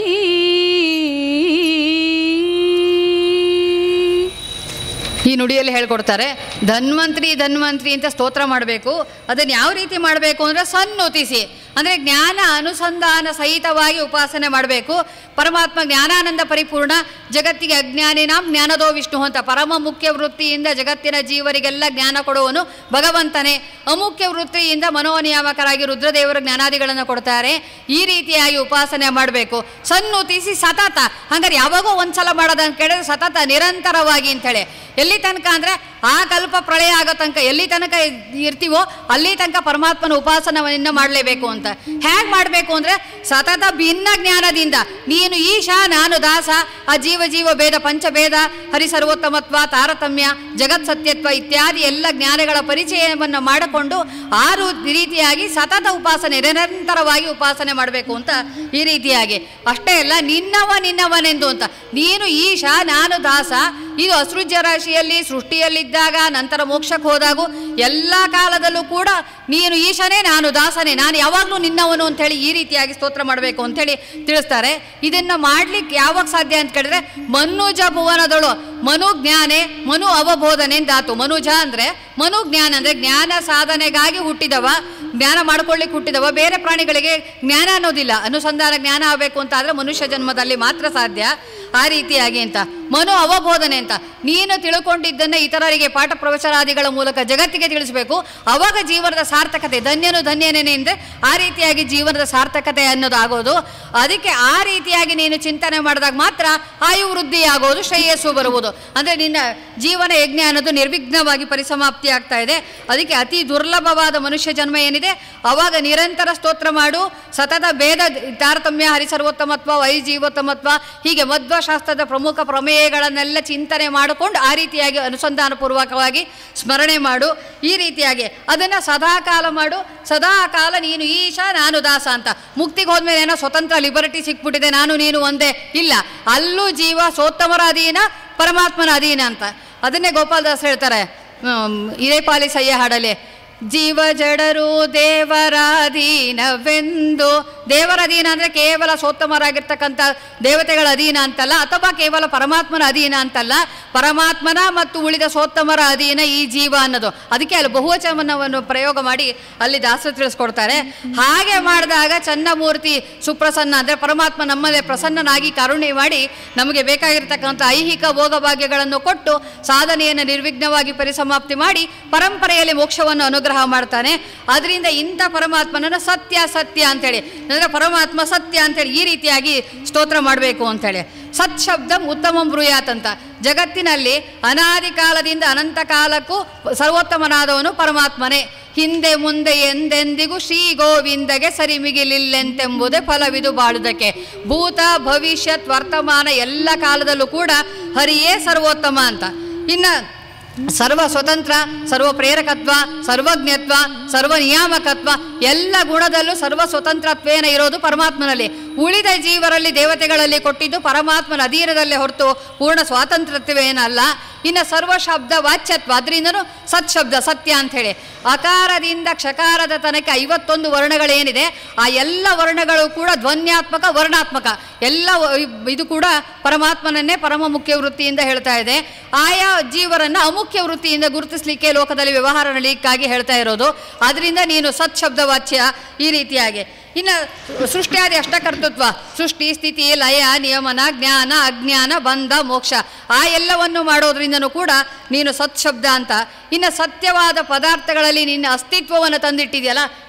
ಈ ನುಡಿಯಲ್ಲಿ ಹೇಳ್ಕೊಡ್ತಾರೆ ಧನ್ವಂತ್ರಿ ಧನ್ವಂತ್ರಿ ಅಂತ ಸ್ತೋತ್ರ ಮಾಡಬೇಕು ಅದನ್ನು ಯಾವ ರೀತಿ ಮಾಡಬೇಕು ಅಂದರೆ ಸನ್ನುತಿಸಿ ಅಂದರೆ ಜ್ಞಾನ ಅನುಸಂಧಾನ ಸಹಿತವಾಗಿ ಉಪಾಸನೆ ಮಾಡಬೇಕು ಪರಮಾತ್ಮ ಜ್ಞಾನಾನಂದ ಪರಿಪೂರ್ಣ ಜಗತ್ತಿಗೆ ಅಜ್ಞಾನಿನಾಂ ಜ್ಞಾನದೋ ವಿಷ್ಣು ಅಂತ ಪರಮ ಮುಖ್ಯ ವೃತ್ತಿಯಿಂದ ಜಗತ್ತಿನ ಜೀವರಿಗೆಲ್ಲ ಜ್ಞಾನ ಕೊಡುವನು ಭಗವಂತನೇ ಅಮುಖ್ಯ ವೃತ್ತಿಯಿಂದ ಮನೋನಿಯಾಮಕರಾಗಿ ರುದ್ರದೇವರು ಜ್ಞಾನಾದಿಗಳನ್ನು ಕೊಡ್ತಾರೆ ಈ ರೀತಿಯಾಗಿ ಉಪಾಸನೆ ಮಾಡಬೇಕು ಸನ್ನುತಿಸಿ ಸತತ ಹಂಗಾರೆ ಯಾವಾಗೋ ಒಂದ್ಸಲ ಮಾಡೋದಂತ ಕೇಳಿದ್ರೆ ಸತತ ನಿರಂತರವಾಗಿ ಅಂತೇಳಿ ಎಲ್ಲಿ ತನಕ ಅಂದರೆ ಆ ಕಲ್ಪ ಪ್ರಳಯ ಆಗೋ ತನಕ ಎಲ್ಲಿ ತನಕ ಇರ್ತೀವೋ ಅಲ್ಲಿ ತನಕ ಪರಮಾತ್ಮನ ಉಪಾಸನವನ್ನು ಮಾಡಲೇಬೇಕು ಅಂತ ಹೇಗೆ ಮಾಡಬೇಕು ಅಂದರೆ ಸತತ ಭಿನ್ನ ಜ್ಞಾನದಿಂದ ನೀನು ಈಶ ನಾನು ದಾಸ ಆ ಜೀವ ಜೀವ ಭೇದ ಪಂಚಭೇದ ಹರಿಸರ್ವೋತ್ತಮತ್ವ ತಾರತಮ್ಯ ಜಗತ್ ಸತ್ಯತ್ವ ಇತ್ಯಾದಿ ಎಲ್ಲ ಜ್ಞಾನಗಳ ಪರಿಚಯವನ್ನು ಮಾಡಿಕೊಂಡು ಆ ರೂ- ರೀತಿಯಾಗಿ ಸತತ ಉಪಾಸನೆ ನಿರಂತರವಾಗಿ ಉಪಾಸನೆ ಮಾಡಬೇಕು ಅಂತ ಈ ರೀತಿಯಾಗಿ ಅಷ್ಟೇ ಅಲ್ಲ ನಿನ್ನವ ನಿನ್ನವನೆಂದು ಅಂತ ನೀನು ಈಶ ನಾನು ದಾಸ ಇದು ಅಸೃಜ್ಯ ರಾಶಿಯಲ್ಲಿ ಸೃಷ್ಟಿಯಲ್ಲಿದ್ದಾಗ ನಂತರ ಮೋಕ್ಷಕ್ಕೆ ಹೋದಾಗೂ ಎಲ್ಲ ಕಾಲದಲ್ಲೂ ಕೂಡ ನೀನು ಈಶನೇ ನಾನು ದಾಸನೇ ನಾನು ಯಾವಾಗಲೂ ನಿನ್ನವನು ಅಂತೇಳಿ ಈ ರೀತಿಯಾಗಿ ಸ್ತೋತ್ರ ಮಾಡಬೇಕು ಅಂತೇಳಿ ತಿಳಿಸ್ತಾರೆ ಇದನ್ನು ಮಾಡ್ಲಿಕ್ಕೆ ಯಾವಾಗ ಸಾಧ್ಯ ಅಂತ ಕೇಳಿದ್ರೆ ಮನುಜ ಭುವನದಳು ಮನು ಜ್ಞಾನೆ ಮನು ಅವಬೋಧನೆ ಎಂದಾತು ಮನುಜ ಅಂದರೆ ಮನು ಜ್ಞಾನ ಅಂದರೆ ಜ್ಞಾನ ಸಾಧನೆಗಾಗಿ ಹುಟ್ಟಿದವ ಜ್ಞಾನ ಮಾಡ್ಕೊಳ್ಳಿಕ್ಕೆ ಹುಟ್ಟಿದವ ಬೇರೆ ಪ್ರಾಣಿಗಳಿಗೆ ಜ್ಞಾನ ಅನ್ನೋದಿಲ್ಲ ಅನುಸಂಧಾನ ಜ್ಞಾನ ಆಗಬೇಕು ಅಂತ ಆದರೆ ಮನುಷ್ಯ ಜನ್ಮದಲ್ಲಿ ಮಾತ್ರ ಸಾಧ್ಯ ಆ ರೀತಿಯಾಗಿ ಅಂತ ಮನು ಅವಬೋಧನೆ ಅಂತ ನೀನು ತಿಳ್ಕೊಂಡಿದ್ದನ್ನ ಇತರರಿಗೆ ಪಾಠ ಪ್ರವಚನಾದಿಗಳ ಮೂಲಕ ಜಗತ್ತಿಗೆ ತಿಳಿಸಬೇಕು ಅವಾಗ ಜೀವನದ ಸಾರ್ಥಕತೆ ಧನ್ಯನು ಧನ್ಯನೇನೆ ಅಂದರೆ ಆ ರೀತಿಯಾಗಿ ಜೀವನದ ಸಾರ್ಥಕತೆ ಅನ್ನೋದು ಆಗೋದು ಅದಕ್ಕೆ ಆ ರೀತಿಯಾಗಿ ನೀನು ಚಿಂತನೆ ಮಾಡಿದಾಗ ಮಾತ್ರ ಆಯು ವೃದ್ಧಿ ಆಗೋದು ಶ್ರೇಯಸ್ಸು ಬರುವುದು ಅಂದರೆ ನಿನ್ನ ಜೀವನ ಯಜ್ಞ ಅನ್ನೋದು ನಿರ್ವಿಘ್ನವಾಗಿ ಪರಿಸಮಾಪ್ತಿ ಆಗ್ತಾ ಇದೆ ಅದಕ್ಕೆ ಅತಿ ದುರ್ಲಭವಾದ ಮನುಷ್ಯ ಜನ್ಮ ಏನಿದೆ ಅವಾಗ ನಿರಂತರ ಸ್ತೋತ್ರ ಮಾಡು ಸತತ ಭೇದ ತಾರತಮ್ಯ ಹರಿಸರ್ವೋತ್ತಮತ್ವ ವೈಜೀವೋತ್ತಮತ್ವ ಹೀಗೆ ಮಧ್ವಶಾಸ್ತ್ರದ ಪ್ರಮುಖ ಪ್ರಮೇಯಗಳನ್ನೆಲ್ಲ ಚಿಂತನೆ ಮಾಡಿಕೊಂಡು ಆ ರೀತಿಯಾಗಿ ಅನುಸಂಧಾನಪೂರ್ವಕವಾಗಿ ಸ್ಮರಣೆ ಮಾಡು ಈ ರೀತಿಯಾಗಿ ಅದನ್ನು ಸದಾಕಾಲ ಮಾಡು ಸದಾ ಕಾಲ ನೀನು ಈಶ ನಾನು ದಾಸ ಅಂತ ಮುಕ್ತಿಗೆ ಹೋದ್ಮೇಲೆ ಏನೋ ಸ್ವತಂತ್ರ ಲಿಬರ್ಟಿ ಸಿಕ್ಬಿಟ್ಟಿದೆ ನಾನು ನೀನು ಒಂದೇ ಇಲ್ಲ ಅಲ್ಲೂ ಜೀವ ಸೋತ್ತಮರ ಅಧೀನ ಪರಮಾತ್ಮನ ಅಧೀನ ಅಂತ ಅದನ್ನೇ ಗೋಪಾಲದಾಸ್ ಹೇಳ್ತಾರೆ ಹ್ಮ್, ಇದೇ ಪಾಲಿಸಯ್ಯ ಹಾಡಲಿ ಜೀವ ಜಡರು ದೇವರಾಧೀನವೆಂದು ದೇವರ ಅಧೀನ ಅಂದರೆ ಕೇವಲ ಸೋತ್ತಮರಾಗಿರ್ತಕ್ಕಂಥ ದೇವತೆಗಳ ಅಧೀನ ಅಂತಲ್ಲ ಅಥವಾ ಕೇವಲ ಪರಮಾತ್ಮನ ಅಧೀನ ಅಂತಲ್ಲ ಪರಮಾತ್ಮನ ಮತ್ತು ಉಳಿದ ಸೋತ್ತಮರ ಅಧೀನ ಈ ಜೀವ ಅನ್ನೋದು ಅದಕ್ಕೆ ಅಲ್ಲಿ ಬಹುವಚನವನ್ನು ಪ್ರಯೋಗ ಮಾಡಿ ಅಲ್ಲಿ ದಾಸರು ತಿಳಿಸ್ಕೊಡ್ತಾರೆ ಹಾಗೆ ಮಾಡಿದಾಗ ಚನ್ನಮೂರ್ತಿ ಸುಪ್ರಸನ್ನ ಅಂದರೆ ಪರಮಾತ್ಮ ನಮ್ಮದೇ ಪ್ರಸನ್ನನಾಗಿ ಕರುಣೆ ಮಾಡಿ ನಮಗೆ ಬೇಕಾಗಿರ್ತಕ್ಕಂಥ ಐಹಿಕ ಭೋಗಭಾಗ್ಯಗಳನ್ನು ಕೊಟ್ಟು ಸಾಧನೆಯನ್ನು ನಿರ್ವಿಘ್ನವಾಗಿ ಪರಿಸಮಾಪ್ತಿ ಮಾಡಿ ಪರಂಪರೆಯಲ್ಲಿ ಮೋಕ್ಷವನ್ನು ಅನುಗ್ರಹ ಮಾಡ್ತಾನೆ ಅದರಿಂದ ಇಂಥ ಪರಮಾತ್ಮನನ್ನು ಸತ್ಯ ಸತ್ಯ ಅಂತೇಳಿ ಅಂದರೆ ಪರಮಾತ್ಮ ಸತ್ಯ ಅಂತೇಳಿ ಈ ರೀತಿಯಾಗಿ ಸ್ತೋತ್ರ ಮಾಡಬೇಕು ಅಂತೇಳಿ ಸತ್ ಶಬ್ದ ಉತ್ತಮ ಬ್ರೂಯಾತ್ ಅಂತ ಜಗತ್ತಿನಲ್ಲಿ ಅನಾದಿ ಕಾಲದಿಂದ ಅನಂತ ಕಾಲಕ್ಕೂ ಸರ್ವೋತ್ತಮನಾದವನು ಪರಮಾತ್ಮನೇ ಹಿಂದೆ ಮುಂದೆ ಎಂದೆಂದಿಗೂ ಶ್ರೀ ಗೋವಿಂದಗೆ ಸರಿಮಿಗಿಲಿಲ್ಲೆಂತೆಂಬುದೇ ಫಲವಿದು ಬಾಳುವುದಕ್ಕೆ ಭೂತ ಭವಿಷ್ಯತ್ ವರ್ತಮಾನ ಎಲ್ಲ ಕಾಲದಲ್ಲೂ ಕೂಡ ಹರಿಯೇ ಸರ್ವೋತ್ತಮ ಅಂತ ಇನ್ನು ಸರ್ವ ಸ್ವತಂತ್ರ ಸರ್ವ ಪ್ರೇರಕತ್ವ ಸರ್ವಜ್ಞತ್ವ ಸರ್ವ ನಿಯಾಮಕತ್ವ ಎಲ್ಲ ಗುಣದಲ್ಲೂ ಸರ್ವ ಸ್ವತಂತ್ರತ್ವೇನ ಇರೋದು ಪರಮಾತ್ಮನಲ್ಲಿ ಉಳಿದ ಜೀವರಲ್ಲಿ ದೇವತೆಗಳಲ್ಲಿ ಕೊಟ್ಟಿದ್ದು ಪರಮಾತ್ಮನ ಅಧೀನದಲ್ಲೇ ಹೊರತು ಪೂರ್ಣ ಸ್ವಾತಂತ್ರ್ಯತ್ವೇನಲ್ಲ ಇನ್ನು ಸರ್ವ ಶಬ್ದ ವಾಚ್ಯತ್ವ ಅದರಿಂದನೂ ಸತ್ ಶಬ್ದ ಸತ್ಯ ಅಂಥೇಳಿ ಅಕಾರದಿಂದ ಕ್ಷಕಾರದ ತನಕ ಐವತ್ತೊಂದು ವರ್ಣಗಳೇನಿದೆ ಆ ಎಲ್ಲ ವರ್ಣಗಳು ಕೂಡ ಧ್ವನ್ಯಾತ್ಮಕ ವರ್ಣಾತ್ಮಕ ಎಲ್ಲ ವ- ಇದು ಕೂಡ ಪರಮಾತ್ಮನನ್ನೇ ಪರಮ ಮುಖ್ಯ ವೃತ್ತಿಯಿಂದ ಹೇಳ್ತಾ ಇದೆ ಆಯಾ ಜೀವರನ್ನು ಅಮುಖ್ಯ ವೃತ್ತಿಯಿಂದ ಗುರುತಿಸಲಿಕ್ಕೆ ಲೋಕದಲ್ಲಿ ವ್ಯವಹಾರ ನಡೀಲಿಕ್ಕಾಗಿ ಹೇಳ್ತಾ ಇರೋದು ಅದರಿಂದ ನೀನು ಸತ್ ಶಬ್ದ ವಾಚ್ಯ ಈ ರೀತಿಯಾಗಿ ಇನ್ನು ಸೃಷ್ಟಿಯಾದಿ ಅಷ್ಟಕರ್ತೃತ್ವ ಸೃಷ್ಟಿ ಸ್ಥಿತಿ ಲಯ ನಿಯಮನ ಜ್ಞಾನ ಅಜ್ಞಾನ ಬಂಧ ಮೋಕ್ಷ ಆ ಎಲ್ಲವನ್ನು ಮಾಡೋದ್ರಿಂದನೂ ಕೂಡ ನೀನು ಸತ್ ಶಬ್ದ ಅಂತ ಇನ್ನು ಸತ್ಯವಾದ ಪದಾರ್ಥಗಳಲ್ಲಿ ನಿನ್ನ ಅಸ್ತಿತ್ವವನ್ನು ತಂದಿಟ್ಟಿದೆಯಲ್ಲ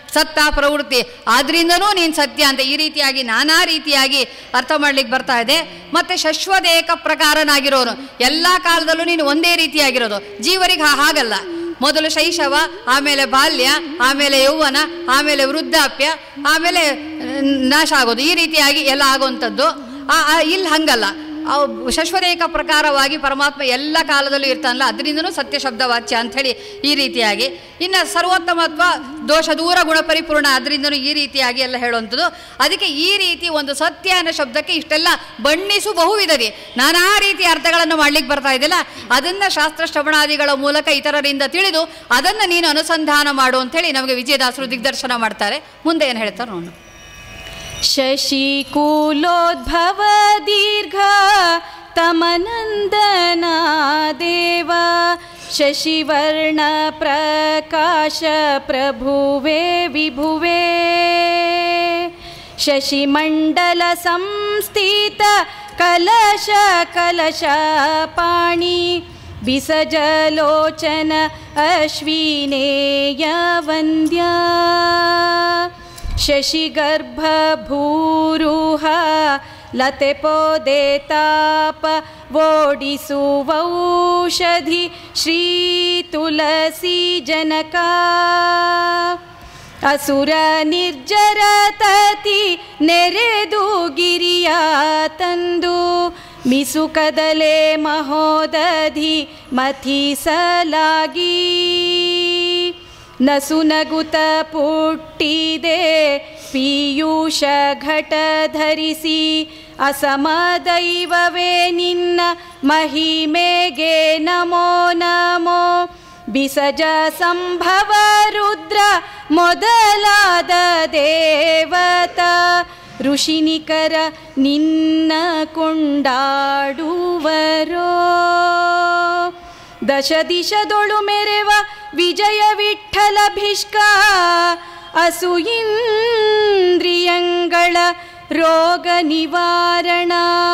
ಸತ್ತ ಪ್ರವೃತ್ತಿ ಆದ್ರಿಂದನೂ ನೀನು ಸತ್ಯ ಅಂತ ಈ ರೀತಿಯಾಗಿ ನಾನಾ ರೀತಿಯಾಗಿ ಅರ್ಥ ಮಾಡ್ಲಿಕ್ಕೆ ಬರ್ತಾ ಇದೆ ಮತ್ತೆ ಶಶ್ವದೇಕ ಪ್ರಕಾರನಾಗಿರೋನು ಎಲ್ಲ ಕಾಲದಲ್ಲೂ ನೀನು ಒಂದೇ ರೀತಿಯಾಗಿರೋದು ಜೀವರಿಗೆ ಹಾ- ಹಾಗಲ್ಲ ಮೊದಲು ಶೈಶವ ಆಮೇಲೆ ಬಾಲ್ಯ ಆಮೇಲೆ ಯೌವನ ಆಮೇಲೆ ವೃದ್ಧಾಪ್ಯ ಆಮೇಲೆ ನ್- ನಾಶ ಆಗೋದು ಈ ರೀತಿಯಾಗಿ ಎಲ್ಲ ಆಗುವಂಥದ್ದು ಆ- ಆ- ಇಲ್ಲಿ ಹಂಗಲ್ಲ ಅವ್ ಶಶ್ವರೇಖ ಪ್ರಕಾರವಾಗಿ ಪರಮಾತ್ಮ ಎಲ್ಲ ಕಾಲದಲ್ಲೂ ಇರ್ತಾನಲ್ಲ ಅದರಿಂದನೂ ಸತ್ಯ ಶಬ್ದ ವಾಚ್ಯ ಅಂಥೇಳಿ ಈ ರೀತಿಯಾಗಿ ಇನ್ನು ಸರ್ವೋತ್ತಮತ್ವ ದೋಷ ದೂರ ಗುಣ ಪರಿಪೂರ್ಣ ಅದರಿಂದನೂ ಈ ರೀತಿಯಾಗಿ ಎಲ್ಲ ಹೇಳುವಂಥದ್ದು ಅದಕ್ಕೆ ಈ ರೀತಿ ಒಂದು ಸತ್ಯ ಅನ್ನೋ ಶಬ್ದಕ್ಕೆ ಇಷ್ಟೆಲ್ಲ ಬಣ್ಣಿಸು ಬಹುವಿಧದಿ ನಾನಾ ರೀತಿಯ ಅರ್ಥಗಳನ್ನು ಮಾಡ್ಲಿಕ್ಕೆ ಬರ್ತಾ ಇದೆಯಲ್ಲ ಅದನ್ನು ಶಾಸ್ತ್ರ ಶ್ರವಣಾದಿಗಳ ಮೂಲಕ ಇತರರಿಂದ ತಿಳಿದು ಅದನ್ನು ನೀನು ಅನುಸಂಧಾನ ಮಾಡು ಅಂತೇಳಿ ನಮಗೆ ವಿಜಯದಾಸರು ದಿಗ್ದರ್ಶನ ಮಾಡ್ತಾರೆ ಮುಂದೆ ಏನು ಹೇಳ್ತಾರೆ ನೋಡು शशिकूलोद्भव दीर्घ तमनन्दना देव शशिवर्ण प्रकाश प्रभुवे विभुवे शशिमण्डल संस्थित कलश कलश पाणि विसजलोचन अश्विनेय वन्द्या शशिगर्भभूरुह लतेपोदेताप वोडिसुवौषधि श्रीतुलसीजनका असुर निर्जरतति ನೆರೆದು ಗಿರಿಯ ತಂದು ಮಿಸುಕದಲೆ ಮಹೋದಧಿ ಮಥಿಸಲಾಗಿ ನಸುನಗುತ ಪುಟ್ಟಿದೆ ಪೀಯೂಷ ಘಟ ಧರಿಸಿ ಅಸಮ ದೈವವೇ ನಿನ್ನ ಮಹಿಮೆಗೆ ನಮೋ ನಮೋ ಬಿಸಜ ಸಂಭವ ರುದ್ರ ಮೊದಲಾದ ದೇವತಾ ಋಷಿನಿಕರ ನಿನ್ನ ಕೊಂಡಾಡುವರೋ ದಶ ದಿಶದೊಳು ಮೆರೆವ ವಿಜಯ ವಿಠಲ ಭಿಷ್ಕ ಅಸೂಯಿಂದ್ರಿಯಂಗಳ ರೋಗ ನಿವಾರಣ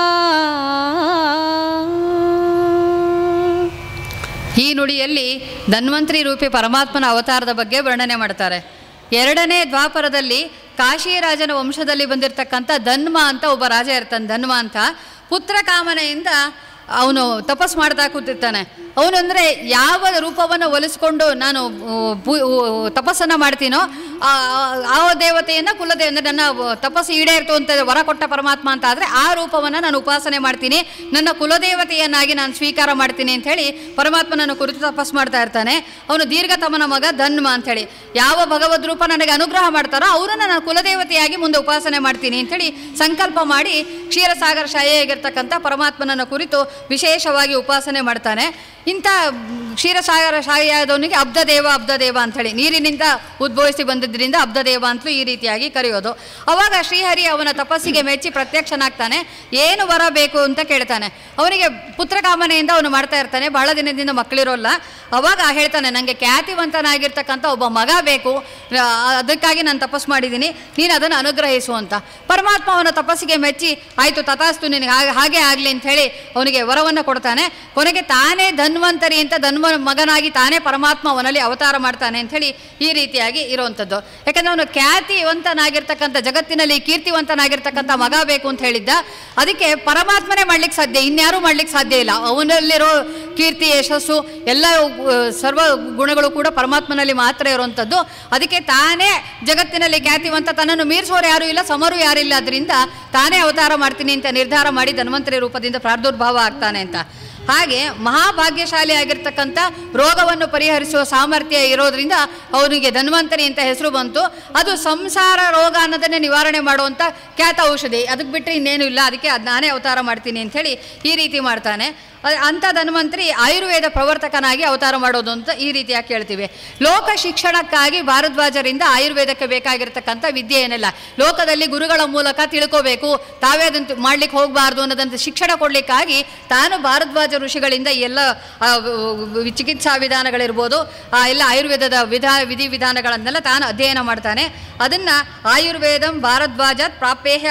ಈ ನುಡಿಯಲ್ಲಿ ಧನ್ವಂತರಿ ರೂಪಿ ಪರಮಾತ್ಮನ ಅವತಾರದ ಬಗ್ಗೆ ವರ್ಣನೆ ಮಾಡ್ತಾರೆ ಎರಡನೇ ದ್ವಾಪರದಲ್ಲಿ ಕಾಶಿರಾಜನ ವಂಶದಲ್ಲಿ ಬಂದಿರತಕ್ಕಂಥ ಧನ್ಮ ಅಂತ ಒಬ್ಬ ರಾಜ ಇರ್ತಾನೆ ಧನ್ಮ ಅಂತ ಪುತ್ರ ಕಾಮನೆಯಿಂದ ಅವನು ತಪಸ್ ಮಾಡ್ತಾ ಕೂತಿರ್ತಾನೆ ಅವನು ಅಂದರೆ ಯಾವ ರೂಪವನ್ನು ಒಲಿಸ್ಕೊಂಡು ನಾನು ಆ, ಪೂ- ಆ, ತಪಸ್ಸನ್ನು ಮಾಡ್ತೀನೋ ಆ ಆ ದೇವತೆಯನ್ನು ಕುಲದೇವ ಅಂದರೆ ನನ್ನ ತಪಸ್ಸು ಈಡೇರ್ತು ಅಂತ ವರ ಕೊಟ್ಟ ಪರಮಾತ್ಮ ಅಂತ ಆದರೆ ಆ ರೂಪವನ್ನು ನಾನು ಉಪಾಸನೆ ಮಾಡ್ತೀನಿ ನನ್ನ ಕುಲದೇವತೆಯನ್ನಾಗಿ ನಾನು ಸ್ವೀಕಾರ ಮಾಡ್ತೀನಿ ಅಂತ ಹೇಳಿ ಪರಮಾತ್ಮನನ್ನು ಕುರಿತು ತಪಸ್ ಮಾಡ್ತಾ ಇರ್ತಾನೆ ಅವನು ದೀರ್ಘತಮನ ಮಗ ಧನ್ಮ ಅಂಥೇಳಿ ಯಾವ ಭಗವದ್ ರೂಪ ನನಗೆ ಅನುಗ್ರಹ ಮಾಡ್ತಾರೋ ಅವರನ್ನು ನಾನು ಕುಲದೇವತೆಯಾಗಿ ಮುಂದೆ ಉಪಾಸನೆ ಮಾಡ್ತೀನಿ ಅಂಥೇಳಿ ಸಂಕಲ್ಪ ಮಾಡಿ ಕ್ಷೀರಸಾಗರ ಶಾಯಿಯಾಗಿರ್ತಕ್ಕಂಥ ಪರಮಾತ್ಮನನ್ನು ಕುರಿತು ವಿಶೇಷವಾಗಿ ಉಪಾಸನೆ ಮಾಡ್ತಾನೆ ಇಂಥ ಕ್ಷೀರಸಾಗರ ಶಾಯಿಯಾದವನಿಗೆ ಅಬ್ಧದೇವ ಅಬ್ಧದೇವ ಅಂಥೇಳಿ ನೀರಿನಿಂದ ಉದ್ಭವಿಸಿ ಬಂದಿದ್ದರಿಂದ ಅಬ್ಧದೇವ ಅಂತಲೂ ಈ ರೀತಿಯಾಗಿ ಕರೆಯೋದು ಅವಾಗ ಶ್ರೀಹರಿ ಅವನ ತಪಸ್ಸಿಗೆ ಮೆಚ್ಚಿ ಪ್ರತ್ಯಕ್ಷನಾಗ್ತಾನೆ ಏನು ವರ ಬೇಕು ಅಂತ ಕೇಳ್ತಾನೆ ಅವನಿಗೆ ಪುತ್ರ ಕಾಮನೆಯಿಂದ ಅವನು ಮಾಡ್ತಾ ಇರ್ತಾನೆ ಬಹಳ ದಿನದಿಂದ ಮಕ್ಕಳಿರೋಲ್ಲ ಅವಾಗ ಹೇಳ್ತಾನೆ ನನಗೆ ಖ್ಯಾತಿವಂತನಾಗಿರ್ತಕ್ಕಂಥ ಒಬ್ಬ ಮಗ ಬೇಕು ಆ, ಅದಕ್ಕಾಗಿ ನಾನು ತಪಸ್ ಮಾಡಿದ್ದೀನಿ ನೀನು ಅದನ್ನು ಅನುಗ್ರಹಿಸು ಅಂತ ಪರಮಾತ್ಮ ಅವನ ತಪಸ್ಸಿಗೆ ಮೆಚ್ಚಿ ಆಯಿತು ತಥಾಸ್ತು ನಿನಗೆ ಹಾಗೆ ಹಾಗೆ ಆಗಲಿ ಅಂತ ಹೇಳಿ ಅವನಿಗೆ ವರವನ್ನು ಕೊಡ್ತಾನೆ ಕೊನೆಗೆ ತಾನೇ ಧನ್ವಂತರಿ ಅಂತ ಧನ್ವ ಮಗನಾಗಿ ತಾನೇ ಪರಮಾತ್ಮ ಅವನಲ್ಲಿ ಅವತಾರ ಮಾಡ್ತಾನೆ ಅಂತ ಹೇಳಿ ಈ ರೀತಿಯಾಗಿ ಇರುವಂಥದ್ದು ಯಾಕಂದ್ರೆ ಅವನು ಖ್ಯಾತಿವಂತನಾಗಿರ್ತಕ್ಕಂಥ ಜಗತ್ತಿನಲ್ಲಿ ಕೀರ್ತಿವಂತನಾಗಿರ್ತಕ್ಕಂಥ ಮಗ ಬೇಕು ಅಂತ ಹೇಳಿದ್ದ ಅದಕ್ಕೆ ಪರಮಾತ್ಮನೇ ಮಾಡ್ಲಿಕ್ಕೆ ಸಾಧ್ಯ ಇನ್ಯಾರೂ ಮಾಡ್ಲಿಕ್ಕೆ ಸಾಧ್ಯ ಇಲ್ಲ ಅವನಲ್ಲಿರೋ ಕೀರ್ತಿ ಯಶಸ್ಸು ಎಲ್ಲ ಆ, ಸರ್ವ ಗುಣಗಳು ಕೂಡ ಪರಮಾತ್ಮನಲ್ಲಿ ಮಾತ್ರ ಇರುವಂಥದ್ದು ಅದಕ್ಕೆ ತಾನೇ ಜಗತ್ತಿನಲ್ಲಿ ಖ್ಯಾತಿವಂತ ತನ್ನನ್ನು ಮೀರಿಸೋರು ಯಾರೂ ಇಲ್ಲ ಸಮರು ಯಾರಿಲ್ಲ ಅದರಿಂದ ತಾನೇ ಅವತಾರ ಮಾಡ್ತೀನಿ ಅಂತ ನಿರ್ಧಾರ ಮಾಡಿ ಧನ್ವಂತರಿ ರೂಪದಿಂದ ಪ್ರಾದುರ್ಭಾವ ಆಗ್ತಾನೆ ಅಂತ ಹಾಗೆ ಮಹಾಭಾಗ್ಯಶಾಲಿ ಆಗಿರ್ತಕ್ಕಂಥ ರೋಗವನ್ನು ಪರಿಹರಿಸುವ ಸಾಮರ್ಥ್ಯ ಇರೋದ್ರಿಂದ ಅವನಿಗೆ ಧನ್ವಂತರಿ ಅಂತ ಹೆಸರು ಬಂತು ಅದು ಸಂಸಾರ ರೋಗ ಅನ್ನೋದನ್ನೇ ನಿವಾರಣೆ ಮಾಡುವಂಥ ಖ್ಯಾತ ಔಷಧಿ ಅದಕ್ಕೆ ಬಿಟ್ಟರೆ ಇನ್ನೇನು ಇಲ್ಲ ಅದಕ್ಕೆ ಅದು ನಾನೇ ಅವತಾರ ಮಾಡ್ತೀನಿ ಅಂಥೇಳಿ ಈ ರೀತಿ ಮಾಡ್ತಾನೆ ಅ- ಅಂಥ ಧನ್ವಂತರಿ ಆಯುರ್ವೇದ ಪ್ರವರ್ತಕನಾಗಿ ಅವತಾರ ಮಾಡೋದು ಅಂತ ಈ ರೀತಿಯಾಗಿ ಕೇಳ್ತೀವಿ ಲೋಕ ಶಿಕ್ಷಣಕ್ಕಾಗಿ ಭಾರದ್ವಾಜರಿಂದ ಆಯುರ್ವೇದಕ್ಕೆ ಬೇಕಾಗಿರ್ತಕ್ಕಂಥ ವಿದ್ಯೆ ಏನಿಲ್ಲ ಲೋಕದಲ್ಲಿ ಗುರುಗಳ ಮೂಲಕ ತಿಳ್ಕೋಬೇಕು ತಾವೇ ಅದಂತ ಮಾಡ್ಲಿಕ್ಕೆ ಹೋಗಬಾರ್ದು ಅನ್ನೋದಂತ ಶಿಕ್ಷಣ ಕೊಡಲಿಕ್ಕಾಗಿ ತಾನು ಭಾರದ್ವಾಜ ಋಷಿಗಳಿಂದ ಎಲ್ಲ ಆ, ವ- ವ- ಚಿಕಿತ್ಸಾ ವಿಧಾನಗಳಿರ್ಬೋದು ಆ ಎಲ್ಲ ಆಯುರ್ವೇದದ ವಿಧಾ ವಿಧಿ ವಿಧಾನಗಳನ್ನೆಲ್ಲ ತಾನು ಅಧ್ಯಯನ ಮಾಡ್ತಾನೆ ಅದನ್ನು ಆಯುರ್ವೇದಂ ಭಾರದ್ವಾಜ ಪ್ರಾಪ್ಯೇಹ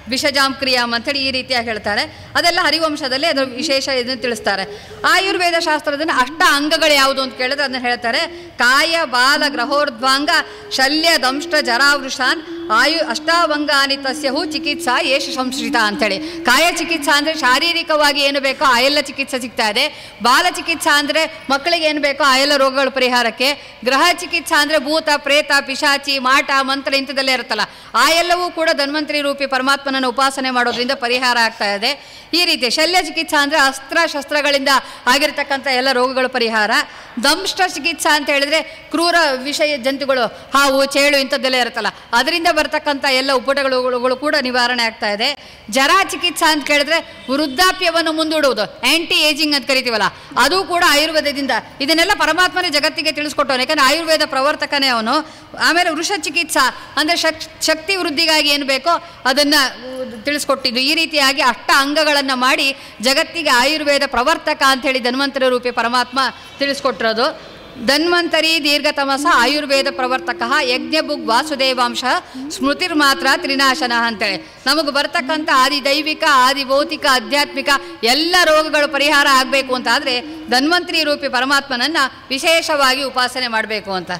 ವಿಷಜಾಂ ಕ್ರಿಯಾಮ್ ಅಂತೇಳಿ ಈ ರೀತಿಯಾಗಿ ಹೇಳ್ತಾರೆ ಅದೆಲ್ಲ ಹರಿವಂಶದಲ್ಲಿ ಅದರ ವಿಶೇಷ ಇದನ್ನು ತಿಳಿಸ್ತಾರೆ ಆಯುರ್ವೇದ ಶಾಸ್ತ್ರದಲ್ಲಿ ಅಷ್ಟ ಅಂಗಗಳು ಯಾವುದು ಅಂತ ಕೇಳಿದ್ರೆ ಅದನ್ನ ಹೇಳ್ತಾರೆ ಕಾಯ ಬಾಲ ಗ್ರಹೋರ್ಧ್ವಾಂಗ ಶಲ್ಯ ದಂಷ್ಟ ಜರಾವೃಷಾನ್ ಆಯು ಅಷ್ಟಾವಂಗಾನಿ ತಸ್ಯಹು ಚಿಕಿತ್ಸಾ ಯೇಷ ಸಂಶ್ರಿತ ಅಂತೇಳಿ ಕಾಯ ಚಿಕಿತ್ಸಾ ಅಂದರೆ ಶಾರೀರಿಕವಾಗಿ ಏನು ಬೇಕೋ ಆ ಎಲ್ಲ ಚಿಕಿತ್ಸೆ ಸಿಗ್ತಾ ಇದೆ ಬಾಲ ಚಿಕಿತ್ಸಾ ಅಂದರೆ ಮಕ್ಕಳಿಗೆ ಏನು ಬೇಕೋ ಆ ಎಲ್ಲ ರೋಗಗಳ ಪರಿಹಾರಕ್ಕೆ ಗ್ರಹ ಚಿಕಿತ್ಸಾ ಅಂದರೆ ಭೂತ ಪ್ರೇತ ಪಿಶಾಚಿ ಮಾಟ ಮಂತ್ರ ಇಂಥದ್ದೆಲ್ಲ ಇರುತ್ತಲ್ಲ ಆ ಎಲ್ಲವೂ ಕೂಡ ಧನ್ವಂತರಿ ರೂಪಿ ಪರಮಾತ್ಮನನ್ನು ಉಪಾಸನೆ ಮಾಡೋದ್ರಿಂದ ಪರಿಹಾರ ಆಗ್ತಾ ಇದೆ ಈ ರೀತಿ ಶಲ್ಯ ಚಿಕಿತ್ಸಾ ಅಂದರೆ ಅಸ್ತ್ರ ಶಸ್ತ್ರಗಳಿಂದ ಆಗಿರ್ತಕ್ಕಂಥ ಎಲ್ಲ ರೋಗಗಳ ಪರಿಹಾರ ದಂಷ್ಟ ಚಿಕಿತ್ಸಾ ಅಂತ ಹೇಳಿದ್ರೆ ಕ್ರೂರ ವಿಷಯ ಜಂತುಗಳು ಹಾವು ಚೇಳು ಇಂಥದ್ದೆಲ್ಲ ಇರುತ್ತಲ್ಲ ಅದರಿಂದ ಬರ್ತಕ್ಕಂಥ ಎಲ್ಲ ಉಪಟಗಳು ಕೂಡ ನಿವಾರಣೆ ಆಗ್ತಾ ಇದೆ ಜರ ಚಿಕಿತ್ಸಾ ಅಂತ ಕೇಳಿದ್ರೆ ವೃದ್ಧಾಪ್ಯವನ್ನು ಮುಂದೂಡುವುದು ಆಂಟಿ ಏಜಿಂಗ್ ಅಂತ ಕರಿತೀವಲ್ಲ ಅದು ಕೂಡ ಆಯುರ್ವೇದದಿಂದ ಇದನ್ನೆಲ್ಲ ಪರಮಾತ್ಮನೇ ಜಗತ್ತಿಗೆ ತಿಳಿಸ್ಕೊಟ್ಟವನು ಯಾಕಂದ್ರೆ ಆಯುರ್ವೇದ ಪ್ರವರ್ತಕನೇ ಅವನು ಆಮೇಲೆ ವೃಷ ಚಿಕಿತ್ಸಾ ಅಂದರೆ ಶಕ್ ಶಕ್ತಿ ವೃದ್ಧಿಗಾಗಿ ಏನು ಬೇಕೋ ಅದನ್ನು ತಿಳಿಸ್ಕೊಟ್ಟಿದ್ದು ಈ ರೀತಿಯಾಗಿ ಅಷ್ಟ ಅಂಗಗಳನ್ನು ಮಾಡಿ ಜಗತ್ತಿಗೆ ಆಯುರ್ವೇದ ಪ್ರವರ್ತಕ ಅಂಥೇಳಿ ಧನ್ವಂತರಿ ರೂಪಿ ಪರಮಾತ್ಮ ತಿಳಿಸ್ಕೊಟ್ಟಿರೋದು ಧನ್ವಂತರಿ ದೀರ್ಘತಮಸ ಆಯುರ್ವೇದ ಪ್ರವರ್ತಕ ಯಜ್ಞಬುಗ್ ವಾಸುದೇವಾಂಶ ಸ್ಮೃತಿರ್ ಮಾತ್ರ ತ್ರಿನಾಶನ ಅಂತೇಳಿ ನಮಗೆ ಬರ್ತಕ್ಕಂಥ ಆದಿ ದೈವಿಕ ಆದಿ ಭೌತಿಕ ಆಧ್ಯಾತ್ಮಿಕ ಎಲ್ಲ ರೋಗಗಳು ಪರಿಹಾರ ಆಗಬೇಕು ಅಂತ ಆದರೆ ಧನ್ವಂತರಿ ರೂಪಿ ಪರಮಾತ್ಮನನ್ನು ವಿಶೇಷವಾಗಿ ಉಪಾಸನೆ ಮಾಡಬೇಕು ಅಂತ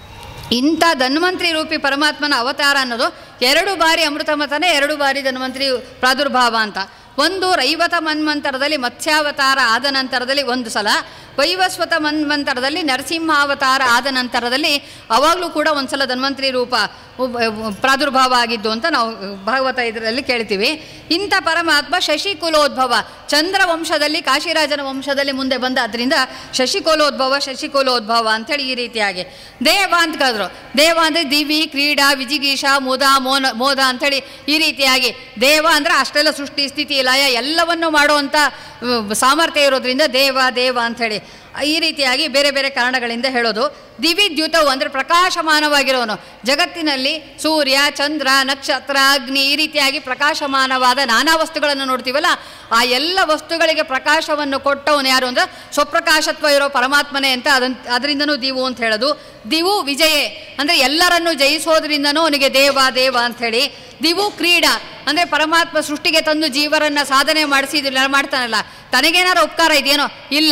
ಇಂಥ ಧನ್ವಂತರಿ ರೂಪಿ ಪರಮಾತ್ಮನ ಅವತಾರ ಅನ್ನೋದು ಎರಡು ಬಾರಿ ಅಮೃತಮತನೇ ಎರಡು ಬಾರಿ ಧನ್ವಂತರಿ ಪ್ರಾದುರ್ಭಾವ ಅಂತ ಒಂದು ರೈವತ ಮನ್ವಂತರದಲ್ಲಿ ಮತ್ಸ್ಯಾವತಾರ ಆದ ನಂತರದಲ್ಲಿ ಒಂದು ಸಲ ವೈವಸ್ವತ ಮನ್ವಂತರದಲ್ಲಿ ನರಸಿಂಹಾವತಾರ ಆದ ನಂತರದಲ್ಲಿ ಅವಾಗಲೂ ಕೂಡ ಒಂದು ಸಲ ಧನ್ವಂತರಿ ರೂಪ ಉಬ್- ಉಬ್- ಪ್ರಾದುರ್ಭಾವ ಆಗಿದ್ದು ಅಂತ ನಾವು ಭಾಗವತ ಇದರಲ್ಲಿ ಕೇಳ್ತೀವಿ ಇಂಥ ಪರಮಾತ್ಮ ಶಶಿಕುಲೋದ್ಭವ ಚಂದ್ರ ವಂಶದಲ್ಲಿ ಕಾಶಿರಾಜನ ವಂಶದಲ್ಲಿ ಮುಂದೆ ಬಂದ ಅದರಿಂದ ಶಶಿಕುಲೋದ್ಭವ ಶಶಿಕುಲೋದ್ಭವ ಅಂಥೇಳಿ ಈ ರೀತಿಯಾಗಿ ದೇವ ಅಂತ ಕರೆದ್ರು ದೇವ ಅಂದರೆ ದಿವಿ ಕ್ರೀಡಾ ವಿಜಿಗೀಷ ಮುದ ಮೋನ ಮೋದ ಅಂಥೇಳಿ ಈ ರೀತಿಯಾಗಿ ದೇವ ಅಂದರೆ ಅಷ್ಟೆಲ್ಲ ಸೃಷ್ಟಿ ಸ್ಥಿತಿ ಲಯ ಎಲ್ಲವನ್ನು ಮಾಡುವಂಥ ಅಹ್, ಸಾಮರ್ಥ್ಯ ಇರೋದ್ರಿಂದ ದೇವ ದೇವ ಅಂಥೇಳಿ ಈ ರೀತಿಯಾಗಿ ಬೇರೆ ಬೇರೆ ಕಾರಣಗಳಿಂದ ಹೇಳೋದು ದಿವಿದ್ಯುತವು ಅಂದರೆ ಪ್ರಕಾಶಮಾನವಾಗಿರೋನು ಜಗತ್ತಿನಲ್ಲಿ ಸೂರ್ಯ ಚಂದ್ರ ನಕ್ಷತ್ರ ಅಗ್ನಿ ಈ ರೀತಿಯಾಗಿ ಪ್ರಕಾಶಮಾನವಾದ ನಾನಾ ವಸ್ತುಗಳನ್ನು ನೋಡ್ತೀವಲ್ಲ ಆ ಎಲ್ಲ ವಸ್ತುಗಳಿಗೆ ಪ್ರಕಾಶವನ್ನು ಕೊಟ್ಟವನು ಯಾರು ಅಂದರೆ ಸ್ವಪ್ರಕಾಶತ್ವ ಇರೋ ಪರಮಾತ್ಮನೇ ಅಂತ ಅದನ್ ಅದರಿಂದನೂ ದಿವು ಅಂತ ಹೇಳೋದು ದಿವು ವಿಜಯೇ ಅಂದರೆ ಎಲ್ಲರನ್ನು ಜಯಿಸೋದ್ರಿಂದನೂ ಅವನಿಗೆ ದೇವ ದೇವ ಅಂಥೇಳಿ ದಿವು ಕ್ರೀಡಾ ಅಂದರೆ ಪರಮಾತ್ಮ ಸೃಷ್ಟಿಗೆ ತಂದು ಜೀವರನ್ನು ಸಾಧನೆ ಮಾಡಿಸಿ ಇದನ್ನೆಲ್ಲ ಮಾಡ್ತಾನಲ್ಲ ತನಗೇನಾರು ಉಪಕಾರ ಇದೆಯೇನೋ ಇಲ್ಲ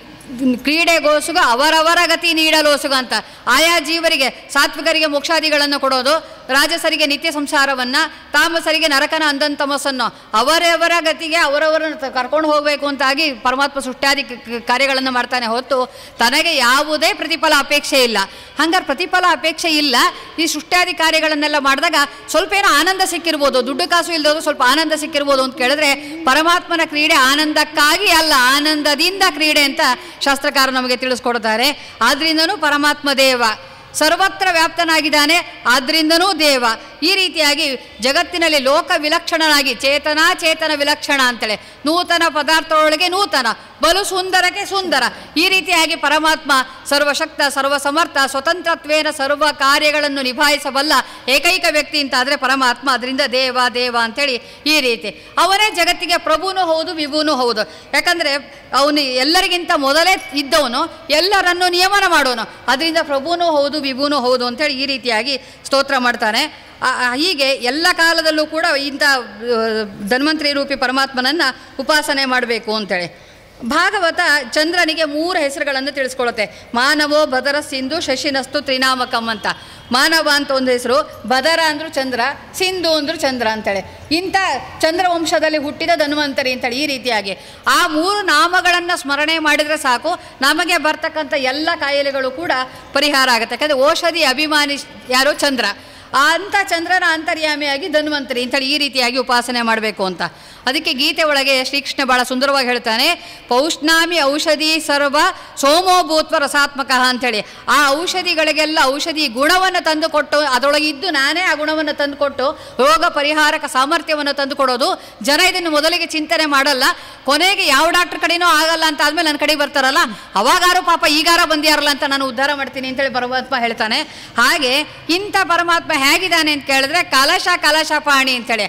ಕ್ರೀಡೆಗೋಸುಗ ಅವರವರ ಗತಿ ನೀಡಲೋಸುಗ ಅಂತ ಆಯಾ ಜೀವರಿಗೆ ಸಾತ್ವಿಕರಿಗೆ ಮೋಕ್ಷಾದಿಗಳನ್ನು ಕೊಡೋದು ರಾಜಸರಿಗೆ ನಿತ್ಯ ಸಂಸಾರವನ್ನು ತಾಮಸರಿಗೆ ನರಕನ ಅಂದಂತಮಸ್ಸನ್ನು ಅವರವರ ಗತಿಗೆ ಅವರವರನ್ನು ತ- ಕರ್ಕೊಂಡು ಹೋಗಬೇಕು ಅಂತಾಗಿ ಪರಮಾತ್ಮ ಸೃಷ್ಟ್ಯಾದಿ ಕ- ಕ- ಕಾರ್ಯಗಳನ್ನು ಮಾಡ್ತಾನೆ ಹೊತ್ತು ತನಗೆ ಯಾವುದೇ ಪ್ರತಿಫಲ ಅಪೇಕ್ಷೆ ಇಲ್ಲ ಹಂಗಾರೆ ಪ್ರತಿಫಲ ಅಪೇಕ್ಷೆ ಇಲ್ಲ ಈ ಸೃಷ್ಟ್ಯಾದಿ ಕಾರ್ಯಗಳನ್ನೆಲ್ಲ ಮಾಡಿದಾಗ ಸ್ವಲ್ಪ ಏನೋ ಆನಂದ ಸಿಕ್ಕಿರ್ಬೋದು ದುಡ್ಡು ಕಾಸು ಇಲ್ಲದವರು ಸ್ವಲ್ಪ ಆನಂದ ಸಿಕ್ಕಿರ್ಬೋದು ಅಂತ ಕೇಳಿದ್ರೆ ಪರಮಾತ್ಮನ ಕ್ರೀಡೆ ಆನಂದಕ್ಕಾಗಿ ಅಲ್ಲ ಆನಂದದಿಂದ ಕ್ರೀಡೆ ಅಂತ ಶಾಸ್ತ್ರಕಾರ ನಮಗೆ ತಿಳಿಸ್ಕೊಡ್ತಾರೆ ಆದ್ರಿಂದನೂ ಪರಮಾತ್ಮ ದೇವ ಸರ್ವತ್ರ ವ್ಯಾಪ್ತನಾಗಿದ್ದಾನೆ ಆದ್ರಿಂದನೂ ದೇವ ಈ ರೀತಿಯಾಗಿ ಜಗತ್ತಿನಲ್ಲಿ ಲೋಕ ವಿಲಕ್ಷಣನಾಗಿ ಚೇತನ ಚೇತನ ವಿಲಕ್ಷಣ ಅಂತೇಳಿ ನೂತನ ಪದಾರ್ಥದೊಳಗೆ ನೂತನ ಬಲು ಸುಂದರಕ್ಕೆ ಸುಂದರ ಈ ರೀತಿಯಾಗಿ ಪರಮಾತ್ಮ ಸರ್ವಶಕ್ತ ಸರ್ವಸಮರ್ಥ ಸ್ವತಂತ್ರತ್ವೇನ ಸರ್ವ ಕಾರ್ಯಗಳನ್ನು ನಿಭಾಯಿಸಬಲ್ಲ ಏಕೈಕ ವ್ಯಕ್ತಿ ಅಂತ ಆದರೆ ಪರಮಾತ್ಮ ಅದರಿಂದ ದೇವ ದೇವ ಅಂತೇಳಿ ಈ ರೀತಿ ಅವನೇ ಜಗತ್ತಿಗೆ ಪ್ರಭುನೂ ಹೌದು ವಿಭುನೂ ಹೌದು ಯಾಕಂದರೆ ಅವನು ಎಲ್ಲರಿಗಿಂತ ಮೊದಲೇ ಇದ್ದವನು ಎಲ್ಲರನ್ನು ನಿಯಮನ ಮಾಡೋನು ಅದರಿಂದ ಪ್ರಭುನೂ ಹೌದು ವಿಭುನೂ ಹೌದು ಅಂತೇಳಿ ಈ ರೀತಿಯಾಗಿ ಸ್ತೋತ್ರ ಮಾಡ್ತಾನೆ ಆ- ಆ- ಹೀಗೆ ಎಲ್ಲ ಕಾಲದಲ್ಲೂ ಕೂಡ ಇಂಥ ಆ, ಧನ್ವಂತರಿ ರೂಪಿ ಪರಮಾತ್ಮನನ್ನು ಉಪಾಸನೆ ಮಾಡಬೇಕು ಅಂತೇಳಿ ಭಾಗವತ ಚಂದ್ರನಿಗೆ ಮೂರು ಹೆಸರುಗಳನ್ನು ತಿಳಿಸ್ಕೊಳ್ಳುತ್ತೆ ಮಾನವೋ ಭದರ ಸಿಂಧು ಶಶಿನಸ್ತು ತ್ರಿನಾಮಕಂ ಅಂತ ಮಾನವ ಅಂತ ಒಂದು ಹೆಸರು ಭದರ ಅಂದ್ರು ಚಂದ್ರ ಸಿಂಧು ಅಂದ್ರು ಚಂದ್ರ ಅಂತೇಳಿ ಇಂಥ ಚಂದ್ರವಂಶದಲ್ಲಿ ಹುಟ್ಟಿದ ಧನ್ವಂತರಿ ಅಂತೇಳಿ ಈ ರೀತಿಯಾಗಿ ಆ ಮೂರು ನಾಮಗಳನ್ನು ಸ್ಮರಣೆ ಮಾಡಿದರೆ ಸಾಕು ನಮಗೆ ಬರ್ತಕ್ಕಂಥ ಎಲ್ಲ ಕಾಯಿಲೆಗಳು ಕೂಡ ಪರಿಹಾರ ಆಗುತ್ತೆ ಯಾಕಂದರೆ ಔಷಧಿ ಅಭಿಮಾನಿ ಯಾರು ಚಂದ್ರ ಆ ಅಂಥ ಚಂದ್ರನ ಅಂತರ್ಯಾಮಿಯಾಗಿ ಧನ್ವಂತರಿ ಅಂತೇಳಿ ಈ ರೀತಿಯಾಗಿ ಉಪಾಸನೆ ಮಾಡಬೇಕು ಅಂತ ಅದಕ್ಕೆ ಗೀತೆ ಒಳಗೆ ಶ್ರೀಕೃಷ್ಣ ಭಾಳ ಸುಂದರವಾಗಿ ಹೇಳ್ತಾನೆ ಪೌಷ್ಣಾಮಿ ಔಷಧಿ ಸರ್ವ ಸೋಮೋ ಭೂತ್ವ ರಸಾತ್ಮಕ ಅಂಥೇಳಿ ಆ ಔಷಧಿಗಳಿಗೆಲ್ಲ ಔಷಧಿ ಗುಣವನ್ನು ತಂದು ಕೊಟ್ಟು ಅದರೊಳಗೆ ಇದ್ದು ನಾನೇ ಆ ಗುಣವನ್ನು ತಂದು ಕೊಟ್ಟು ರೋಗ ಪರಿಹಾರಕ ಸಾಮರ್ಥ್ಯವನ್ನು ತಂದು ಕೊಡೋದು ಜನ ಇದನ್ನು ಮೊದಲಿಗೆ ಚಿಂತನೆ ಮಾಡಲ್ಲ ಕೊನೆಗೆ ಯಾವ ಡಾಕ್ಟರ್ ಕಡೆನೂ ಆಗಲ್ಲ ಅಂತ ಆದ್ಮೇಲೆ ನನ್ನ ಕಡೆಗೆ ಬರ್ತಾರಲ್ಲ ಅವಾಗಾರು ಪಾಪ ಈಗಾರ ಬಂದಿಯಾರಲ್ಲ ಅಂತ ನಾನು ಉದ್ಧಾರ ಮಾಡ್ತೀನಿ ಅಂತೇಳಿ ಪರಮಾತ್ಮ ಹೇಳ್ತಾನೆ ಹಾಗೆ ಇಂಥ ಪರಮಾತ್ಮ ಹೇಗಿದ್ದಾನೆ ಅಂತ ಕೇಳಿದ್ರೆ ಕಲಶ ಕಲಶ ಪಾಣಿ ಅಂತೇಳಿ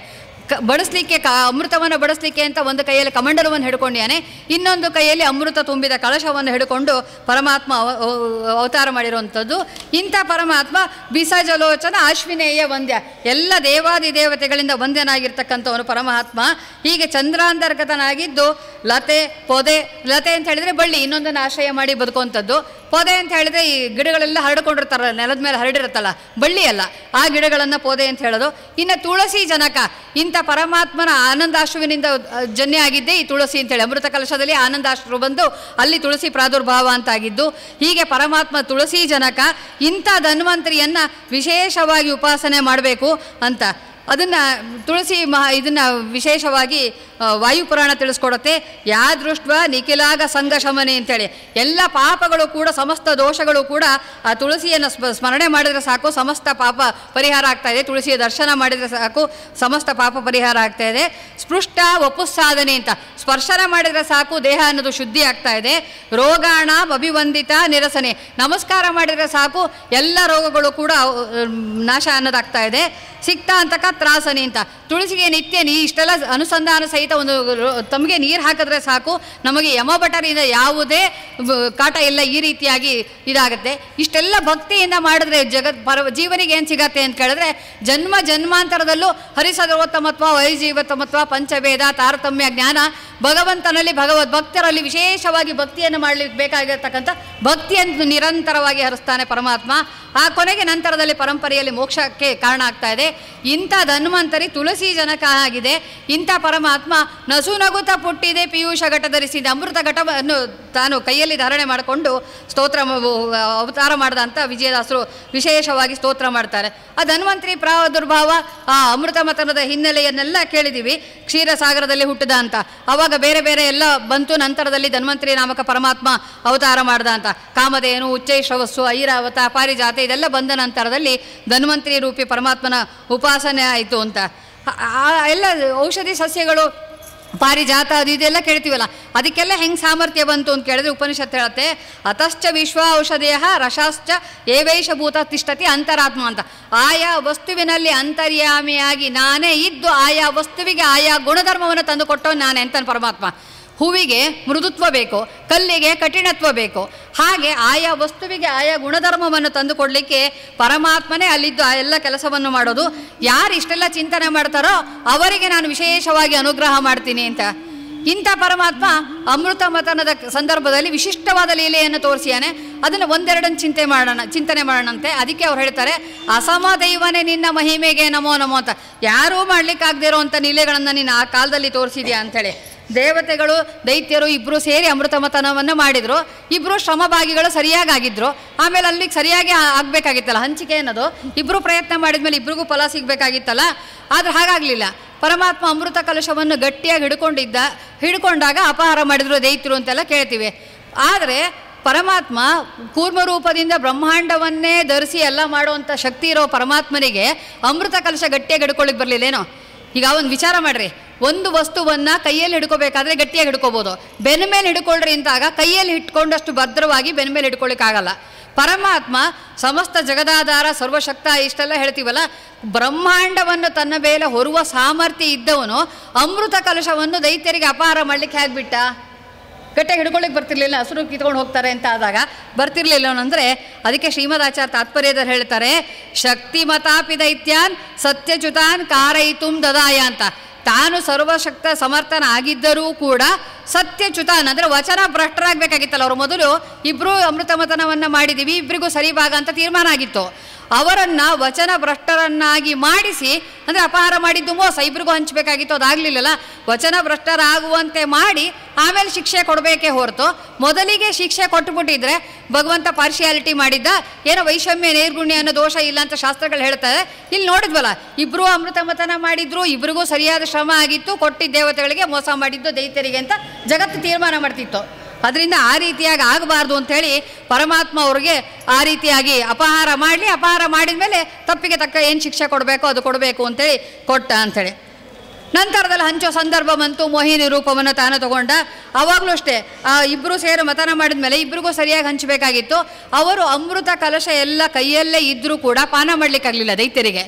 ಕ ಬಡಿಸ್ಲಿಕ್ಕೆ ಕ ಅಮೃತವನ್ನು ಬಡಿಸ್ಲಿಕ್ಕೆ ಅಂತ ಒಂದು ಕೈಯಲ್ಲಿ ಕಮಂಡಲವನ್ನು ಹಿಡ್ಕೊಂಡಿಯಾನೆ ಇನ್ನೊಂದು ಕೈಯಲ್ಲಿ ಅಮೃತ ತುಂಬಿದ ಕಳಶವನ್ನು ಹಿಡ್ಕೊಂಡು ಪರಮಾತ್ಮ ಅವ- ಅವ- ಅವತಾರ ಮಾಡಿರುವಂಥದ್ದು ಇಂಥ ಪರಮಾತ್ಮ ಬಿಸಜಲೋಚನ ಅಶ್ವಿನೇಯ ವಂದ್ಯ ಎಲ್ಲ ದೇವಾದಿ ದೇವತೆಗಳಿಂದ ವಂದ್ಯನಾಗಿರ್ತಕ್ಕಂಥವನು ಪರಮಾತ್ಮ ಹೀಗೆ ಚಂದ್ರಾಂತರ್ಗತನಾಗಿದ್ದು ಲತೆ ಪೊದೆ ಲತೆ ಅಂತ ಹೇಳಿದ್ರೆ ಬಳ್ಳಿ ಇನ್ನೊಂದನ್ನು ಆಶ್ರಯ ಮಾಡಿ ಬದುಕುವಂಥದ್ದು ಪೊದೆ ಅಂತ ಹೇಳಿದ್ರೆ ಈ ಗಿಡಗಳೆಲ್ಲ ಹರಡ್ಕೊಂಡಿರ್ತಾರಲ್ಲ ನೆಲದ ಮೇಲೆ ಹರಡಿರುತ್ತಲ್ಲ ಬಳ್ಳಿ ಅಲ್ಲ ಆ ಗಿಡಗಳನ್ನು ಪೊದೆ ಅಂತ ಹೇಳೋದು ಇನ್ನು ತುಳಸಿ ಜನಕ ಇಂಥ ಪರಮಾತ್ಮನ ಆನಂದಾಶ್ರುವಿನಿಂದ ಅಹ್, ಜನ್ಯ ಆಗಿದ್ದೇ ಈ ತುಳಸಿ ಅಂತೇಳಿ ಅಮೃತ ಕಲಶದಲ್ಲಿ ಆನಂದಾಶ್ರು ಬಂದು ಅಲ್ಲಿ ತುಳಸಿ ಪ್ರಾದುರ್ಭಾವ ಅಂತಾಗಿದ್ದು ಹೀಗೆ ಪರಮಾತ್ಮ ತುಳಸಿ ಜನಕ ಇಂಥ ಧನ್ವಂತರಿಯನ್ನು ವಿಶೇಷವಾಗಿ ಉಪಾಸನೆ ಮಾಡಬೇಕು ಅಂತ ಅದನ್ನು ತುಳಸಿ ಮಹ ಇದನ್ನು ವಿಶೇಷವಾಗಿ ಆ, ವಾಯುಪುರಾಣ ತಿಳಿಸ್ಕೊಡುತ್ತೆ ಯಾ ದೃಷ್ಟ ನಿಖಿಲಾಗ ಸಂಘ ಶಮನೆ ಅಂತೇಳಿ ಎಲ್ಲ ಪಾಪಗಳು ಕೂಡ ಸಮಸ್ತ ದೋಷಗಳು ಕೂಡ ಆ ತುಳಸಿಯನ್ನು ಸ್ಮ- ಸ್ಮರಣೆ ಮಾಡಿದರೆ ಸಾಕು ಸಮಸ್ತ ಪಾಪ ಪರಿಹಾರ ಆಗ್ತಾ ಇದೆ ತುಳಸಿಯ ದರ್ಶನ ಮಾಡಿದರೆ ಸಾಕು ಸಮಸ್ತ ಪಾಪ ಪರಿಹಾರ ಆಗ್ತಾ ಇದೆ ಸ್ಪೃಷ್ಟ ವಪುಸ್ಸಾಧನೆ ಅಂತ ಸ್ಪರ್ಶನ ಮಾಡಿದರೆ ಸಾಕು ದೇಹ ಅನ್ನೋದು ಶುದ್ಧಿ ಆಗ್ತಾ ಇದೆ ರೋಗಾಣ ಅಭಿವಂದಿತ ನಿರಸನೆ ನಮಸ್ಕಾರ ಮಾಡಿದರೆ ಸಾಕು ಎಲ್ಲ ರೋಗಗಳು ಕೂಡ ಅಹ್, ನಾಶ ಅನ್ನೋದಾಗ್ತಾ ಇದೆ ಸಿಕ್ತಾ ಅಂತಕ ತ್ರಾಸನಿ ಅಂತ ತುಳಸಿಗೆ ನಿತ್ಯ ನೀ ಇಷ್ಟೆಲ್ಲ ಅನುಸಂಧಾನ ಸಹಿತ ಒಂದು ರೋ- ತಮಗೆ ನೀರು ಹಾಕಿದ್ರೆ ಸಾಕು ನಮಗೆ ಯಮಭಟರಿಂದ ಯಾವುದೇ ಬ- ಕಾಟ ಇಲ್ಲ ಈ ರೀತಿಯಾಗಿ ಇದಾಗುತ್ತೆ ಇಷ್ಟೆಲ್ಲ ಭಕ್ತಿಯಿಂದ ಮಾಡಿದ್ರೆ ಜಗತ್ ಪರ ಜೀವನಿಗೆ ಏನು ಸಿಗತ್ತೆ ಅಂತ ಕೇಳಿದ್ರೆ ಜನ್ಮ ಜನ್ಮಾಂತರದಲ್ಲೂ ಹರಿಸರ್ವೋತ್ತಮತ್ವ ವೈಜೀವೋತ್ತಮತ್ವ ಪಂಚಭೇದ ತಾರತಮ್ಯ ಜ್ಞಾನ ಭಗವಂತನಲ್ಲಿ ಭಗವದ್ ಭಕ್ತರಲ್ಲಿ ವಿಶೇಷವಾಗಿ ಭಕ್ತಿಯನ್ನು ಮಾಡಲಿಕ್ಕೆ ಬೇಕಾಗಿರ್ತಕ್ಕಂಥ ಭಕ್ತಿಯನ್ನು ನಿರಂತರವಾಗಿ ಹರಿಸ್ತಾನೆ ಪರಮಾತ್ಮ ಆ ಕೊನೆಗೆ ನಂತರದಲ್ಲಿ ಪರಂಪರೆಯಲ್ಲಿ ಮೋಕ್ಷಕ್ಕೆ ಕಾರಣ ಆಗ್ತಾ ಇದೆ ಇಂಥ ಧನ್ವಂತರಿ ತುಳಸಿ ಜನಕ ಆಗಿದೆ ಇಂಥ ಪರಮಾತ್ಮ ನಸು ನಗುತ್ತ ಪುಟ್ಟಿದೆ ಪಿಯೂಷ ಘಟ ಧರಿಸಿದ ಅಮೃತ ಘಟವನ್ನು ತಾನು ಕೈಯಲ್ಲಿ ಧಾರಣೆ ಮಾಡಿಕೊಂಡು ಸ್ತೋತ್ರ ಮ- ಅವತಾರ ಮಾಡಿದ ಅಂತ ವಿಜಯದಾಸರು ವಿಶೇಷವಾಗಿ ಸ್ತೋತ್ರ ಮಾಡ್ತಾರೆ ಆ ಧನ್ವಂತರಿ ಪ್ರಾದುರ್ಭಾವ ಆ ಅಮೃತ ಮತನದ ಹಿನ್ನೆಲೆಯನ್ನೆಲ್ಲ ಕೇಳಿದ್ದೀವಿ ಕ್ಷೀರಸಾಗರದಲ್ಲಿ ಹುಟ್ಟಿದ ಅಂತ ಅವಾಗ ಬೇರೆ ಬೇರೆ ಎಲ್ಲ ಬಂತು ನಂತರದಲ್ಲಿ ಧನ್ವಂತರಿ ನಾಮಕ ಪರಮಾತ್ಮ ಅವತಾರ ಮಾಡ್ದ ಅಂತ ಕಾಮಧೇನು ಉಚ್ಚೈಶ್ರವಸ್ಸು ಐರಾವತ ಪಾರಿಜಾತ ಇದೆಲ್ಲ ಬಂದ ನಂತರದಲ್ಲಿ ಧನ್ವಂತರಿ ರೂಪಿ ಪರಮಾತ್ಮನ ಉಪಾಸನೆ ಆಯಿತು ಅಂತ ಆ- ಆ ಎಲ್ಲ ಔಷಧಿ ಸಸ್ಯಗಳು ಪಾರಿಜಾತ ಅದು ಇದೆಲ್ಲ ಕೇಳ್ತೀವಲ್ಲ ಅದಕ್ಕೆಲ್ಲ ಹೆಂಗೆ ಸಾಮರ್ಥ್ಯ ಬಂತು ಅಂತ ಕೇಳಿದ್ರೆ ಉಪನಿಷತ್ ಹೇಳುತ್ತೆ ಅತಶ್ಚ ವಿಶ್ವ ಔಷಧೇಯ ರಸಾಶ್ಚ ಏವೈಷ ಭೂತ ತಿಷ್ಠತಿ ಅಂತರಾತ್ಮ ಅಂತ ಆಯಾ ವಸ್ತುವಿನಲ್ಲಿ ಅಂತರ್ಯಾಮಿಯಾಗಿ ನಾನೇ ಇದ್ದು ಆಯಾ ವಸ್ತುವಿಗೆ ಆಯಾ ಗುಣಧರ್ಮವನ್ನು ತಂದು ಕೊಟ್ಟೋ ನಾನೇ ಅಂತಾನೆ ಪರಮಾತ್ಮ ಹೂವಿಗೆ ಮೃದುತ್ವ ಬೇಕು ಕಲ್ಲಿಗೆ ಕಠಿಣತ್ವ ಬೇಕು ಹಾಗೆ ಆಯಾ ವಸ್ತುವಿಗೆ ಆಯಾ ಗುಣಧರ್ಮವನ್ನು ತಂದು ಕೊಡಲಿಕ್ಕೆ ಪರಮಾತ್ಮನೇ ಅಲ್ಲಿದ್ದು ಆ ಎಲ್ಲ ಕೆಲಸವನ್ನು ಮಾಡೋದು ಯಾರು ಇಷ್ಟೆಲ್ಲ ಚಿಂತನೆ ಮಾಡ್ತಾರೋ ಅವರಿಗೆ ನಾನು ವಿಶೇಷವಾಗಿ ಅನುಗ್ರಹ ಮಾಡ್ತೀನಿ ಅಂತ ಇಂಥ ಪರಮಾತ್ಮ ಅಮೃತ ಮತನದ ಸಂದರ್ಭದಲ್ಲಿ ವಿಶಿಷ್ಟವಾದ ಲೀಲೆಯನ್ನು ತೋರಿಸಿಯಾನೆ ಅದನ್ನು ಒಂದೆರಡನ್ನು ಚಿಂತೆ ಮಾಡೋಣ ಚಿಂತನೆ ಮಾಡೋಣಂತೆ ಅದಕ್ಕೆ ಅವ್ರು ಹೇಳ್ತಾರೆ ಅಸಮ ದೈವನೇ ನಿನ್ನ ಮಹಿಮೆಗೆ ನಮೋ ನಮೋ ಅಂತ ಯಾರೂ ಮಾಡ್ಲಿಕ್ಕಾಗದೇ ಇರೋವಂಥ ಲೀಲೆಗಳನ್ನು ನೀನು ಆ ಕಾಲದಲ್ಲಿ ತೋರಿಸಿದ್ಯಾ ಅಂಥೇಳಿ ದೇವತೆಗಳು ದೈತ್ಯರು ಇಬ್ಬರು ಸೇರಿ ಅಮೃತ ಮತನವನ್ನು ಮಾಡಿದರು ಇಬ್ಬರು ಶ್ರಮಭಾಗಿಗಳು ಸರಿಯಾಗಿ ಆಗಿದ್ರು ಆಮೇಲೆ ಅಲ್ಲಿಗೆ ಸರಿಯಾಗಿ ಆ- ಆಗ್ಬೇಕಾಗಿತ್ತಲ್ಲ ಹಂಚಿಕೆ ಅನ್ನೋದು ಇಬ್ಬರು ಪ್ರಯತ್ನ ಮಾಡಿದ್ಮೇಲೆ ಇಬ್ಬರಿಗೂ ಫಲ ಸಿಗಬೇಕಾಗಿತ್ತಲ್ಲ ಆದರೆ ಹಾಗಾಗಲಿಲ್ಲ ಪರಮಾತ್ಮ ಅಮೃತ ಕಲಶವನ್ನು ಗಟ್ಟಿಯಾಗಿ ಹಿಡ್ಕೊಂಡಿದ್ದ ಹಿಡ್ಕೊಂಡಾಗ ಅಪಹಾರ ಮಾಡಿದ್ರು ದೈತ್ಯರು ಅಂತೆಲ್ಲ ಕೇಳ್ತೀವಿ ಆದರೆ ಪರಮಾತ್ಮ ಕೂರ್ಮ ರೂಪದಿಂದ ಬ್ರಹ್ಮಾಂಡವನ್ನೇ ಧರಿಸಿ ಎಲ್ಲ ಮಾಡುವಂಥ ಶಕ್ತಿ ಇರೋ ಪರಮಾತ್ಮನಿಗೆ ಅಮೃತ ಕಲಶ ಗಟ್ಟಿಯಾಗಿ ಹಿಡ್ಕೊಳ್ಳಿಕ್ಕೆ ಬರಲಿಲ್ಲೇನೋ ಈಗ ಒಂದು ವಿಚಾರ ಮಾಡ್ರಿ ಒಂದು ವಸ್ತುವನ್ನು ಕೈಯಲ್ಲಿ ಹಿಡ್ಕೋಬೇಕಾದ್ರೆ ಗಟ್ಟಿಯಾಗಿ ಹಿಡ್ಕೋಬೋದು ಬೆನ್ನ ಮೇಲೆ ಹಿಡ್ಕೊಳ್ರಿ ಅಂತಾಗ ಕೈಯಲ್ಲಿ ಇಟ್ಕೊಂಡಷ್ಟು ಭದ್ರವಾಗಿ ಬೆನ್ನ ಮೇಲೆ ಹಿಡ್ಕೊಳ್ಳಿಕ್ಕಾಗಲ್ಲ ಪರಮಾತ್ಮ ಸಮಸ್ತ ಜಗದಾಧಾರ ಸರ್ವಶಕ್ತ ಇಷ್ಟೆಲ್ಲ ಹೇಳ್ತೀವಲ್ಲ ಬ್ರಹ್ಮಾಂಡವನ್ನು ತನ್ನ ಮೇಲೆ ಹೊರುವ ಸಾಮರ್ಥ್ಯ ಇದ್ದವನು ಅಮೃತ ಕಲಶವನ್ನು ದೈತ್ಯರಿಗೆ ಅಪಹಾರ ಮಾಡಲಿಕ್ಕೆ ಹೇಗ್ಬಿಟ್ಟ ಗಟ್ಟಿಯಾಗಿ ಹಿಡ್ಕೊಳ್ಳಿಕ್ಕೆ ಬರ್ತಿರ್ಲಿಲ್ಲ ಹಸುರು ಕಿತ್ಕೊಂಡು ಹೋಗ್ತಾರೆ ಅಂತ ಆದಾಗ ಬರ್ತಿರ್ಲಿಲ್ಲ ಅಂದರೆ ಅದಕ್ಕೆ ಶ್ರೀಮದಾಚಾರ್ಯ ತಾತ್ಪರ್ಯದಲ್ಲಿ ಹೇಳ್ತಾರೆ ಶಕ್ತಿಮತಾಪಿ ದೈತ್ಯಾನ್ ಸತ್ಯಚ್ಯುತಾನ್ ಕಾರಯಿತುಂ ದದಾಯ ಅಂತ ತಾನು ಸರ್ವಶಕ್ತ ಸಮರ್ಥನ ಆಗಿದ್ದರೂ ಕೂಡ ಸತ್ಯಚ್ಯುತಾನ್ ಅಂದರೆ ವಚನ ಭ್ರಷ್ಟರಾಗಬೇಕಾಗಿತ್ತಲ್ಲ ಅವರು ಮೊದಲು ಇಬ್ಬರು ಅಮೃತ ಮತನವನ್ನು ಮಾಡಿದ್ದೀವಿ ಇಬ್ಬರಿಗೂ ಸರಿ ಭಾಗ ಅಂತ ತೀರ್ಮಾನ ಆಗಿತ್ತು ಅವರನ್ನು ವಚನ ಭ್ರಷ್ಟರನ್ನಾಗಿ ಮಾಡಿಸಿ ಅಂದರೆ ಅಪಹಾರ ಮಾಡಿದ್ದು ಮೋಸ ಇಬ್ರಿಗೂ ಹಂಚಬೇಕಾಗಿತ್ತು ಅದಾಗಲಿಲ್ಲಲ್ಲ ವಚನ ಭ್ರಷ್ಟರಾಗುವಂತೆ ಮಾಡಿ ಆಮೇಲೆ ಶಿಕ್ಷೆ ಕೊಡಬೇಕೇ ಹೊರತು ಮೊದಲಿಗೆ ಶಿಕ್ಷೆ ಕೊಟ್ಟುಬಿಟ್ಟಿದ್ರೆ ಭಗವಂತ ಪಾರ್ಶಿಯಾಲಿಟಿ ಮಾಡಿದ್ದ ಏನೋ ವೈಷಮ್ಯ ನೈರ್ಗುಣ್ಯ ಅನ್ನೋ ದೋಷ ಇಲ್ಲ ಅಂತ ಶಾಸ್ತ್ರಗಳು ಹೇಳ್ತಾರೆ ಇಲ್ಲಿ ನೋಡಿದ್ವಲ್ಲ ಇಬ್ಬರು ಅಮೃತ ಮತನ ಮಾಡಿದ್ರು ಇಬ್ರಿಗೂ ಸರಿಯಾದ ಶ್ರಮ ಆಗಿತ್ತು ಕೊಟ್ಟಿದ್ದ ದೇವತೆಗಳಿಗೆ ಮೋಸ ಮಾಡಿದ್ದು ದೈತ್ಯರಿಗೆ ಅಂತ ಜಗತ್ತು ತೀರ್ಮಾನ ಮಾಡ್ತಿತ್ತು ಅದರಿಂದ ಆ ರೀತಿಯಾಗಿ ಆಗಬಾರ್ದು ಅಂಥೇಳಿ ಪರಮಾತ್ಮ ಅವ್ರಿಗೆ ಆ ರೀತಿಯಾಗಿ ಅಪಹಾರ ಮಾಡಲಿ ಅಪಹಾರ ಮಾಡಿದ ಮೇಲೆ ತಪ್ಪಿಗೆ ತಕ್ಕ ಏನು ಶಿಕ್ಷೆ ಕೊಡಬೇಕು ಅದು ಕೊಡಬೇಕು ಅಂತೇಳಿ ಕೊಟ್ಟ ಅಂಥೇಳಿ ನಂತರದಲ್ಲಿ ಹಂಚೋ ಸಂದರ್ಭ ಬಂತು ಮೋಹಿನಿ ರೂಪವನ್ನು ತಾನು ತಗೊಂಡ ಅವಾಗಲೂ ಅಷ್ಟೇ ಆ ಇಬ್ಬರು ಸೇರಿ ಮತನ ಮಾಡಿದ ಮೇಲೆ ಇಬ್ಬರಿಗೂ ಸರಿಯಾಗಿ ಹಂಚಬೇಕಾಗಿತ್ತು ಅವರು ಅಮೃತ ಕಲಶ ಎಲ್ಲ ಕೈಯಲ್ಲೇ ಇದ್ದರೂ ಕೂಡ ಪಾನ ಮಾಡಲಿಕ್ಕಾಗಲಿಲ್ಲ ದೈತ್ಯರಿಗೆ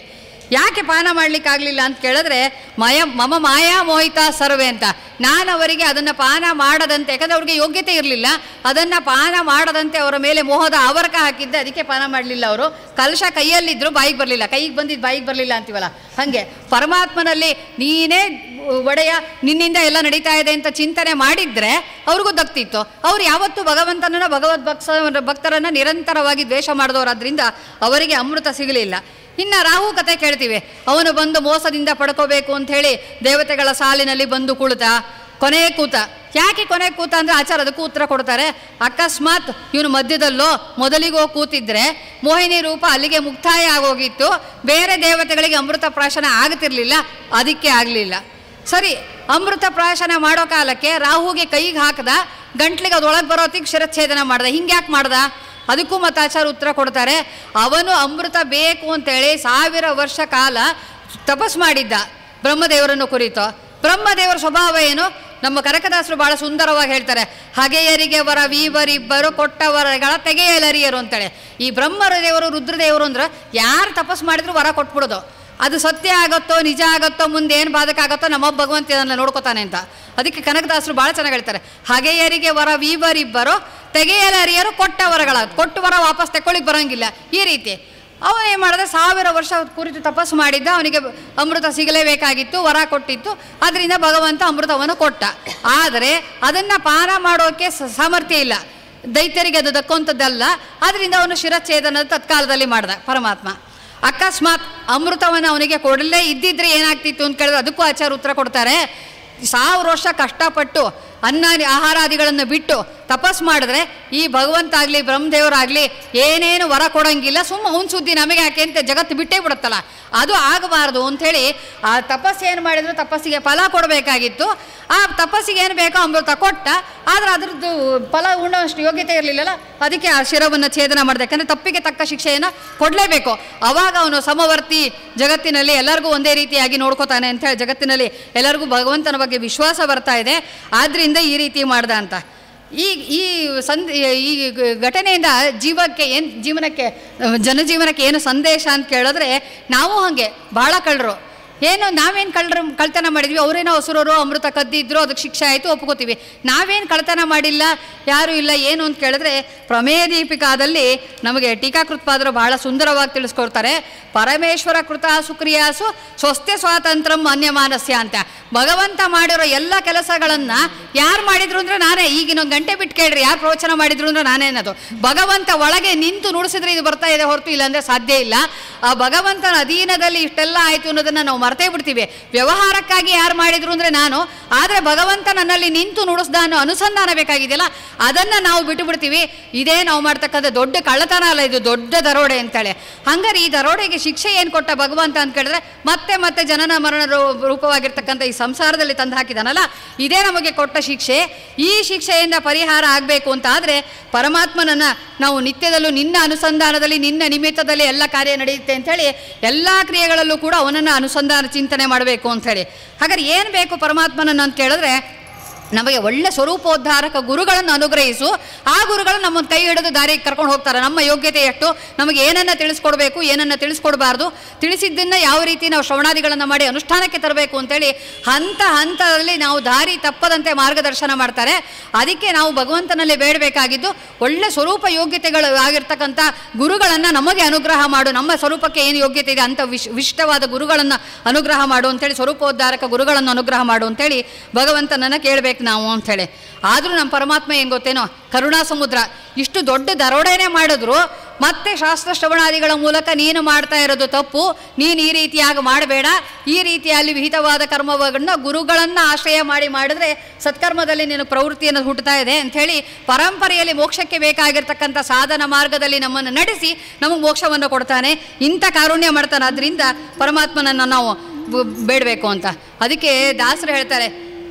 ಯಾಕೆ ಪಾನ ಮಾಡಲಿಕ್ಕಾಗಲಿಲ್ಲ ಅಂತ ಕೇಳಿದ್ರೆ ಮಯ ಮಮ ಮಾಯಾ ಮೋಹಿತ ಸರ್ವೆ ಅಂತ ನಾನು ಅವರಿಗೆ ಅದನ್ನು ಪಾನ ಮಾಡದಂತೆ ಯಾಕಂದರೆ ಅವ್ರಿಗೆ ಯೋಗ್ಯತೆ ಇರಲಿಲ್ಲ ಅದನ್ನು ಪಾನ ಮಾಡದಂತೆ ಅವರ ಮೇಲೆ ಮೋಹದ ಆವರಕ ಹಾಕಿದ್ದೆ ಅದಕ್ಕೆ ಪಾನ ಮಾಡಲಿಲ್ಲ ಅವರು ಕಲಶ ಕೈಯಲ್ಲಿದ್ದರೂ ಬಾಯಿಗೆ ಬರಲಿಲ್ಲ ಕೈಗೆ ಬಂದಿದ್ದು ಬಾಯಿಗೆ ಬರಲಿಲ್ಲ ಅಂತೀವಲ್ಲ ಹಾಗೆ ಪರಮಾತ್ಮನಲ್ಲಿ ನೀನೇ ಒಡೆಯ ನಿನ್ನಿಂದ ಎಲ್ಲ ನಡೀತಾ ಇದೆ ಅಂತ ಚಿಂತನೆ ಮಾಡಿದ್ರೆ ಅವ್ರಿಗೂ ದಕ್ತಿತ್ತು ಅವ್ರು ಯಾವತ್ತೂ ಭಗವಂತನನ್ನ ಭಗವದ್ ಭಕ್ಸ ಭಕ್ತರನ್ನ ನಿರಂತರವಾಗಿ ದ್ವೇಷ ಮಾಡಿದವರಾದ್ರಿಂದ ಅವರಿಗೆ ಅಮೃತ ಸಿಗಲಿಲ್ಲ ಇನ್ನು ರಾಹು ಕತೆ ಕೇಳ್ತೀವಿ ಅವನು ಬಂದು ಮೋಸದಿಂದ ಪಡ್ಕೋಬೇಕು ಅಂತ ಹೇಳಿ ದೇವತೆಗಳ ಸಾಲಿನಲ್ಲಿ ಬಂದು ಕುಳಿತ ಕೊನೆ ಕೂತ ಯಾಕೆ ಕೊನೆ ಕೂತ ಅಂದರೆ ಆಚಾರ ಅದಕ್ಕೂ ಉತ್ತರ ಕೊಡ್ತಾರೆ ಅಕಸ್ಮಾತ್ ಇವನು ಮಧ್ಯದಲ್ಲೋ ಮೊದಲಿಗೋ ಕೂತಿದ್ರೆ ಮೋಹಿನಿ ರೂಪ ಅಲ್ಲಿಗೆ ಮುಕ್ತಾಯ ಆಗೋಗಿತ್ತು ಬೇರೆ ದೇವತೆಗಳಿಗೆ ಅಮೃತ ಪ್ರಾಶನ ಆಗ್ತಿರ್ಲಿಲ್ಲ ಅದಕ್ಕೆ ಆಗಲಿಲ್ಲ ಸರಿ ಅಮೃತ ಪ್ರಾಶನ ಮಾಡೋ ಕಾಲಕ್ಕೆ ರಾಹುಗೆ ಕೈಗೆ ಹಾಕದ ಗಂಟ್ಲಿಗೆ ಅದೊಳಗೆ ಬರೋತಿಗೆ ಶಿರಚ್ಛೇದನ ಮಾಡ್ದ ಹಿಂಗೆ ಯಾಕೆ ಮಾಡ್ದ ಅದಕ್ಕೂ ಮತಾಚಾರ ಉತ್ತರ ಕೊಡ್ತಾರೆ ಅವನು ಅಮೃತ ಬೇಕು ಅಂತೇಳಿ ಸಾವಿರ ವರ್ಷ ಕಾಲ ತಪಸ್ ಮಾಡಿದ್ದ ಬ್ರಹ್ಮದೇವರನ್ನು ಕುರಿತು ಬ್ರಹ್ಮದೇವರ ಸ್ವಭಾವ ಏನು ನಮ್ಮ ಕನಕದಾಸರು ಬಹಳ ಸುಂದರವಾಗಿ ಹೇಳ್ತಾರೆ ಹಗೆಯರಿಗೆ ವರ ವೀವರಿಬ್ಬರು ಕೊಟ್ಟ ವರಗಳ ತೆಗೆಯಲರಿಯರು ಅಂತೇಳಿ ಈ ಬ್ರಹ್ಮದೇವರು ರುದ್ರದೇವರು ಅಂದ್ರೆ ಯಾರು ತಪಸ್ ಮಾಡಿದ್ರು ವರ ಕೊಟ್ಬಿಡೋದು ಅದು ಸತ್ಯ ಆಗತ್ತೋ ನಿಜ ಆಗತ್ತೋ ಮುಂದೆ ಏನು ಬಾಧಕ ಆಗತ್ತೋ ನಮ್ಮ ಭಗವಂತ ಇದನ್ನು ನೋಡ್ಕೋತಾನೆ ಅಂತ ಅದಕ್ಕೆ ಕನಕದಾಸರು ಭಾಳ ಚೆನ್ನಾಗಿ ಹೇಳ್ತಾರೆ ಹಗೆಯರಿಗೆ ವರ ವೀವರಿಬ್ಬರು ತೆಗೆಯಲರಿಯರು ಕೊಟ್ಟ ವರಗಳ ಕೊಟ್ಟು ವರ ವಾಪಸ್ ತಗೊಳ್ಳಿಕ್ಕೆ ಬರೋಂಗಿಲ್ಲ ಈ ರೀತಿ ಅವನು ಏನು ಮಾಡಿದ ಸಾವಿರ ವರ್ಷ ಕುರಿತು ತಪಸ್ಸು ಮಾಡಿದ್ದ ಅವನಿಗೆ ಅಮೃತ ಸಿಗಲೇಬೇಕಾಗಿತ್ತು ವರ ಕೊಟ್ಟಿತ್ತು ಅದರಿಂದ ಭಗವಂತ ಅಮೃತವನ್ನು ಕೊಟ್ಟ ಆದರೆ ಅದನ್ನು ಪಾನ ಮಾಡೋಕ್ಕೆ ಸ- ಸಾಮರ್ಥ್ಯ ಇಲ್ಲ ದೈತ್ಯರಿಗೆ ಅದು ದಕ್ಕುವಂಥದ್ದಲ್ಲ ಅದರಿಂದ ಅವನು ಶಿರಚ್ಛೇದನ ತತ್ಕಾಲದಲ್ಲಿ ಮಾಡ್ದ ಪರಮಾತ್ಮ ಅಕಸ್ಮಾತ್ ಅಮೃತವನ್ನು ಅವನಿಗೆ ಕೊಡಲೇ ಇದ್ದಿದ್ರೆ ಏನಾಗ್ತಿತ್ತು ಅಂತ ಕೇಳಿದ್ರೆ ಅದಕ್ಕೂ ಆಚಾರ ಉತ್ತರ ಕೊಡ್ತಾರೆ ಸಾವಿರ ವರ್ಷ ಕಷ್ಟಪಟ್ಟು ಅನ್ನ ಆಹಾರಾದಿಗಳನ್ನು ಬಿಟ್ಟು ತಪಸ್ ಮಾಡಿದ್ರೆ ಈ ಭಗವಂತ ಆಗಲಿ ಬ್ರಹ್ಮದೇವರಾಗಲಿ ಏನೇನು ವರ ಕೊಡೋಂಗಿಲ್ಲ ಸುಮ್ಮ ಅವನ ಸುದ್ದಿ ನಮಗೆ ಯಾಕೆ ಅಂತ ಜಗತ್ತು ಬಿಟ್ಟೇ ಬಿಡುತ್ತಲ್ಲ ಅದು ಆಗಬಾರ್ದು ಅಂಥೇಳಿ ಆ ತಪಸ್ಸು ಏನು ಮಾಡಿದ್ರು ತಪಸ್ಸಿಗೆ ಫಲ ಕೊಡಬೇಕಾಗಿತ್ತು ಆ ತಪಸ್ಸಿಗೆ ಏನು ಬೇಕೋ ಅಮೃತ ಕೊಟ್ಟ ಆದರೆ ಅದ್ರದ್ದು ಫಲ ಉಣ್ಣೋಷ್ಟು ಯೋಗ್ಯತೆ ಇರಲಿಲ್ಲಲ್ಲ ಅದಕ್ಕೆ ಆ ಶಿರವನ್ನು ಛೇದನ ಮಾಡಿದೆ ಯಾಕಂದರೆ ತಪ್ಪಿಗೆ ತಕ್ಕ ಶಿಕ್ಷೆಯನ್ನು ಕೊಡಲೇಬೇಕು ಅವಾಗ ಅವನು ಸಮವರ್ತಿ ಜಗತ್ತಿನಲ್ಲಿ ಎಲ್ಲರಿಗೂ ಒಂದೇ ರೀತಿಯಾಗಿ ನೋಡ್ಕೋತಾನೆ ಅಂತ ಹೇಳಿ ಜಗತ್ತಿನಲ್ಲಿ ಎಲ್ಲರಿಗೂ ಭಗವಂತನ ಬಗ್ಗೆ ವಿಶ್ವಾಸ ಬರ್ತಾ ಇದೆ ಆದ್ದರಿಂದ ಈ ರೀತಿ ಮಾಡ್ದ ಅಂತ ಈ ಈ ಸಂದ್ ಈ ಘಟನೆಯಿಂದ ಜೀವಕ್ಕೆ ಏನು ಜೀವನಕ್ಕೆ ಅಹ್, ಜನಜೀವನಕ್ಕೆ ಏನು ಸಂದೇಶ ಅಂತ ಕೇಳಿದ್ರೆ ನಾವು ಹಾಗೆ ಭಾಳ ಕಳ್ಳರು ಏನು ನಾವೇನು ಕಳ್ಳರು ಕಳ್ತನ ಮಾಡಿದ್ವಿ ಅವರೇನೋ ಹಸುರರು ಅಮೃತ ಕದ್ದಿದ್ರು ಅದಕ್ಕೆ ಶಿಕ್ಷೆ ಆಯಿತು ಒಪ್ಕೋತೀವಿ ನಾವೇನು ಕಳ್ತನ ಮಾಡಿಲ್ಲ ಯಾರೂ ಇಲ್ಲ ಏನು ಅಂತ ಕೇಳಿದ್ರೆ ಪ್ರಮೇಯ ದೀಪಿಕಾದಲ್ಲಿ ನಮಗೆ ಟೀಕಾಕೃತ್ಪಾದರು ಬಹಳ ಸುಂದರವಾಗಿ ತಿಳಿಸ್ಕೊಡ್ತಾರೆ ಪರಮೇಶ್ವರ ಕೃತ ಸುಕ್ರಿಯಾಸು ಸ್ವಸ್ತ್ಯ ಸ್ವಾತಂತ್ರ್ಯಂ ಅನ್ಯಮಾನಸ್ಯ ಅಂತ ಭಗವಂತ ಮಾಡಿರೋ ಎಲ್ಲ ಕೆಲಸಗಳನ್ನು ಯಾರು ಮಾಡಿದ್ರು ಅಂದರೆ ನಾನೇ ಈಗಿನ ಒಂದು ಗಂಟೆ ಬಿಟ್ಟು ಕೇಳ್ರಿ ಯಾರು ಪ್ರವಚನ ಮಾಡಿದ್ರು ಅಂದ್ರೆ ನಾನೇ ಅನ್ನೋದು ಭಗವಂತ ಒಳಗೆ ನಿಂತು ನುಡಿಸಿದ್ರೆ ಇದು ಬರ್ತಾ ಇದೆ ಹೊರತು ಇಲ್ಲಾಂದ್ರೆ ಸಾಧ್ಯ ಇಲ್ಲ ಆ ಭಗವಂತನ ಅಧೀನದಲ್ಲಿ ಇಷ್ಟೆಲ್ಲ ಆಯಿತು ಅನ್ನೋದನ್ನು ನಾವು ಮರ್ತೇ ಬಿಡ್ತೀವಿ ವ್ಯವಹಾರಕ್ಕಾಗಿ ಯಾರು ಮಾಡಿದ್ರು ಅಂದರೆ ನಾನು ಆದರೆ ಭಗವಂತ ನನ್ನಲ್ಲಿ ನಿಂತು ನುಡಿಸ್ದ ಅನ್ನೋ ಅನುಸಂಧಾನ ಬೇಕಾಗಿದೆಯಲ್ಲ ಅದನ್ನು ನಾವು ಬಿಟ್ಟು ಬಿಡ್ತೀವಿ ಇದೇ ನಾವು ಮಾಡ್ತಕ್ಕಂಥ ದೊಡ್ಡ ಕಳ್ಳತನ ಅಲ್ಲ ಇದು ದೊಡ್ಡ ದರೋಡೆ ಅಂತೇಳಿ ಹಂಗಾರೆ ಈ ದರೋಡೆಗೆ ಶಿಕ್ಷೆ ಏನು ಕೊಟ್ಟ ಭಗವಂತ ಅಂತ ಕೇಳಿದ್ರೆ ಮತ್ತೆ ಮತ್ತೆ ಜನನ ಮರಣ ರೂ- ರೂಪವಾಗಿರ್ತಕ್ಕಂಥ ಈ ಸಂಸಾರದಲ್ಲಿ ತಂದು ಹಾಕಿದಾನಲ್ಲ ಇದೇ ನಮಗೆ ಕೊಟ್ಟ ಶಿಕ್ಷೆ ಈ ಶಿಕ್ಷೆಯಿಂದ ಪರಿಹಾರ ಆಗಬೇಕು ಅಂತ ಆದರೆ ಪರಮಾತ್ಮನನ್ನ ನಾವು ನಿತ್ಯದಲ್ಲೂ ನಿನ್ನ ಅನುಸಂಧಾನದಲ್ಲಿ ನಿನ್ನ ನಿಮಿತ್ತದಲ್ಲಿ ಎಲ್ಲ ಕಾರ್ಯ ನಡೆಯುತ್ತೆ ಅಂಥೇಳಿ ಎಲ್ಲ ಕ್ರಿಯೆಗಳಲ್ಲೂ ಕೂಡ ಅವನನ್ನು ಅನುಸಂಧಾನ ಚಿಂತನೆ ಮಾಡಬೇಕು ಅಂಥೇಳಿ ಹಾಗಾದ್ರೆ ಏನು ಬೇಕು ಪರಮಾತ್ಮನನ್ನು ಅಂತ ಕೇಳಿದ್ರೆ ನಮಗೆ ಒಳ್ಳೆ ಸ್ವರೂಪೋದ್ಧಾರಕ ಗುರುಗಳನ್ನು ಅನುಗ್ರಹಿಸು ಆ ಗುರುಗಳು ನಮ್ಮನ್ನು ಕೈ ಹಿಡಿದು ದಾರಿಗೆ ಕರ್ಕೊಂಡು ಹೋಗ್ತಾರೆ ನಮ್ಮ ಯೋಗ್ಯತೆ ಎಷ್ಟು ನಮಗೆ ಏನನ್ನು ತಿಳಿಸ್ಕೊಡ್ಬೇಕು ಏನನ್ನು ತಿಳಿಸ್ಕೊಡ್ಬಾರ್ದು ತಿಳಿಸಿದ್ದನ್ನು ಯಾವ ರೀತಿ ನಾವು ಶ್ರವಣಾದಿಗಳನ್ನು ಮಾಡಿ ಅನುಷ್ಠಾನಕ್ಕೆ ತರಬೇಕು ಅಂತೇಳಿ ಹಂತ ಹಂತದಲ್ಲಿ ನಾವು ದಾರಿ ತಪ್ಪದಂತೆ ಮಾರ್ಗದರ್ಶನ ಮಾಡ್ತಾರೆ ಅದಕ್ಕೆ ನಾವು ಭಗವಂತನಲ್ಲಿ ಬೇಡಬೇಕಾಗಿದ್ದು ಒಳ್ಳೆ ಸ್ವರೂಪ ಯೋಗ್ಯತೆಗಳು ಆಗಿರ್ತಕ್ಕಂಥ ಗುರುಗಳನ್ನು ನಮಗೆ ಅನುಗ್ರಹ ಮಾಡು ನಮ್ಮ ಸ್ವರೂಪಕ್ಕೆ ಏನು ಯೋಗ್ಯತೆ ಇದೆ ಅಂಥ ವಿಶ್ ವಿಶಿಷ್ಟವಾದ ಗುರುಗಳನ್ನು ಅನುಗ್ರಹ ಮಾಡು ಅಂತೇಳಿ ಸ್ವರೂಪೋದ್ಧಾರಕ ಗುರುಗಳನ್ನು ಅನುಗ್ರಹ ಮಾಡು ಅಂತೇಳಿ ಭಗವಂತನನ್ನು ಕೇಳಬೇಕು ನಾವು ಅಂಥೇಳಿ ಆದರೂ ನಮ್ಮ ಪರಮಾತ್ಮ ಏನು ಗೊತ್ತೇನೋ ಕರುಣಾ ಸಮುದ್ರ ಇಷ್ಟು ದೊಡ್ಡ ದರೋಡೆನೇ ಮಾಡಿದ್ರು ಮತ್ತೆ ಶಾಸ್ತ್ರ ಶ್ರವಣಾದಿಗಳ ಮೂಲಕ ನೀನು ಮಾಡ್ತಾ ಇರೋದು ತಪ್ಪು ನೀನು ಈ ರೀತಿಯಾಗಿ ಮಾಡಬೇಡ ಈ ರೀತಿಯಲ್ಲಿ ವಿಹಿತವಾದ ಕರ್ಮವನ್ನು ಗುರುಗಳನ್ನು ಆಶ್ರಯ ಮಾಡಿ ಮಾಡಿದ್ರೆ ಸತ್ಕರ್ಮದಲ್ಲಿ ನೀನು ಪ್ರವೃತ್ತಿಯನ್ನು ಹುಟ್ಟುತ್ತಾ ಇದೆ ಅಂಥೇಳಿ ಪರಂಪರೆಯಲ್ಲಿ ಮೋಕ್ಷಕ್ಕೆ ಬೇಕಾಗಿರ್ತಕ್ಕಂಥ ಸಾಧನ ಮಾರ್ಗದಲ್ಲಿ ನಮ್ಮನ್ನು ನಡೆಸಿ ನಮಗೆ ಮೋಕ್ಷವನ್ನು ಕೊಡ್ತಾನೆ ಇಂಥ ಕಾರುಣ್ಯ ಮಾಡ್ತಾನೆ ಅದರಿಂದ ಪರಮಾತ್ಮನನ್ನು ನಾವು ಬ- ಬೇಡಬೇಕು ಅಂತ ಅದಕ್ಕೆ ದಾಸರು ಹೇಳ್ತಾರೆ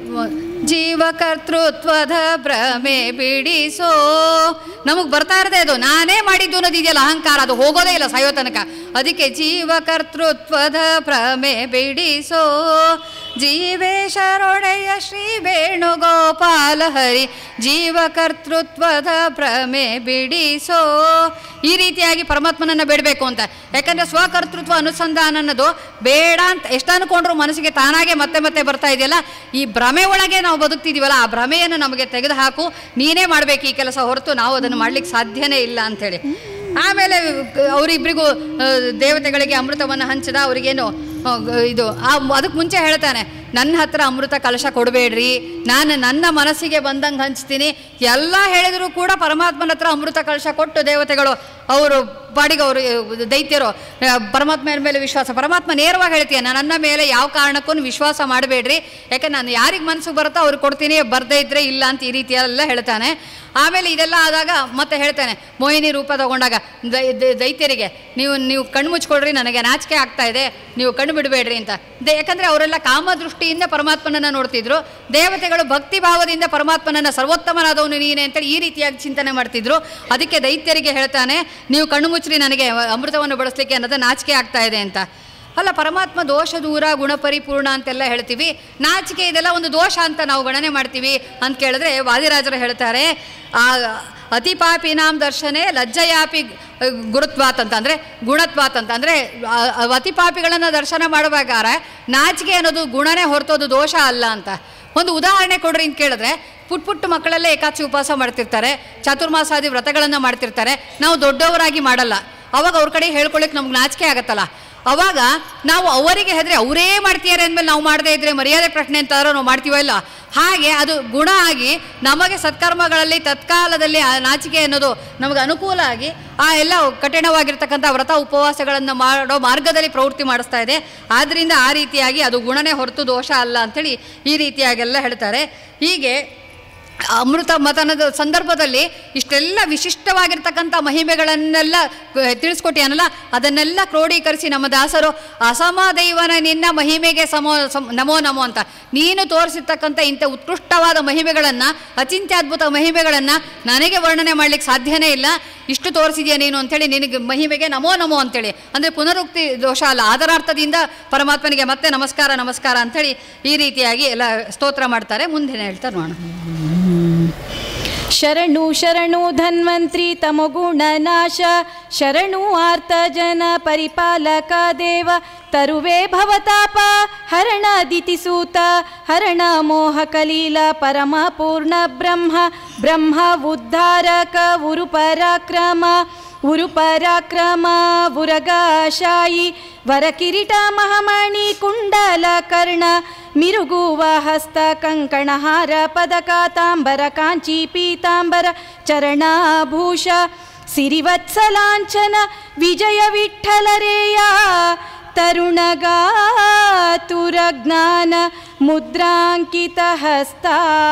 ಜೀವಕರ್ತೃತ್ವದ ಭ್ರಮೆ ಬಿಡಿಸೋ ನಮಗೆ ಬರ್ತಾ ಇರದೆ ಅದು ನಾನೇ ಮಾಡಿದ್ದು ಅನ್ನೋದಿದೆಯಲ್ಲ ಅಹಂಕಾರ ಅದು ಹೋಗೋದೇ ಇಲ್ಲ ಸಾಯೋ ತನಕ ಅದಕ್ಕೆ ಜೀವಕರ್ತೃತ್ವದ ಭ್ರಮೆ ಬಿಡಿಸೋ ಜೀವೇಶರೊಡೆಯ ಶ್ರೀ ವೇಣುಗೋಪಾಲ ಹರಿ ಜೀವಕರ್ತೃತ್ವದ ಭ್ರಮೆ ಬಿಡಿಸೋ ಈ ರೀತಿಯಾಗಿ ಪರಮಾತ್ಮನನ್ನು ಬೇಡಬೇಕು ಅಂತ ಯಾಕಂದರೆ ಸ್ವಕರ್ತೃತ್ವ ಅನುಸಂಧಾನ ಅನ್ನೋದು ಬೇಡ ಅಂತ ಎಷ್ಟು ಅನ್ಕೊಂಡ್ರು ಮನಸ್ಸಿಗೆ ತಾನಾಗೆ ಮತ್ತೆ ಮತ್ತೆ ಬರ್ತಾ ಇದೆಯಲ್ಲ ಈ ಭ್ರಮೆ ಒಳಗೆ ನಾವು ಬದುಕ್ತಿದ್ದೀವಲ್ಲ ಆ ಭ್ರಮೆಯನ್ನು ನಮಗೆ ತೆಗೆದುಹಾಕು ನೀನೇ ಮಾಡಬೇಕು ಈ ಕೆಲಸ ಹೊರತು ನಾವು ಅದನ್ನು ಮಾಡ್ಲಿಕ್ಕೆ ಸಾಧ್ಯನೇ ಇಲ್ಲ ಅಂಥೇಳಿ ಆಮೇಲೆ ಅವರಿಬ್ಬರಿಗೂ ದೇವತೆಗಳಿಗೆ ಅಮೃತವನ್ನು ಹಂಚಿದ ಅವರಿಗೇನು ಆ, ಗ- ಇದು ಆ ಅದಕ್ಕೆ ಮುಂಚೆ ಹೇಳ್ತಾನೆ ನನ್ನ ಹತ್ರ ಅಮೃತ ಕಲಶ ಕೊಡಬೇಡ್ರಿ ನಾನು ನನ್ನ ಮನಸ್ಸಿಗೆ ಬಂದಂಗೆ ಹಂಚ್ತೀನಿ ಎಲ್ಲ ಹೇಳಿದರೂ ಕೂಡ ಪರಮಾತ್ಮನ ಹತ್ರ ಅಮೃತ ಕಲಶ ಕೊಟ್ಟು ದೇವತೆಗಳು ಅವರು ಪಾಡಿಗೆ ಅವರು ದೈತ್ಯರು ಆ, ಪರಮಾತ್ಮನ ಮೇಲೆ ವಿಶ್ವಾಸ ಪರಮಾತ್ಮ ನೇರವಾಗಿ ಹೇಳ್ತೀಯ ನನ್ನ ಮೇಲೆ ಯಾವ ಕಾರಣಕ್ಕೂ ವಿಶ್ವಾಸ ಮಾಡಬೇಡ್ರಿ ಯಾಕೆ ನಾನು ಯಾರಿಗೆ ಮನಸ್ಸಿಗೆ ಬರುತ್ತೋ ಅವ್ರಿಗೆ ಕೊಡ್ತೀನಿ ಬರ್ದೇ ಇದ್ರೆ ಇಲ್ಲ ಅಂತ ಈ ರೀತಿಯೆಲ್ಲ ಹೇಳ್ತಾನೆ ಆಮೇಲೆ ಇದೆಲ್ಲ ಆದಾಗ ಮತ್ತೆ ಹೇಳ್ತಾನೆ ಮೋಹಿನಿ ರೂಪ ತಗೊಂಡಾಗ ದೈ ದೈ- ದೈತ್ಯರಿಗೆ ನೀವು ನೀವು ಕಣ್ಣು ಮುಚ್ಕೊಳ್ರಿ ನನಗೆ ನಾಚಿಕೆ ಆಗ್ತಾ ಇದೆ ನೀವು ಕಣ್ಣು ಬಿಡಬೇಡ್ರಿ ಅಂತ ದೇ ಯಾಕಂದರೆ ಅವರೆಲ್ಲ ಕಾಮದೃಷ್ಟಿಯಿಂದ ಪರಮಾತ್ಮನನ್ನು ನೋಡ್ತಿದ್ರು ದೇವತೆಗಳು ಭಕ್ತಿ ಭಾವದಿಂದ ಪರಮಾತ್ಮನನ್ನು ಸರ್ವೋತ್ತಮನಾದವನು ನೀನೆ ಅಂತೇಳಿ ಈ ರೀತಿಯಾಗಿ ಚಿಂತನೆ ಮಾಡ್ತಿದ್ರು ಅದಕ್ಕೆ ದೈತ್ಯರಿಗೆ ಹೇಳ್ತಾನೆ ನೀವು ಕಣ್ಣು ಮುಚ್ಚ್ರಿ ನನಗೆ ಅಮೃತವನ್ನು ಬಳಸಲಿಕ್ಕೆ ಅನ್ನೋದು ನಾಚಿಕೆ ಆಗ್ತಾ ಇದೆ ಅಂತ ಅಲ್ಲ ಪರಮಾತ್ಮ ದೋಷ ದೂರ ಗುಣಪರಿಪೂರ್ಣ ಅಂತೆಲ್ಲ ಹೇಳ್ತೀವಿ ನಾಚಿಕೆ ಇದೆಲ್ಲ ಒಂದು ದೋಷ ಅಂತ ನಾವು ಗಣನೆ ಮಾಡ್ತೀವಿ ಅಂತ ಕೇಳಿದ್ರೆ ವಾದಿರಾಜರು ಹೇಳ್ತಾರೆ ಆ ಅತಿ ಪಾಪಿನಾಂ ದರ್ಶನೆ ಲಜ್ಜಯಾಪಿ ಗುರುತ್ವಾತ್ ಅಂತ ಅಂದರೆ ಗುಣತ್ವಾತ್ ಅಂತ ಅಂದರೆ ಅತಿ ಪಾಪಿಗಳನ್ನು ದರ್ಶನ ಮಾಡುವಾಗ ನಾಚಿಕೆ ಅನ್ನೋದು ಗುಣನೇ ಹೊರತೋದು ದೋಷ ಅಲ್ಲ ಅಂತ ಒಂದು ಉದಾಹರಣೆ ಕೊಡ್ರಿ ಅಂತ ಕೇಳಿದ್ರೆ ಪುಟ್ ಪುಟ್ಟ ಮಕ್ಕಳಲ್ಲೇ ಏಕಾಚಿ ಉಪವಾಸ ಮಾಡ್ತಿರ್ತಾರೆ ಚಾತುರ್ಮಾಸಾದಿ ವ್ರತಗಳನ್ನು ಮಾಡ್ತಿರ್ತಾರೆ ನಾವು ದೊಡ್ಡವರಾಗಿ ಮಾಡಲ್ಲ ಅವಾಗ ಅವ್ರ ಕಡೆ ಹೇಳ್ಕೊಳ್ಳಿಕ್ಕೆ ನಮ್ಗೆ ನಾಚಿಕೆ ಆಗತ್ತಲ್ಲ ಅವಾಗ ನಾವು ಅವರಿಗೆ ಹೆದ್ರೆ ಅವರೇ ಮಾಡ್ತಿದ್ದಾರೆ ಅಂದಮೇಲೆ ನಾವು ಮಾಡದೇ ಇದ್ರೆ ಮರ್ಯಾದೆ ಪ್ರಶ್ನೆ ಅಂತಾದ್ರೂ ನಾವು ಮಾಡ್ತೀವಲ್ಲ ಹಾಗೆ ಅದು ಗುಣ ಆಗಿ ನಮಗೆ ಸತ್ಕರ್ಮಗಳಲ್ಲಿ ತತ್ಕಾಲದಲ್ಲಿ ಆ ನಾಚಿಕೆ ಅನ್ನೋದು ನಮಗೆ ಅನುಕೂಲ ಆಗಿ ಆ ಎಲ್ಲ ಕಠಿಣವಾಗಿರ್ತಕ್ಕಂಥ ವ್ರತ ಉಪವಾಸಗಳನ್ನು ಮಾಡೋ ಮಾರ್ಗದಲ್ಲಿ ಪ್ರವೃತ್ತಿ ಮಾಡಿಸ್ತಾ ಇದೆ ಆದ್ದರಿಂದ ಆ ರೀತಿಯಾಗಿ ಅದು ಗುಣನೇ ಹೊರತು ದೋಷ ಅಲ್ಲ ಅಂಥೇಳಿ ಈ ರೀತಿಯಾಗೆಲ್ಲ ಹೇಳ್ತಾರೆ ಹೀಗೆ ಅಮೃತ ಮತನದ ಸಂದರ್ಭದಲ್ಲಿ ಇಷ್ಟೆಲ್ಲ ವಿಶಿಷ್ಟವಾಗಿರ್ತಕ್ಕಂಥ ಮಹಿಮೆಗಳನ್ನೆಲ್ಲ ಕ- ತಿಳಿಸ್ಕೊಟ್ಟಿಯಾನಲ್ಲ ಅದನ್ನೆಲ್ಲ ಕ್ರೋಢೀಕರಿಸಿ ನಮ್ಮ ದಾಸರು ಅಸಮದೈವನ ನಿನ್ನ ಮಹಿಮೆಗೆ ಸಮೋ ಸಮ್ ನಮೋ ನಮೋ ಅಂತ ನೀನು ತೋರಿಸಿರ್ತಕ್ಕಂಥ ಇಂಥ ಉತ್ಕೃಷ್ಟವಾದ ಮಹಿಮೆಗಳನ್ನು ಅಚಿಂತ್ಯದ್ಭುತ ಮಹಿಮೆಗಳನ್ನು ನನಗೆ ವರ್ಣನೆ ಮಾಡ್ಲಿಕ್ಕೆ ಸಾಧ್ಯನೇ ಇಲ್ಲ ಇಷ್ಟು ತೋರಿಸಿದ್ಯಾ ನೀನು ಅಂಥೇಳಿ ನಿನಗೆ ಮಹಿಮೆಗೆ ನಮೋ ನಮೋ ಅಂತೇಳಿ ಅಂದರೆ ಪುನರುಕ್ತಿ ದೋಷ ಅಲ್ಲ ಆದರಾರ್ಥದಿಂದ ಪರಮಾತ್ಮನಿಗೆ ಮತ್ತೆ ನಮಸ್ಕಾರ ನಮಸ್ಕಾರ ಅಂಥೇಳಿ ಈ ರೀತಿಯಾಗಿ ಎಲ್ಲ ಸ್ತೋತ್ರ ಮಾಡ್ತಾರೆ ಮುಂದೆ ಹೇಳ್ತಾರೆ ನೋಡೋಣ ಶರಣು ಶರಣು ಧನ್ವಂತ್ರಿ ತಮಗುಣ ನಾಶ ಶರಣು ಆರ್ತ ಜನ ಪರಿಪಾಲಕ ದೇವ ತರುವೆ ಭವತಾಪ ಹರಣ ದಿತಿಸೂತ ಹರಣ ಮೋಹ ಕಲೀಲ ಪರಮ ಪೂರ್ಣ ಬ್ರಹ್ಮ ಬ್ರಹ್ಮ ಉದ್ಧಾರಕ ಉರು ಪರಾಕ್ರಮ ಉರು ಪರಾಕ್ರಮ ಉರಗಾಶಾಯಿ ವರಕಿರೀಟ ಮಹಾಮಣಿ ಕುಂಡಲ ಕರ್ಣ ಮಿರುಗುವ ಹಸ್ತ ಕಂಕಣಹಾರ ಪದಕ ತಾಂಬರ ಕಾಂಚಿ ಪೀತಾಂಬರ ಚರಣಾಭೂಷ ಸಿರಿವತ್ಸಲಾಂಚನ ವಿಜಯ ವಿಠಲರೇಯ ತರುಣಗಾತುರ ಜ್ಞಾನ ಮುದ್ರಾಂಕಿತ ಹಸ್ತ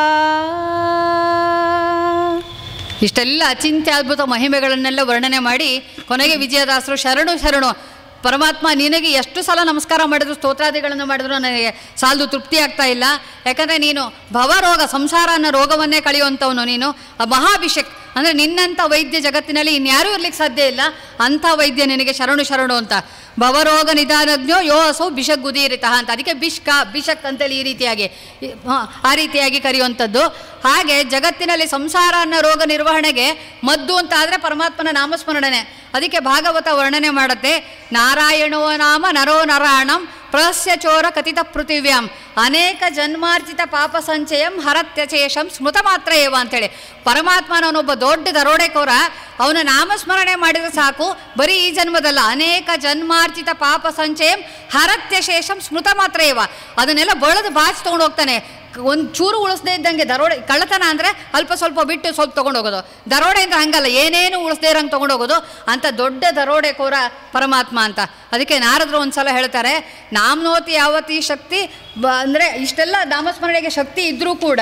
ಇಷ್ಟೆಲ್ಲ ಅಚಿಂತ್ಯ ಅದ್ಭುತ ಮಹಿಮೆಗಳನ್ನೆಲ್ಲ ವರ್ಣನೆ ಮಾಡಿ ಕೊನೆಗೆ ವಿಜಯದಾಸರು ಶರಣು ಶರಣು ಪರಮಾತ್ಮ ನಿನಗೆ ಎಷ್ಟು ಸಲ ನಮಸ್ಕಾರ ಮಾಡಿದ್ರು ಸ್ತೋತ್ರಾದಿಗಳನ್ನು ಮಾಡಿದ್ರು ನನಗೆ ಸಾಲದು ತೃಪ್ತಿ ಆಗ್ತಾ ಇಲ್ಲ ಯಾಕಂದರೆ ನೀನು ಭವರೋಗ ಸಂಸಾರ ಅನ್ನೋ ರೋಗವನ್ನೇ ಕಳೆಯುವಂಥವನು ನೀನು ಆ ಮಹಾಭಿಷೇಕ್ ಅಂದರೆ ನಿನ್ನಂಥ ವೈದ್ಯ ಜಗತ್ತಿನಲ್ಲಿ ಇನ್ಯಾರೂ ಇರ್ಲಿಕ್ಕೆ ಸಾಧ್ಯ ಇಲ್ಲ ಅಂಥ ವೈದ್ಯ ನಿನಗೆ ಶರಣು ಶರಣು ಅಂತ ಭವರೋಗ ನಿಧಾನಜ್ಞೋ ಯೋ ಅಸೌ ಬಿಷಕ್ ಗುದೀರಿತಃ ಅಂತ ಅದಕ್ಕೆ ಬಿಷ್ಕ ಬಿಷಕ್ ಅಂತೇಳಿ ಈ ರೀತಿಯಾಗಿ ಈ- ಹಾ, ಆ ರೀತಿಯಾಗಿ ಕರೆಯುವಂಥದ್ದು ಹಾಗೆ ಜಗತ್ತಿನಲ್ಲಿ ಸಂಸಾರ ಅನ್ನೋ ರೋಗ ನಿರ್ವಹಣೆಗೆ ಮದ್ದು ಅಂತ ಆದರೆ ಪರಮಾತ್ಮನ ನಾಮಸ್ಮರಣೆ ಅದಕ್ಕೆ ಭಾಗವತ ವರ್ಣನೆ ಮಾಡುತ್ತೆ ನಾರಾಯಣೋ ನಾಮ ನರೋ ನರಾಣಂ ಪ್ರಹಸ್ಯ ಚೋರ ಕಥಿತ ಪೃಥಿವ್ಯಾಂ ಅನೇಕ ಜನ್ಮಾರ್ಜಿತ ಪಾಪ ಸಂಚಯಂ ಹರತ್ಯಚೇಷಂ ಸ್ಮೃತ ಮಾತ್ರ ಏವ ಅಂತೇಳಿ ಪರಮಾತ್ಮನವನೊಬ್ಬ ದೊಡ್ಡ ದರೋಡೆಕೋರ ಅವನ ನಾಮಸ್ಮರಣೆ ಮಾಡಿದ್ರೆ ಸಾಕು ಬರೀ ಈ ಜನ್ಮದಲ್ಲ ಅನೇಕ ಜನ್ಮಾರ್ಜಿತ ಪಾಪ ಸಂಚಯಂ ಹರತ್ಯಶೇಷಂ ಸ್ಮೃತ ಮಾತ್ರ ಏವ ಅದನ್ನೆಲ್ಲ ಬಳದು ಬಾಚಿ ತೊಗೊಂಡು ಹೋಗ್ತಾನೆ ಒಂದು ಚೂರು ಉಳಿಸ್ದೇ ಇದ್ದಂಗೆ ದರೋಡೆ ಕಳ್ಳತನ ಅಂದರೆ ಅಲ್ಪ ಸ್ವಲ್ಪ ಬಿಟ್ಟು ಸ್ವಲ್ಪ ತೊಗೊಂಡು ಹೋಗೋದು ದರೋಡೆ ಅಂತ ಹಂಗಲ್ಲ ಏನೇನು ಉಳಿಸ್ದೇ ಇರಂಗೆ ತೊಗೊಂಡು ಹೋಗೋದು ಅಂತ ದೊಡ್ಡ ದರೋಡೆಕೋರ ಪರಮಾತ್ಮ ಅಂತ ಅದಕ್ಕೆ ನಾರದರು ಒಂದ್ಸಲ ಹೇಳ್ತಾರೆ ನಾಮ್ನೋತಿ ಯಾವತಿ ಶಕ್ತಿ ಬ ಅಂದರೆ ಇಷ್ಟೆಲ್ಲ ನಾಮಸ್ಮರಣೆಗೆ ಶಕ್ತಿ ಇದ್ದರೂ ಕೂಡ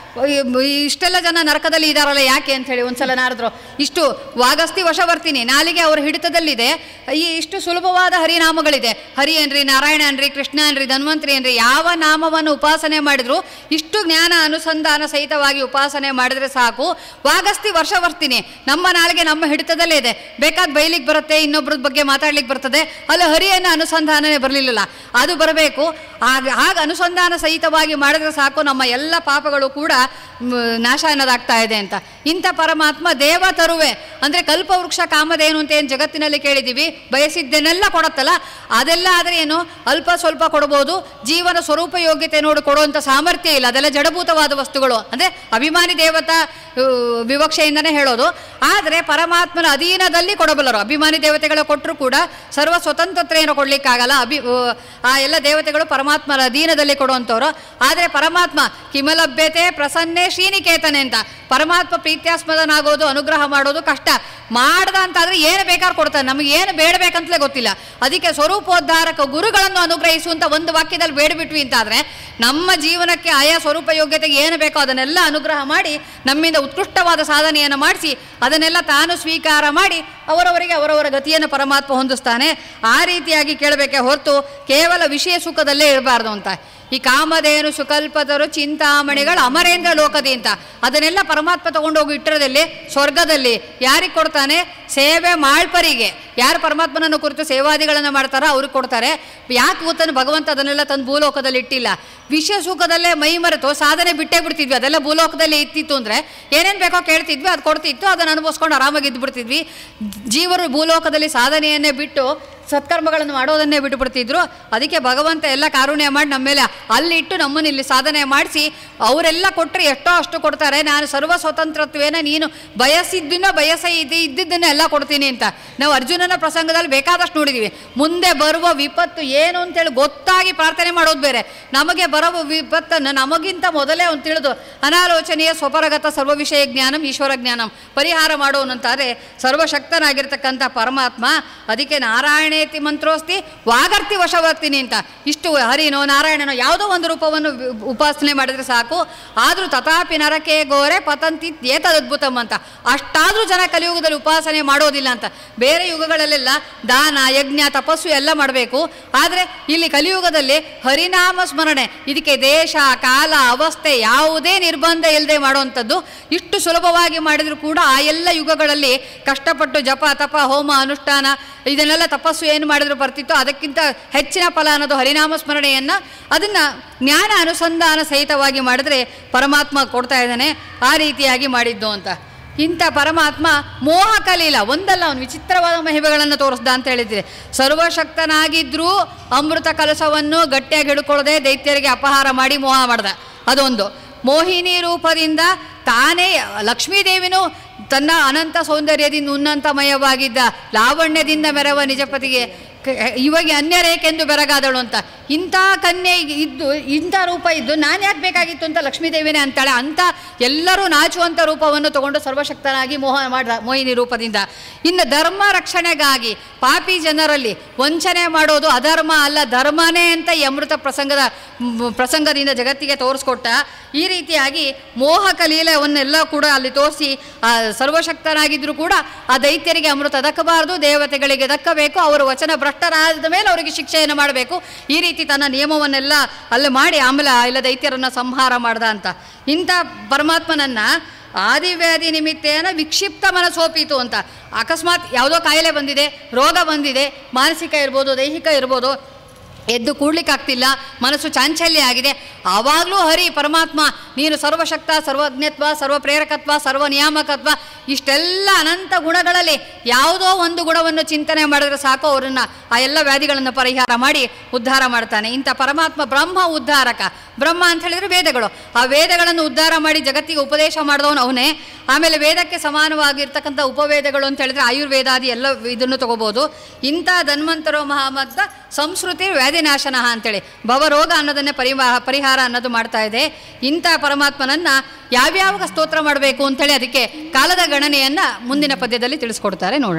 ಈ- ಇಷ್ಟೆಲ್ಲ ಜನ ನರಕದಲ್ಲಿ ಇದಾರಲ್ಲ ಯಾಕೆ ಅಂತ ಹೇಳಿ ಒಂದ್ಸಲ ನಾರದ್ರು ಇಷ್ಟು ವಾಗಸ್ತಿ ವಶವರ್ತಿನಿ ನಾಲಿಗೆ ಅವ್ರ ಹಿಡಿತದಲ್ಲಿದೆ ಈ ಇಷ್ಟು ಸುಲಭವಾದ ಹರಿನಾಮಗಳಿದೆ ಹರಿ ಏನ್ರಿ ನಾರಾಯಣ ಅನ್ರಿ ಕೃಷ್ಣ ಅನ್ರಿ ಧನ್ವಂತರಿ ಅನ್ರಿ ಯಾವ ನಾಮವನ್ನು ಉಪಾಸನೆ ಮಾಡಿದ್ರು ಇಷ್ಟು ಜ್ಞಾನ ಅನುಸಂಧಾನ ಸಹಿತವಾಗಿ ಉಪಾಸನೆ ಮಾಡಿದ್ರೆ ಸಾಕು ವಾಗಸ್ತಿ ವರ್ಷವರ್ತಿನಿ ನಮ್ಮ ನಾಲಿಗೆ ನಮ್ಮ ಹಿಡಿತದಲ್ಲೇ ಇದೆ ಬೇಕಾದ ಬೈಲಿಕ್ಕೆ ಬರುತ್ತೆ ಇನ್ನೊಬ್ರದ ಬಗ್ಗೆ ಮಾತಾಡ್ಲಿಕ್ಕೆ ಬರ್ತದೆ ಅಲ್ಲ ಹರಿಯನ್ನು ಅನುಸಂಧಾನನೇ ಬರಲಿಲ್ಲಲ್ಲ ಅದು ಬರಬೇಕು ಆಗ ಆಗ ಅನುಸಂಧಾನ ಸಹಿತವಾಗಿ ಮಾಡಿದ್ರೆ ಸಾಕು ನಮ್ಮ ಎಲ್ಲ ಪಾಪಗಳು ಕೂಡ ಮ್, ನಾಶ ಅನ್ನೋದಾಗ್ತಾ ಇದೆ ಅಂತ ಇಂಥ ಪರಮಾತ್ಮ ದೇವ ತರುವೆ ಅಂದರೆ ಕಲ್ಪವೃಕ್ಷ ಕಾಮಧೇನು ಅಂತ ಏನು ಜಗತ್ತಿನಲ್ಲಿ ಕೇಳಿದ್ದೀವಿ ಬಯಸಿದ್ದನ್ನೆಲ್ಲ ಕೊಡುತ್ತಲ್ಲ ಅದೆಲ್ಲ ಆದರೆ ಏನು ಅಲ್ಪ ಸ್ವಲ್ಪ ಕೊಡ್ಬೋದು ಜೀವನ ಸ್ವರೂಪ ಯೋಗ್ಯತೆ ನೋಡಿ ಕೊಡುವಂಥ ಸಾಮರ್ಥ್ಯ ಇಲ್ಲ ಅದೆಲ್ಲ ಜಡಭೂತವಾದ ವಸ್ತುಗಳು ಅಂದರೆ ಅಭಿಮಾನಿ ದೇವತಾ ಆ, ವಿವಕ್ಷೆಯಿಂದನೇ ಹೇಳೋದು ಆದರೆ ಪರಮಾತ್ಮನ ಅಧೀನದಲ್ಲಿ ಕೊಡಬಲ್ಲರು ಅಭಿಮಾನಿ ದೇವತೆಗಳ ಕೊಟ್ಟರು ಕೂಡ ಸರ್ವ ಸ್ವತಂತ್ರತೆಯನ್ನು ಕೊಡಲಿಕ್ಕಾಗಲ್ಲ ಅಭಿ ಆ ಎಲ್ಲ ದೇವತೆಗಳು ಪರಮಾತ್ಮನ ಅಧೀನದಲ್ಲಿ ಕೊಡುವಂಥವ್ರು ಆದರೆ ಪರಮಾತ್ಮ ಕಿಮಲಭ್ಯತೆ ಪ್ರಸನ್ನೆ ಶ್ರೀನಿಕೇತನೆ ಅಂತ ಪರಮಾತ್ಮ ಪ್ರೀತ್ಯಾಸ್ಪದನಾಗೋದು ಅನುಗ್ರಹ ಮಾಡೋದು ಕಷ್ಟ ಮಾಡ್ದ ಅಂತಾದ್ರೆ ಏನು ಬೇಕಾದ್ರೂ ಕೊಡ್ತಾನೆ ನಮಗೆ ಏನು ಬೇಡಬೇಕಂತಲೇ ಗೊತ್ತಿಲ್ಲ ಅದಕ್ಕೆ ಸ್ವರೂಪೋದ್ಧಾರಕ ಗುರುಗಳನ್ನು ಅನುಗ್ರಹಿಸುವಂತ ಒಂದು ವಾಕ್ಯದಲ್ಲಿ ಬೇಡಬಿಟ್ವಿ ಅಂತಾದ್ರೆ ನಮ್ಮ ಜೀವನಕ್ಕೆ ಆಯಾ ಸ್ವರೂಪ ಯೋಗ್ಯತೆಗೆ ಏನು ಬೇಕೋ ಅದನ್ನೆಲ್ಲ ಅನುಗ್ರಹ ಮಾಡಿ ನಮ್ಮಿಂದ ಉತ್ಕೃಷ್ಟವಾದ ಸಾಧನೆಯನ್ನು ಮಾಡಿಸಿ ಅದನ್ನೆಲ್ಲ ತಾನು ಸ್ವೀಕಾರ ಮಾಡಿ ಅವರವರಿಗೆ ಅವರವರ ಗತಿಯನ್ನು ಪರಮಾತ್ಮ ಹೊಂದಿಸ್ತಾನೆ ಆ ರೀತಿಯಾಗಿ ಕೇಳಬೇಕೆ ಹೊರತು ಕೇವಲ ವಿಷಯ ಸುಖದಲ್ಲೇ ಇರಬಾರ್ದು ಅಂತ ಈ ಕಾಮಧೇನು ಸುಕಲ್ಪದರು ಚಿಂತಾಮಣಿಗಳು ಅಮರೇಂದ್ರ ಲೋಕದಿ ಅಂತ ಅದನ್ನೆಲ್ಲ ಪರಮಾತ್ಮ ತಗೊಂಡೋಗಿ ಇಟ್ಟಿರೋದಲ್ಲಿ ಸ್ವರ್ಗದಲ್ಲಿ ಯಾರಿಗೆ ಕೊಡ್ತಾನೆ ಸೇವೆ ಮಾಳ್ಪರಿಗೆ ಯಾರು ಪರಮಾತ್ಮನನ್ನು ಕುರಿತು ಸೇವಾದಿಗಳನ್ನು ಮಾಡ್ತಾರೋ ಅವ್ರಿಗೆ ಕೊಡ್ತಾರೆ ಯಾಕೆ ಗೊತ್ತಾನೆ ಭಗವಂತ ಅದನ್ನೆಲ್ಲ ತಂದು ಭೂಲೋಕದಲ್ಲಿ ಇಟ್ಟಿಲ್ಲ ವಿಷಯ ಸುಖದಲ್ಲೇ ಮೈ ಮರೆತು ಸಾಧನೆ ಬಿಟ್ಟೇ ಬಿಡ್ತಿದ್ವಿ ಅದೆಲ್ಲ ಭೂಲೋಕದಲ್ಲಿ ಇತ್ತಿತ್ತು ಅಂದರೆ ಏನೇನು ಬೇಕೋ ಕೇಳ್ತಿದ್ವಿ ಅದು ಕೊಡ್ತಿತ್ತು ಅದನ್ನು ಅನುಭವಿಸ್ಕೊಂಡು ಆರಾಮಾಗಿ ಇದ್ದು ಬಿಡ್ತಿದ್ವಿ ಜೀವರು ಭೂಲೋಕದಲ್ಲಿ ಸಾಧನೆಯನ್ನೇ ಬಿಟ್ಟು ಸತ್ಕರ್ಮಗಳನ್ನು ಮಾಡೋದನ್ನೇ ಬಿಟ್ಟುಬಿಡ್ತಿದ್ರು ಅದಕ್ಕೆ ಭಗವಂತ ಎಲ್ಲ ಕಾರುಣ್ಯ ಮಾಡಿ ನಮ್ಮ ಮೇಲೆ ಅಲ್ಲಿಟ್ಟು ನಮ್ಮನ್ನು ಇಲ್ಲಿ ಸಾಧನೆ ಮಾಡಿಸಿ ಅವರೆಲ್ಲ ಕೊಟ್ಟರೆ ಎಷ್ಟೋ ಅಷ್ಟು ಕೊಡ್ತಾರೆ ನಾನು ಸರ್ವ ಸ್ವತಂತ್ರತ್ವೇನ ನೀನು ಬಯಸಿದ್ದನ್ನ ಬಯಸ ಇದೆ ಇದ್ದಿದ್ದನ್ನ ಎಲ್ಲ ಕೊಡ್ತೀನಿ ಅಂತ ನಾವು ಅರ್ಜುನನ ಪ್ರಸಂಗದಲ್ಲಿ ಬೇಕಾದಷ್ಟು ನೋಡಿದ್ದೀವಿ ಮುಂದೆ ಬರುವ ವಿಪತ್ತು ಏನು ಅಂತೇಳಿ ಗೊತ್ತಾಗಿ ಪ್ರಾರ್ಥನೆ ಮಾಡೋದು ಬೇರೆ ನಮಗೆ ಬರುವ ವಿಪತ್ತನ್ನು ನಮಗಿಂತ ಮೊದಲೇ ಅವ್ನು ತಿಳಿದು ಅನಾಲೋಚನೆಯ ಸ್ವಪರಗತ ಸರ್ವ ವಿಷಯ ಜ್ಞಾನಂ ಈಶ್ವರ ಜ್ಞಾನಂ ಪರಿಹಾರ ಮಾಡೋನಂತಾರೆ ಸರ್ವಶಕ್ತನಾಗಿರ್ತಕ್ಕಂಥ ಪರಮಾತ್ಮ ಅದಕ್ಕೆ ನಾರಾಯಣೇತಿ ಮಂತ್ರೋಸ್ತಿ ವಾಗರ್ತಿ ವಶವರ್ತಿನಿ ಅಂತ ಇಷ್ಟು ಹರಿನೋ ನಾರಾಯಣನೋ ಯಾವುದೋ ಒಂದು ರೂಪವನ್ನು ವಿ- ಉಪಾಸನೆ ಮಾಡಿದ್ರೆ ಸಾಕು ಆದರೂ ತಥಾಪಿ ನರಕೆ ಗೋರೆ ಪತಂತಿ ಏತದದ್ಭುತಂ ಅಂತ ಅಷ್ಟಾದರೂ ಜನ ಕಲಿಯುಗದಲ್ಲಿ ಉಪಾಸನೆ ಮಾಡೋದಿಲ್ಲ ಅಂತ ಬೇರೆ ಯುಗಗಳಲ್ಲೆಲ್ಲ ದಾನ ಯಜ್ಞ ತಪಸ್ಸು ಎಲ್ಲ ಮಾಡಬೇಕು ಆದರೆ ಇಲ್ಲಿ ಕಲಿಯುಗದಲ್ಲಿ ಹರಿನಾಮ ಸ್ಮರಣೆ ಇದಕ್ಕೆ ದೇಶ ಕಾಲ ಅವಸ್ಥೆ ಯಾವುದೇ ನಿರ್ಬಂಧ ಇಲ್ಲದೆ ಮಾಡುವಂಥದ್ದು ಇಷ್ಟು ಸುಲಭವಾಗಿ ಮಾಡಿದರೂ ಕೂಡ ಆ ಎಲ್ಲ ಯುಗಗಳಲ್ಲಿ ಕಷ್ಟಪಟ್ಟು ಜಪ ತಪ ಹೋಮ ಅನುಷ್ಠಾನ ಇದನ್ನೆಲ್ಲ ತಪಸ್ಸು ಏನು ಮಾಡಿದ್ರು ಬರ್ತಿತ್ತೋ ಅದಕ್ಕಿಂತ ಹೆಚ್ಚಿನ ಫಲ ಅನ್ನೋದು ಹರಿನಾಮ ಸ್ಮರಣೆಯನ್ನು ಅದನ್ನು ಜ್ಞಾನ ಅನುಸಂಧಾನ ಸಹಿತವಾಗಿ ಮಾಡಿದ್ರೆ ಪರಮಾತ್ಮ ಕೊಡ್ತಾ ಇದ್ದಾನೆ ಆ ರೀತಿಯಾಗಿ ಮಾಡಿದ್ದು ಅಂತ ಇಂಥ ಪರಮಾತ್ಮ ಮೋಹ ಕಲೀಲ ಒಂದಲ್ಲ ಅವನು ವಿಚಿತ್ರವಾದ ಮಹಿಮೆಗಳನ್ನು ತೋರಿಸ್ದ ಅಂತ ಹೇಳಿದ್ರೆ ಸರ್ವಶಕ್ತನಾಗಿದ್ರೂ ಅಮೃತ ಕಲಸವನ್ನು ಗಟ್ಟಿಯಾಗಿ ಹಿಡ್ಕೊಳ್ಳದೆ ದೈತ್ಯರಿಗೆ ಅಪಹಾರ ಮಾಡಿ ಮೋಹ ಮಾಡ್ದ ಅದೊಂದು ಮೋಹಿನಿ ರೂಪದಿಂದ ತಾನೇ ಲಕ್ಷ್ಮೀದೇವಿನೂ ತನ್ನ ಅನಂತ ಸೌಂದರ್ಯದಿಂದ ಉನ್ನತಮಯವಾಗಿದ್ದ ಲಾವಣ್ಯದಿಂದ ಮೆರವ ನಿಜಪತಿಗೆ ಕ- ಇವಾಗ ಅನ್ಯರೇಕೆಂದು ಬೆರಗಾದಳು ಅಂತ ಇಂಥ ಕನ್ಯೆ ಇದ್ದು ಇಂಥ ರೂಪ ಇದ್ದು ನಾನು ಯಾಕೆ ಬೇಕಾಗಿತ್ತು ಅಂತ ಲಕ್ಷ್ಮೀದೇವಿನೇ ಅಂತಾಳೆ ಅಂಥ ಎಲ್ಲರೂ ನಾಚುವಂಥ ರೂಪವನ್ನು ತಗೊಂಡು ಸರ್ವಶಕ್ತನಾಗಿ ಮೋಹ ಮಾಡ್ದ ಮೋಹಿನಿ ರೂಪದಿಂದ ಇನ್ನು ಧರ್ಮ ರಕ್ಷಣೆಗಾಗಿ ಪಾಪಿ ಜನರಲ್ಲಿ ವಂಚನೆ ಮಾಡೋದು ಅಧರ್ಮ ಅಲ್ಲ ಧರ್ಮನೇ ಅಂತ ಈ ಅಮೃತ ಪ್ರಸಂಗದ ಮ್, ಪ್ರಸಂಗದಿಂದ ಜಗತ್ತಿಗೆ ತೋರಿಸ್ಕೊಟ್ಟ ಈ ರೀತಿಯಾಗಿ ಮೋಹ ಕಲೀಲವನ್ನೆಲ್ಲ ಕೂಡ ಅಲ್ಲಿ ತೋರಿಸಿ ಆ ಸರ್ವಶಕ್ತನಾಗಿದ್ದರೂ ಕೂಡ ಆ ದೈತ್ಯರಿಗೆ ಅಮೃತ ದಕ್ಕಬಾರದು ದೇವತೆಗಳಿಗೆ ದಕ್ಕಬೇಕು ಅವರು ವಚನ ಭ್ರಷ್ಟರಾದ ಮೇಲೆ ಅವರಿಗೆ ಶಿಕ್ಷೆಯನ್ನು ಮಾಡಬೇಕು ಈ ರೀತಿ ತನ್ನ ನಿಯಮವನ್ನೆಲ್ಲ ಅಲ್ಲಿ ಮಾಡಿ ಆಮೇಲೆ ಆ ಎಲ್ಲ ದೈತ್ಯರನ್ನು ಸಂಹಾರ ಮಾಡ್ದ ಅಂತ ಇಂಥ ಪರಮಾತ್ಮನನ್ನ ಆದಿವ್ಯಾಧಿ ನಿಮಿತ್ತೇನ ವಿಕ್ಷಿಪ್ತ ಮನಸ್ಸೋಪೀತು ಅಂತ ಅಕಸ್ಮಾತ್ ಯಾವುದೋ ಕಾಯಿಲೆ ಬಂದಿದೆ ರೋಗ ಬಂದಿದೆ ಮಾನಸಿಕ ಇರ್ಬೋದು ದೈಹಿಕ ಇರ್ಬೋದು ಎದ್ದು ಕೂಡ್ಲಿಕ್ಕಾಗ್ತಿಲ್ಲ ಮನಸ್ಸು ಚಾಂಚಲ್ಯ ಆಗಿದೆ ಆವಾಗಲೂ ಹರಿ ಪರಮಾತ್ಮ ನೀನು ಸರ್ವಶಕ್ತ ಸರ್ವಜ್ಞತ್ವ ಸರ್ವ ಪ್ರೇರಕತ್ವ ಸರ್ವ ನಿಯಾಮಕತ್ವ ಇಷ್ಟೆಲ್ಲ ಅನಂತ ಗುಣಗಳಲ್ಲಿ ಯಾವುದೋ ಒಂದು ಗುಣವನ್ನು ಚಿಂತನೆ ಮಾಡಿದ್ರೆ ಸಾಕು ಅವರನ್ನು ಆ ಎಲ್ಲ ವ್ಯಾಧಿಗಳನ್ನು ಪರಿಹಾರ ಮಾಡಿ ಉದ್ಧಾರ ಮಾಡ್ತಾನೆ ಇಂಥ ಪರಮಾತ್ಮ ಬ್ರಹ್ಮ ಉದ್ಧಾರಕ ಬ್ರಹ್ಮ ಅಂತ ಹೇಳಿದ್ರೆ ವೇದಗಳು ಆ ವೇದಗಳನ್ನು ಉದ್ಧಾರ ಮಾಡಿ ಜಗತ್ತಿಗೆ ಉಪದೇಶ ಮಾಡಿದವನು ಅವನೇ ಆಮೇಲೆ ವೇದಕ್ಕೆ ಸಮಾನವಾಗಿರ್ತಕ್ಕಂಥ ಉಪವೇದಗಳು ಅಂತ ಹೇಳಿದ್ರೆ ಆಯುರ್ವೇದಾದಿ ಎಲ್ಲ ಇದನ್ನು ತಗೋಬೋದು ಇಂಥ ಧನ್ವಂತರೋ ಮಹಾಮಂತ ಸಂಸ್ಕೃತಿ ವ್ಯಾಧಿನಾಶನ ಅಂತೇಳಿ ಭವರೋಗ ಅನ್ನೋದನ್ನೇ ಪರಿಮಾ ಪರಿಹಾರ ಅನ್ನೋದು ಮಾಡ್ತಾ ಇದೆ ಇಂಥ ಪರಮಾತ್ಮನನ್ನು ಯಾವ್ಯಾವಾಗ ಸ್ತೋತ್ರ ಮಾಡಬೇಕು ಅಂತೇಳಿ ಅದಕ್ಕೆ ಕಾಲದ ಗಣನೆಯನ್ನು ಮುಂದಿನ ಪದ್ಯದಲ್ಲಿ ತಿಳಿಸ್ಕೊಡ್ತಾರೆ ನೋಡೋಣ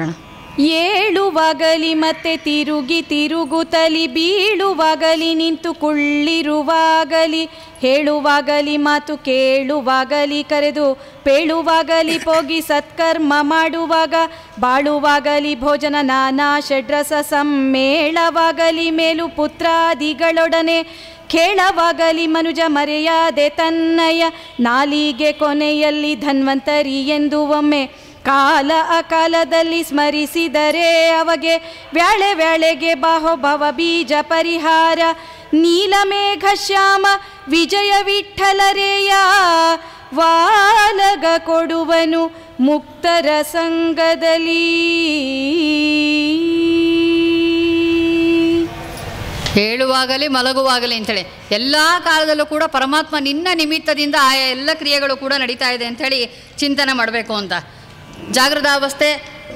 ಏಳುವಾಗಲಿ ಮತ್ತೆ ತಿರುಗಿ ತಿರುಗುತ್ತಲಿ ಬೀಳುವಾಗಲಿ ನಿಂತು ಕುಳ್ಳಿರುವಾಗಲಿ ಹೇಳುವಾಗಲಿ ಮಾತು ಕೇಳುವಾಗಲಿ ಕರೆದು ಪೇಳುವಾಗಲಿ ಪೋಗಿ ಸತ್ಕರ್ಮ ಮಾಡುವಾಗ ಬಾಳುವಾಗಲಿ ಭೋಜನ ನಾನಾ ಷಡ್ರಸ ಸಮ್ಮೇಳವಾಗಲಿ ಮೇಲು ಪುತ್ರಾದಿಗಳೊಡನೆ ಕೇಳವಾಗಲಿ ಮನುಜ ಮರೆಯಾದೆ ತನ್ನಯ ನಾಲಿಗೆ ಕೊನೆಯಲ್ಲಿ ಧನ್ವಂತರಿ ಎಂದು ಒಮ್ಮೆ ಕಾಲ ಅಕಾಲದಲ್ಲಿ ಸ್ಮರಿಸಿದರೆ ಅವಗೆ ವ್ಯಾಳೆ ವ್ಯಾಳೆಗೆ ಬಾಹೋಭವ ಬೀಜ ಪರಿಹಾರ ನೀಲಮೇಘ ಶ್ಯಾಮ ವಿಜಯ ವಿಠಲರೇಯ ವಾಲಗ ಕೊಡುವನು ಮುಕ್ತರ ಸಂಘದಲ್ಲಿ ಹೇಳುವಾಗಲಿ ಮಲಗುವಾಗಲಿ ಅಂತೇಳಿ ಎಲ್ಲ ಕಾಲದಲ್ಲೂ ಕೂಡ ಪರಮಾತ್ಮ ನಿನ್ನ ನಿಮಿತ್ತದಿಂದ ಆಯಾ ಎಲ್ಲ ಕ್ರಿಯೆಗಳು ಕೂಡ ನಡೀತಾ ಇದೆ ಅಂಥೇಳಿ ಚಿಂತನೆ ಮಾಡಬೇಕು ಅಂತ ಜಾಗೃತಾವಸ್ಥೆ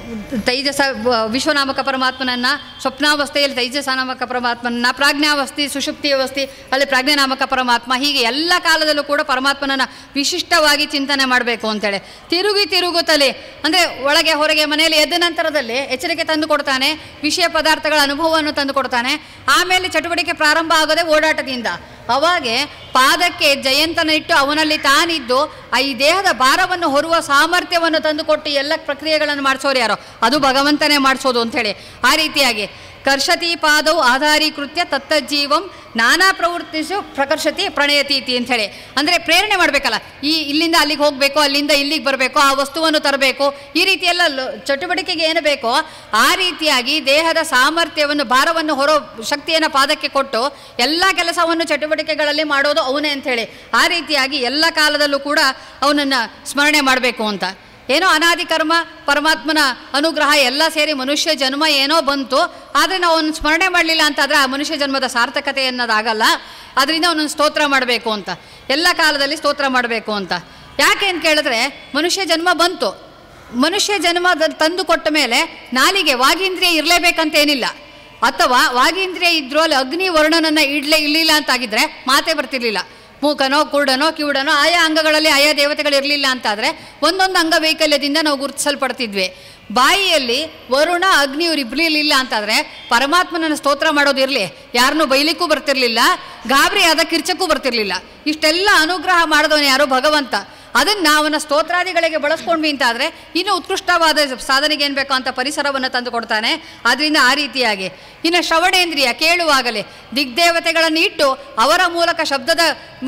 ತೈಜಸ ವಿಶ್ವನಾಮಕ ಪರಮಾತ್ಮನನ್ನು ಸ್ವಪ್ನಾವಸ್ಥೆಯಲ್ಲಿ ತೈಜಸ ನಾಮಕ ಪರಮಾತ್ಮನನ್ನ ಪ್ರಾಜ್ಞಾವಸ್ಥೆ ಸುಷುಪ್ತಿ ಅವಸ್ಥೆ ಅಲ್ಲಿ ಪ್ರಾಜ್ಞಾನಾಮಕ ಪರಮಾತ್ಮ ಹೀಗೆ ಎಲ್ಲ ಕಾಲದಲ್ಲೂ ಕೂಡ ಪರಮಾತ್ಮನನ್ನು ವಿಶಿಷ್ಟವಾಗಿ ಚಿಂತನೆ ಮಾಡಬೇಕು ಅಂತೇಳಿ ತಿರುಗಿ ತಿರುಗುತ್ತಲೇ ಅಂದರೆ ಒಳಗೆ ಹೊರಗೆ ಮನೆಯಲ್ಲಿ ಎದ್ದ ನಂತರದಲ್ಲಿ ಎಚ್ಚರಿಕೆ ತಂದು ಕೊಡ್ತಾನೆ ವಿಷಯ ಪದಾರ್ಥಗಳ ಅನುಭವವನ್ನು ತಂದು ಕೊಡ್ತಾನೆ ಆಮೇಲೆ ಚಟುವಟಿಕೆ ಪ್ರಾರಂಭ ಆಗೋದೇ ಓಡಾಟದಿಂದ ಅವಾಗೆ ಪಾದಕ್ಕೆ ಜಯಂತನ ಇಟ್ಟು ಅವನಲ್ಲಿ ತಾನಿದ್ದು ಆ ಈ ದೇಹದ ಭಾರವನ್ನು ಹೊರುವ ಸಾಮರ್ಥ್ಯವನ್ನು ತಂದುಕೊಟ್ಟು ಎಲ್ಲ ಪ್ರಕ್ರಿಯೆಗಳನ್ನು ಮಾಡಿಸೋರು ಯಾರೋ ಅದು ಭಗವಂತನೇ ಮಾಡಿಸೋದು ಅಂಥೇಳಿ ಆ ರೀತಿಯಾಗಿ ಕರ್ಷತಿ ಪಾದವು ಆಧಾರೀಕೃತ್ಯ ತತ್ತಜ್ಜೀವಂ ನಾನಾ ಪ್ರವೃತ್ತಿಸು ಪ್ರಕರ್ಷತಿ ಪ್ರಣಯತೀತಿ ಅಂಥೇಳಿ ಅಂದರೆ ಪ್ರೇರಣೆ ಮಾಡಬೇಕಲ್ಲ ಈ ಇಲ್ಲಿಂದ ಅಲ್ಲಿಗೆ ಹೋಗಬೇಕು ಅಲ್ಲಿಂದ ಇಲ್ಲಿಗೆ ಬರಬೇಕು ಆ ವಸ್ತುವನ್ನು ತರಬೇಕು ಈ ರೀತಿ ಎಲ್ಲ ಲ- ಚಟುವಟಿಕೆಗೆ ಏನು ಬೇಕೋ ಆ ರೀತಿಯಾಗಿ ದೇಹದ ಸಾಮರ್ಥ್ಯವನ್ನು ಭಾರವನ್ನು ಹೊರೋ ಶಕ್ತಿಯನ್ನು ಪಾದಕ್ಕೆ ಕೊಟ್ಟು ಎಲ್ಲ ಕೆಲಸವನ್ನು ಚಟುವಟಿಕೆಗಳಲ್ಲಿ ಮಾಡೋದು ಅವನೇ ಅಂಥೇಳಿ ಆ ರೀತಿಯಾಗಿ ಎಲ್ಲ ಕಾಲದಲ್ಲೂ ಕೂಡ ಅವನನ್ನು ಸ್ಮರಣೆ ಮಾಡಬೇಕು ಅಂತ ಏನೋ ಅನಾದಿ ಕರ್ಮ ಪರಮಾತ್ಮನ ಅನುಗ್ರಹ ಎಲ್ಲ ಸೇರಿ ಮನುಷ್ಯ ಜನ್ಮ ಏನೋ ಬಂತು ಆದರೆ ನಾವು ಅವನು ಸ್ಮರಣೆ ಮಾಡಲಿಲ್ಲ ಅಂತಾದರೆ ಆ ಮನುಷ್ಯ ಜನ್ಮದ ಸಾರ್ಥಕತೆ ಅನ್ನೋದಾಗಲ್ಲ ಅದರಿಂದ ಅವನನ್ನು ಸ್ತೋತ್ರ ಮಾಡಬೇಕು ಅಂತ ಎಲ್ಲ ಕಾಲದಲ್ಲಿ ಸ್ತೋತ್ರ ಮಾಡಬೇಕು ಅಂತ ಯಾಕೆ ಅಂತ ಕೇಳಿದ್ರೆ ಮನುಷ್ಯ ಜನ್ಮ ಬಂತು ಮನುಷ್ಯ ಜನ್ಮ ತಂದು ಕೊಟ್ಟ ಮೇಲೆ ನಾಲಿಗೆ ವಾಗೀಂದ್ರಿಯ ಇರಲೇಬೇಕಂತೇನಿಲ್ಲ ಅಥವಾ ವಾಗೀಂದ್ರಿಯ ಇದ್ರೂ ಅಲ್ಲಿ ಅಗ್ನಿ ವರ್ಣನನ್ನು ಇಡ್ಲೇ ಇರಲಿಲ್ಲ ಅಂತಾಗಿದ್ರೆ ಮಾತೇ ಬರ್ತಿರ್ಲಿಲ್ಲ ಮೂಕನೋ ಕುರುಡನೋ ಕಿವುಡನೋ ಆಯಾ ಅಂಗಗಳಲ್ಲಿ ಆಯಾ ದೇವತೆಗಳು ಇರಲಿಲ್ಲ ಅಂತಾದರೆ ಒಂದೊಂದು ಅಂಗವೈಕಲ್ಯದಿಂದ ನಾವು ಗುರುತಿಸಲ್ಪಡ್ತಿದ್ವಿ ಬಾಯಿಯಲ್ಲಿ ವರುಣ ಅಗ್ನಿ ಇವ್ರು ಇಬ್ಬರಿಲಿಲ್ಲ ಅಂತಾದರೆ ಪರಮಾತ್ಮನನ್ನು ಸ್ತೋತ್ರ ಮಾಡೋದಿರಲಿ ಯಾರನ್ನೂ ಬೈಲಿಕ್ಕೂ ಬರ್ತಿರ್ಲಿಲ್ಲ ಗಾಬರಿ ಆದ ಕಿರ್ಚಕ್ಕೂ ಬರ್ತಿರ್ಲಿಲ್ಲ ಇಷ್ಟೆಲ್ಲ ಅನುಗ್ರಹ ಮಾಡಿದವನು ಯಾರೋ ಭಗವಂತ ಅದನ್ನು ಅವನ ಸ್ತೋತ್ರಾದಿಗಳಿಗೆ ಬಳಸ್ಕೊಂಡ್ವಿ ಅಂತಾದರೆ ಇನ್ನೂ ಉತ್ಕೃಷ್ಟವಾದ ಸಾಧನೆಗೆ ಏನು ಬೇಕೋ ಅಂತ ಪರಿಸರವನ್ನು ತಂದು ಕೊಡ್ತಾನೆ ಆದ್ದರಿಂದ ಆ ರೀತಿಯಾಗಿ ಇನ್ನು ಶ್ರವಣೇಂದ್ರಿಯ ಕೇಳುವಾಗಲೇ ದಿಗ್ದೇವತೆಗಳನ್ನು ಇಟ್ಟು ಅವರ ಮೂಲಕ ಶಬ್ದದ ಮ್,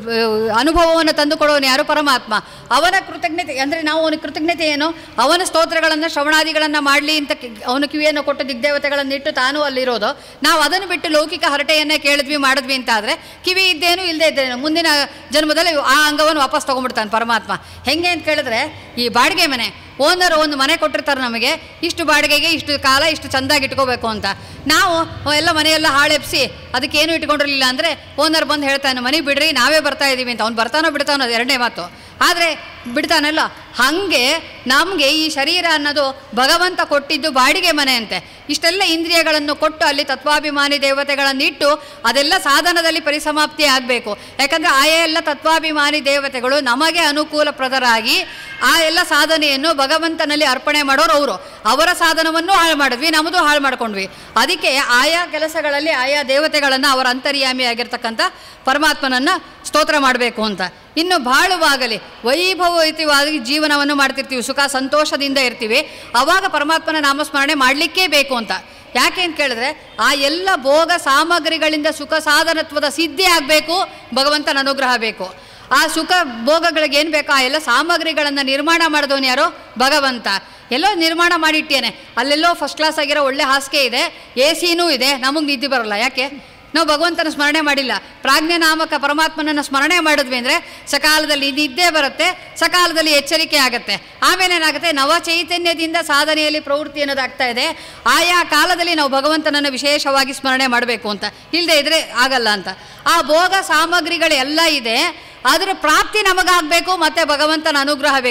ಅನುಭವವನ್ನು ತಂದುಕೊಡೋನು ಯಾರು ಪರಮಾತ್ಮ ಅವನ ಕೃತಜ್ಞತೆ ಅಂದರೆ ನಾವು ಅವನ ಕೃತಜ್ಞತೆ ಏನು ಅವನ ಸ್ತೋತ್ರಗಳನ್ನು ಶ್ರವಣಾದಿಗಳನ್ನು ಮಾಡಲಿ ಅಂತ ಕಿ- ಅವನ ಕಿವಿಯನ್ನು ಕೊಟ್ಟು ದಿಗ್ದೇವತೆಗಳನ್ನು ಇಟ್ಟು ತಾನೂ ಅಲ್ಲಿರೋದು ನಾವು ಅದನ್ನು ಬಿಟ್ಟು ಲೌಕಿಕ ಹರಟೆಯನ್ನೇ ಕೇಳಿದ್ವಿ ಮಾಡಿದ್ವಿ ಅಂತಾದರೆ ಕಿವಿ ಇದ್ದೇನು ಇಲ್ಲದೆ ಇದ್ದೇನು ಮುಂದಿನ ಜನ್ಮದಲ್ಲಿ ಆ ಅಂಗವನ್ನು ವಾಪಸ್ ತೊಗೊಂಡ್ಬಿಡ್ತಾನೆ ಪರಮಾತ್ಮ ಹೆಂಗೆ ಅಂತ ಕೇಳಿದ್ರೆ ಈ ಬಾಡಿಗೆ ಮನೆ ಓನರ್ ಒಂದು ಮನೆ ಕೊಟ್ಟಿರ್ತಾರೆ ನಮಗೆ ಇಷ್ಟು ಬಾಡಿಗೆಗೆ ಇಷ್ಟು ಕಾಲ ಇಷ್ಟು ಚೆಂದಾಗಿ ಇಟ್ಕೋಬೇಕು ಅಂತ ನಾವು ಎಲ್ಲ ಮನೆಯೆಲ್ಲ ಹಾಳೆಪ್ಸಿ ಅದಕ್ಕೇನು ಇಟ್ಕೊಂಡಿರಲಿಲ್ಲ ಅಂದರೆ ಓನರ್ ಬಂದು ಹೇಳ್ತಾನೆ ಮನೆ ಬಿಡ್ರಿ ನಾವೇ ಬರ್ತಾ ಇದ್ದೀವಿ ಅಂತ ಅವ್ನು ಬರ್ತಾನೋ ಬಿಡ್ತಾನೋ ಅದು ಎರಡನೇ ಮಾತು ಆದರೆ ಬಿಡ್ತಾನಲ್ಲ ಹಾಗೆ ನಮಗೆ ಈ ಶರೀರ ಅನ್ನೋದು ಭಗವಂತ ಕೊಟ್ಟಿದ್ದು ಬಾಡಿಗೆ ಮನೆ ಅಂತೆ ಇಷ್ಟೆಲ್ಲ ಇಂದ್ರಿಯಗಳನ್ನು ಕೊಟ್ಟು ಅಲ್ಲಿ ತತ್ವಾಭಿಮಾನಿ ದೇವತೆಗಳನ್ನು ಇಟ್ಟು ಅದೆಲ್ಲ ಸಾಧನದಲ್ಲಿ ಪರಿಸಮಾಪ್ತಿ ಆಗಬೇಕು ಯಾಕಂದರೆ ಆಯಾ ಎಲ್ಲ ತತ್ವಾಭಿಮಾನಿ ದೇವತೆಗಳು ನಮಗೆ ಅನುಕೂಲಪ್ರದರಾಗಿ ಆ ಎಲ್ಲ ಸಾಧನೆಯನ್ನು ಭಗವಂತನಲ್ಲಿ ಅರ್ಪಣೆ ಮಾಡೋರು ಅವರು ಅವರ ಸಾಧನವನ್ನು ಹಾಳು ಮಾಡಿದ್ವಿ ನಮ್ಮದು ಹಾಳು ಮಾಡ್ಕೊಂಡ್ವಿ ಅದಕ್ಕೆ ಆಯಾ ಕೆಲಸಗಳಲ್ಲಿ ಆಯಾ ದೇವತೆಗಳನ್ನು ಅವರ ಅಂತರ್ಯಾಮಿ ಆಗಿರ್ತಕ್ಕಂಥ ಪರಮಾತ್ಮನನ್ನು ಸ್ತೋತ್ರ ಮಾಡಬೇಕು ಅಂತ ಇನ್ನು ಬಾಳುವಾಗಲಿ ವೈಭವಯುತವಾಗಿ ಜೀವನವನ್ನು ಮಾಡ್ತಿರ್ತೀವಿ ಸುಖ ಸಂತೋಷದಿಂದ ಇರ್ತೀವಿ ಆವಾಗ ಪರಮಾತ್ಮನ ನಾಮಸ್ಮರಣೆ ಮಾಡಲಿಕ್ಕೇ ಬೇಕು ಅಂತ ಯಾಕೆ ಅಂತ ಕೇಳಿದ್ರೆ ಆ ಎಲ್ಲ ಭೋಗ ಸಾಮಗ್ರಿಗಳಿಂದ ಸುಖ ಸಾಧನತ್ವದ ಸಿದ್ಧಿ ಆಗಬೇಕು ಭಗವಂತನ ಅನುಗ್ರಹ ಬೇಕು ಆ ಸುಖ ಭೋಗಗಳಿಗೆ ಏನು ಬೇಕೋ ಆ ಎಲ್ಲ ಸಾಮಗ್ರಿಗಳನ್ನು ನಿರ್ಮಾಣ ಮಾಡಿದವನು ಯಾರೋ ಭಗವಂತ ಎಲ್ಲೋ ನಿರ್ಮಾಣ ಮಾಡಿಟ್ಟೇನೆ ಅಲ್ಲೆಲ್ಲೋ ಫಸ್ಟ್ ಕ್ಲಾಸ್ ಆಗಿರೋ ಒಳ್ಳೆ ಹಾಸಿಗೆ ಇದೆ ಎ ಸಿನೂ ಇದೆ ನಮಗೆ ನಿದ್ದೆ ಬರಲ್ಲ ಯಾಕೆ ನಾವು ಭಗವಂತನ ಸ್ಮರಣೆ ಮಾಡಿಲ್ಲ ಪ್ರಾಜ್ಞ ನಾಮಕ ಪರಮಾತ್ಮನನ್ನು ಸ್ಮರಣೆ ಮಾಡಿದ್ವಿ ಅಂದರೆ ಸಕಾಲದಲ್ಲಿ ನಿದ್ದೆ ಬರುತ್ತೆ ಸಕಾಲದಲ್ಲಿ ಎಚ್ಚರಿಕೆ ಆಗುತ್ತೆ ಆಮೇಲೆ ಏನಾಗುತ್ತೆ ನವ ಚೈತನ್ಯದಿಂದ ಸಾಧನೆಯಲ್ಲಿ ಪ್ರವೃತ್ತಿ ಅನ್ನೋದಾಗ್ತಾ ಇದೆ ಆಯಾ ಕಾಲದಲ್ಲಿ ನಾವು ಭಗವಂತನನ್ನು ವಿಶೇಷವಾಗಿ ಸ್ಮರಣೆ ಮಾಡಬೇಕು ಅಂತ ಇಲ್ಲದೆ ಇದ್ರೆ ಆಗಲ್ಲ ಅಂತ ಆ ಭೋಗ ಸಾಮಗ್ರಿಗಳೆಲ್ಲ ಇದೆ ಅದರ ಪ್ರಾಪ್ತಿ ನಮಗಾಗಬೇಕು ಮತ್ತು ಭಗವಂತನ ಅನುಗ್ರಹ ಬೇಕು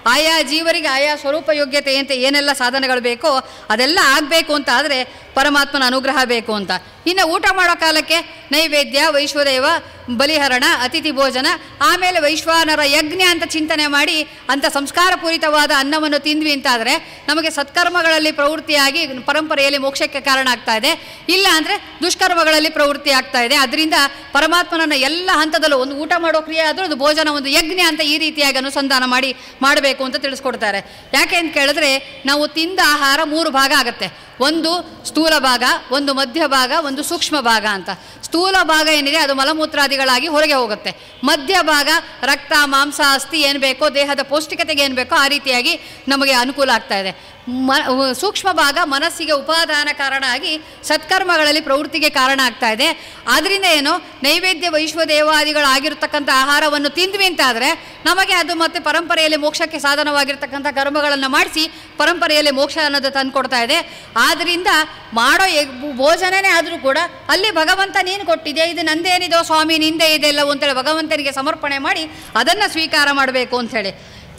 ಆಯಾ ಜೀವರಿಗೆ ಆಯಾ ಸ್ವರೂಪ ಯೋಗ್ಯತೆ ಅಂತ ಏನೆಲ್ಲ ಸಾಧನೆಗಳು ಬೇಕೋ ಅದೆಲ್ಲ ಆಗಬೇಕು ಅಂತ ಆದರೆ ಪರಮಾತ್ಮನ ಅನುಗ್ರಹ ಬೇಕು ಅಂತ ಇನ್ನು ಊಟ ಮಾಡೋ ಕಾಲಕ್ಕೆ ನೈವೇದ್ಯ ವೈಶ್ವದೇವ ಬಲಿಹರಣ ಅತಿಥಿ ಭೋಜನ ಆಮೇಲೆ ವೈಶ್ವಾನರ ಯಜ್ಞ ಅಂತ ಚಿಂತನೆ ಮಾಡಿ ಅಂಥ ಸಂಸ್ಕಾರಪೂರಿತವಾದ ಅನ್ನವನ್ನು ತಿಂದ್ವಿ ಅಂತಾದರೆ ನಮಗೆ ಸತ್ಕರ್ಮಗಳಲ್ಲಿ ಪ್ರವೃತ್ತಿಯಾಗಿ ಪರಂಪರೆಯಲ್ಲಿ ಮೋಕ್ಷಕ್ಕೆ ಕಾರಣ ಆಗ್ತಾ ಇದೆ ಇಲ್ಲ ಅಂದರೆ ದುಷ್ಕರ್ಮಗಳಲ್ಲಿ ಪ್ರವೃತ್ತಿ ಆಗ್ತಾ ಇದೆ ಅದರಿಂದ ಪರಮಾತ್ಮನನ್ನು ಎಲ್ಲ ಹಂತದಲ್ಲೂ ಒಂದು ಊಟ ಮಾಡೋ ಕ್ರಿಯೆ ಆದರೂ ಅದು ಭೋಜನ ಒಂದು ಯಜ್ಞ ಅಂತ ಈ ರೀತಿಯಾಗಿ ಅನುಸಂಧಾನ ಮಾಡಿ ಮಾಡಬೇಕು ಅಂತ ತಿಳಿಸ್ಕೊಡ್ತಾರೆ ಯಾಕೆ ಅಂತ ಕೇಳಿದ್ರೆ ನಾವು ತಿಂದ ಆಹಾರ ಮೂರು ಭಾಗ ಆಗುತ್ತೆ ಒಂದು ಸ್ಥೂಲ ಭಾಗ ಒಂದು ಮಧ್ಯ ಭಾಗ ಒಂದು ಸೂಕ್ಷ್ಮ ಭಾಗ ಅಂತ ಸ್ಥೂಲ ಭಾಗ ಏನಿದೆ ಅದು ಮಲಮೂತ್ರಾದಿಗಳಾಗಿ ಹೊರಗೆ ಹೋಗುತ್ತೆ ಮಧ್ಯ ಭಾಗ ರಕ್ತ ಮಾಂಸ ಅಸ್ಥಿ ಏನು ಬೇಕೋ ದೇಹದ ಪೌಷ್ಟಿಕತೆಗೆ ಏನು ಬೇಕೋ ಆ ರೀತಿಯಾಗಿ ನಮಗೆ ಅನುಕೂಲ ಆಗ್ತಾ ಇದೆ ಮ ಸೂಕ್ಷ್ಮ ಭಾಗ ಮನಸ್ಸಿಗೆ ಉಪಾದಾನ ಕಾರಣ ಆಗಿ ಸತ್ಕರ್ಮಗಳಲ್ಲಿ ಪ್ರವೃತ್ತಿಗೆ ಕಾರಣ ಆಗ್ತಾ ಇದೆ ಆದ್ದರಿಂದ ಏನು ನೈವೇದ್ಯ ವೈಶ್ವದೇವಾದಿಗಳಾಗಿರ್ತಕ್ಕಂಥ ಆಹಾರವನ್ನು ತಿಂದ್ವಿ ಅಂತಾದರೆ ನಮಗೆ ಅದು ಮತ್ತೆ ಪರಂಪರೆಯಲ್ಲಿ ಮೋಕ್ಷಕ್ಕೆ ಸಾಧನವಾಗಿರ್ತಕ್ಕಂಥ ಕರ್ಮಗಳನ್ನು ಮಾಡಿಸಿ ಪರಂಪರೆಯಲ್ಲಿ ಮೋಕ್ಷ ಅನ್ನೋದು ತಂದು ಕೊಡ್ತಾ ಇದೆ ಆದ್ದರಿಂದ ಮಾಡೋ ಎಗ್- ಭೋಜನನೇ ಆದರೂ ಕೂಡ ಅಲ್ಲಿ ಭಗವಂತ ನೀನು ಕೊಟ್ಟಿದೆ ಇದು ನಂದೇನಿದೋ ಸ್ವಾಮಿ ನಿಂದೆ ಇದೆ ಎಲ್ಲವೂ ಅಂತೇಳಿ ಭಗವಂತನಿಗೆ ಸಮರ್ಪಣೆ ಮಾಡಿ ಅದನ್ನು ಸ್ವೀಕಾರ ಮಾಡಬೇಕು ಅಂಥೇಳಿ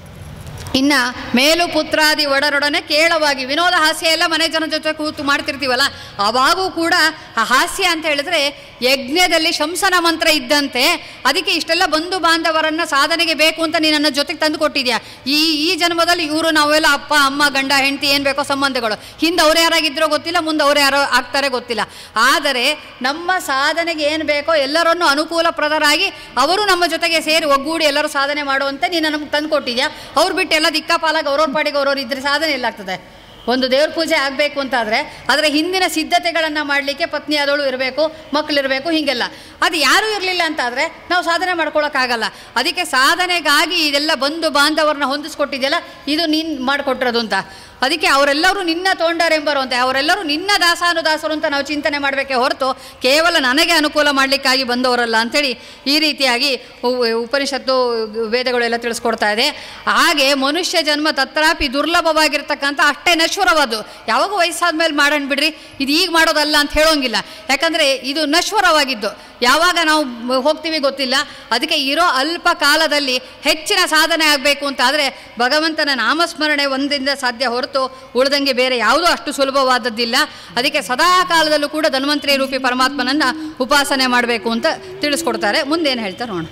ಇನ್ನು ಮೇಲು ಪುತ್ರಾದಿ ಒಡರೊಡನೆ ಕೇಳವಾಗಿ ವಿನೋದ ಹಾಸ್ಯ ಎಲ್ಲ ಮನೆ ಜನ ಜೊತೆ ಕೂತು ಮಾಡ್ತಿರ್ತೀವಲ್ಲ ಅವಾಗೂ ಕೂಡ ಆ ಹಾಸ್ಯ ಅಂತ ಹೇಳಿದ್ರೆ ಯಜ್ಞದಲ್ಲಿ ಶಂಸನ ಮಂತ್ರ ಇದ್ದಂತೆ ಅದಕ್ಕೆ ಇಷ್ಟೆಲ್ಲ ಬಂಧು ಬಾಂಧವರನ್ನ ಸಾಧನೆಗೆ ಬೇಕು ಅಂತ ನೀನು ನನ್ನ ಜೊತೆಗೆ ತಂದು ಕೊಟ್ಟಿದ್ಯಾ ಈ ಈ ಜನ್ಮದಲ್ಲಿ ಇವರು ನಾವೆಲ್ಲ ಅಪ್ಪ ಅಮ್ಮ ಗಂಡ ಹೆಂಡತಿ ಏನು ಬೇಕೋ ಸಂಬಂಧಗಳು ಹಿಂದೆ ಅವ್ರು ಯಾರಾಗಿದ್ರೋ ಗೊತ್ತಿಲ್ಲ ಮುಂದೆ ಅವ್ರು ಯಾರೋ ಆಗ್ತಾರೆ ಗೊತ್ತಿಲ್ಲ ಆದರೆ ನಮ್ಮ ಸಾಧನೆಗೆ ಏನು ಬೇಕೋ ಎಲ್ಲರನ್ನೂ ಅನುಕೂಲಪ್ರದರಾಗಿ ಅವರು ನಮ್ಮ ಜೊತೆಗೆ ಸೇರಿ ಒಗ್ಗೂಡಿ ಎಲ್ಲರೂ ಸಾಧನೆ ಮಾಡುವಂತೆ ನೀನು ನಮ್ಗೆ ತಂದು ಕೊಟ್ಟಿದ್ಯಾ ಅವ್ರು ಬಿಟ್ಟು ಎಲ್ಲ ದಿಕ್ಕಾಪಾಲಾಗಿ ಅವ್ರವ್ರ ಪಾಡಿಗೆ ಅವ್ರವ್ರು ಇದ್ರೆ ಸಾಧನೆ ಎಲ್ಲಾಗ್ತದೆ ಒಂದು ದೇವ್ರ ಪೂಜೆ ಆಗಬೇಕು ಅಂತಾದರೆ ಅದರ ಹಿಂದಿನ ಸಿದ್ಧತೆಗಳನ್ನು ಮಾಡಲಿಕ್ಕೆ ಪತ್ನಿ ಆದವಳು ಇರಬೇಕು ಮಕ್ಕಳಿರಬೇಕು ಹೀಗೆಲ್ಲ ಅದು ಯಾರೂ ಇರಲಿಲ್ಲ ಅಂತಾದರೆ ನಾವು ಸಾಧನೆ ಮಾಡ್ಕೊಳಕ್ಕಾಗಲ್ಲ ಅದಕ್ಕೆ ಸಾಧನೆಗಾಗಿ ಇದೆಲ್ಲ ಬಂಧು ಬಾಂಧವರನ್ನ ಹೊಂದಿಸ್ಕೊಟ್ಟಿದೆಯಲ್ಲ ಇದು ನೀನು ಮಾಡಿಕೊಟ್ಟಿರೋದು ಅಂತ ಅದಕ್ಕೆ ಅವರೆಲ್ಲರೂ ನಿನ್ನ ತೊಂಡರೆಂಬರು ಅಂತ ಅವರೆಲ್ಲರೂ ನಿನ್ನ ದಾಸಾನುದಾಸರು ಅಂತ ನಾವು ಚಿಂತನೆ ಮಾಡಬೇಕೆ ಹೊರತು ಕೇವಲ ನನಗೆ ಅನುಕೂಲ ಮಾಡಲಿಕ್ಕಾಗಿ ಬಂದವರಲ್ಲ ಅಂಥೇಳಿ ಈ ರೀತಿಯಾಗಿ ಉ- ಉಪನಿಷತ್ತು ವೇದಗಳೆಲ್ಲ ತಿಳಿಸ್ಕೊಡ್ತಾ ಇದೆ ಹಾಗೆ ಮನುಷ್ಯ ಜನ್ಮ ತತ್ರಾಪಿ ದುರ್ಲಭವಾಗಿರ್ತಕ್ಕಂಥ ಅಷ್ಟೇ ನಶ್ವರವಾದ್ದು ಯಾವಾಗ ವಯಸ್ಸಾದ ಮೇಲೆ ಮಾಡೋಣ ಬಿಡ್ರಿ ಇದು ಈಗ ಮಾಡೋದಲ್ಲ ಅಂತ ಹೇಳೋಂಗಿಲ್ಲ ಯಾಕಂದರೆ ಇದು ನಶ್ವರವಾಗಿದ್ದು ಯಾವಾಗ ನಾವು ಮ- ಹೋಗ್ತೀವಿ ಗೊತ್ತಿಲ್ಲ ಅದಕ್ಕೆ ಇರೋ ಅಲ್ಪ ಕಾಲದಲ್ಲಿ ಹೆಚ್ಚಿನ ಸಾಧನೆ ಆಗಬೇಕು ಅಂತ ಆದರೆ ಭಗವಂತನ ನಾಮಸ್ಮರಣೆ ಒಂದಿಂದ ಸಾಧ್ಯ ಹೊರತು ಉಳಿದಂಗೆ ಬೇರೆ ಯಾವುದೂ ಅಷ್ಟು ಸುಲಭವಾದದ್ದಿಲ್ಲ ಅದಕ್ಕೆ ಸದಾ ಕಾಲದಲ್ಲೂ ಕೂಡ ಧನ್ವಂತರಿ ರೂಪಿ ಪರಮಾತ್ಮನನ್ನು ಉಪಾಸನೆ ಮಾಡಬೇಕು ಅಂತ ತಿಳಿಸ್ಕೊಡ್ತಾರೆ ಮುಂದೇನು ಹೇಳ್ತಾರೆ ನೋಡೋಣ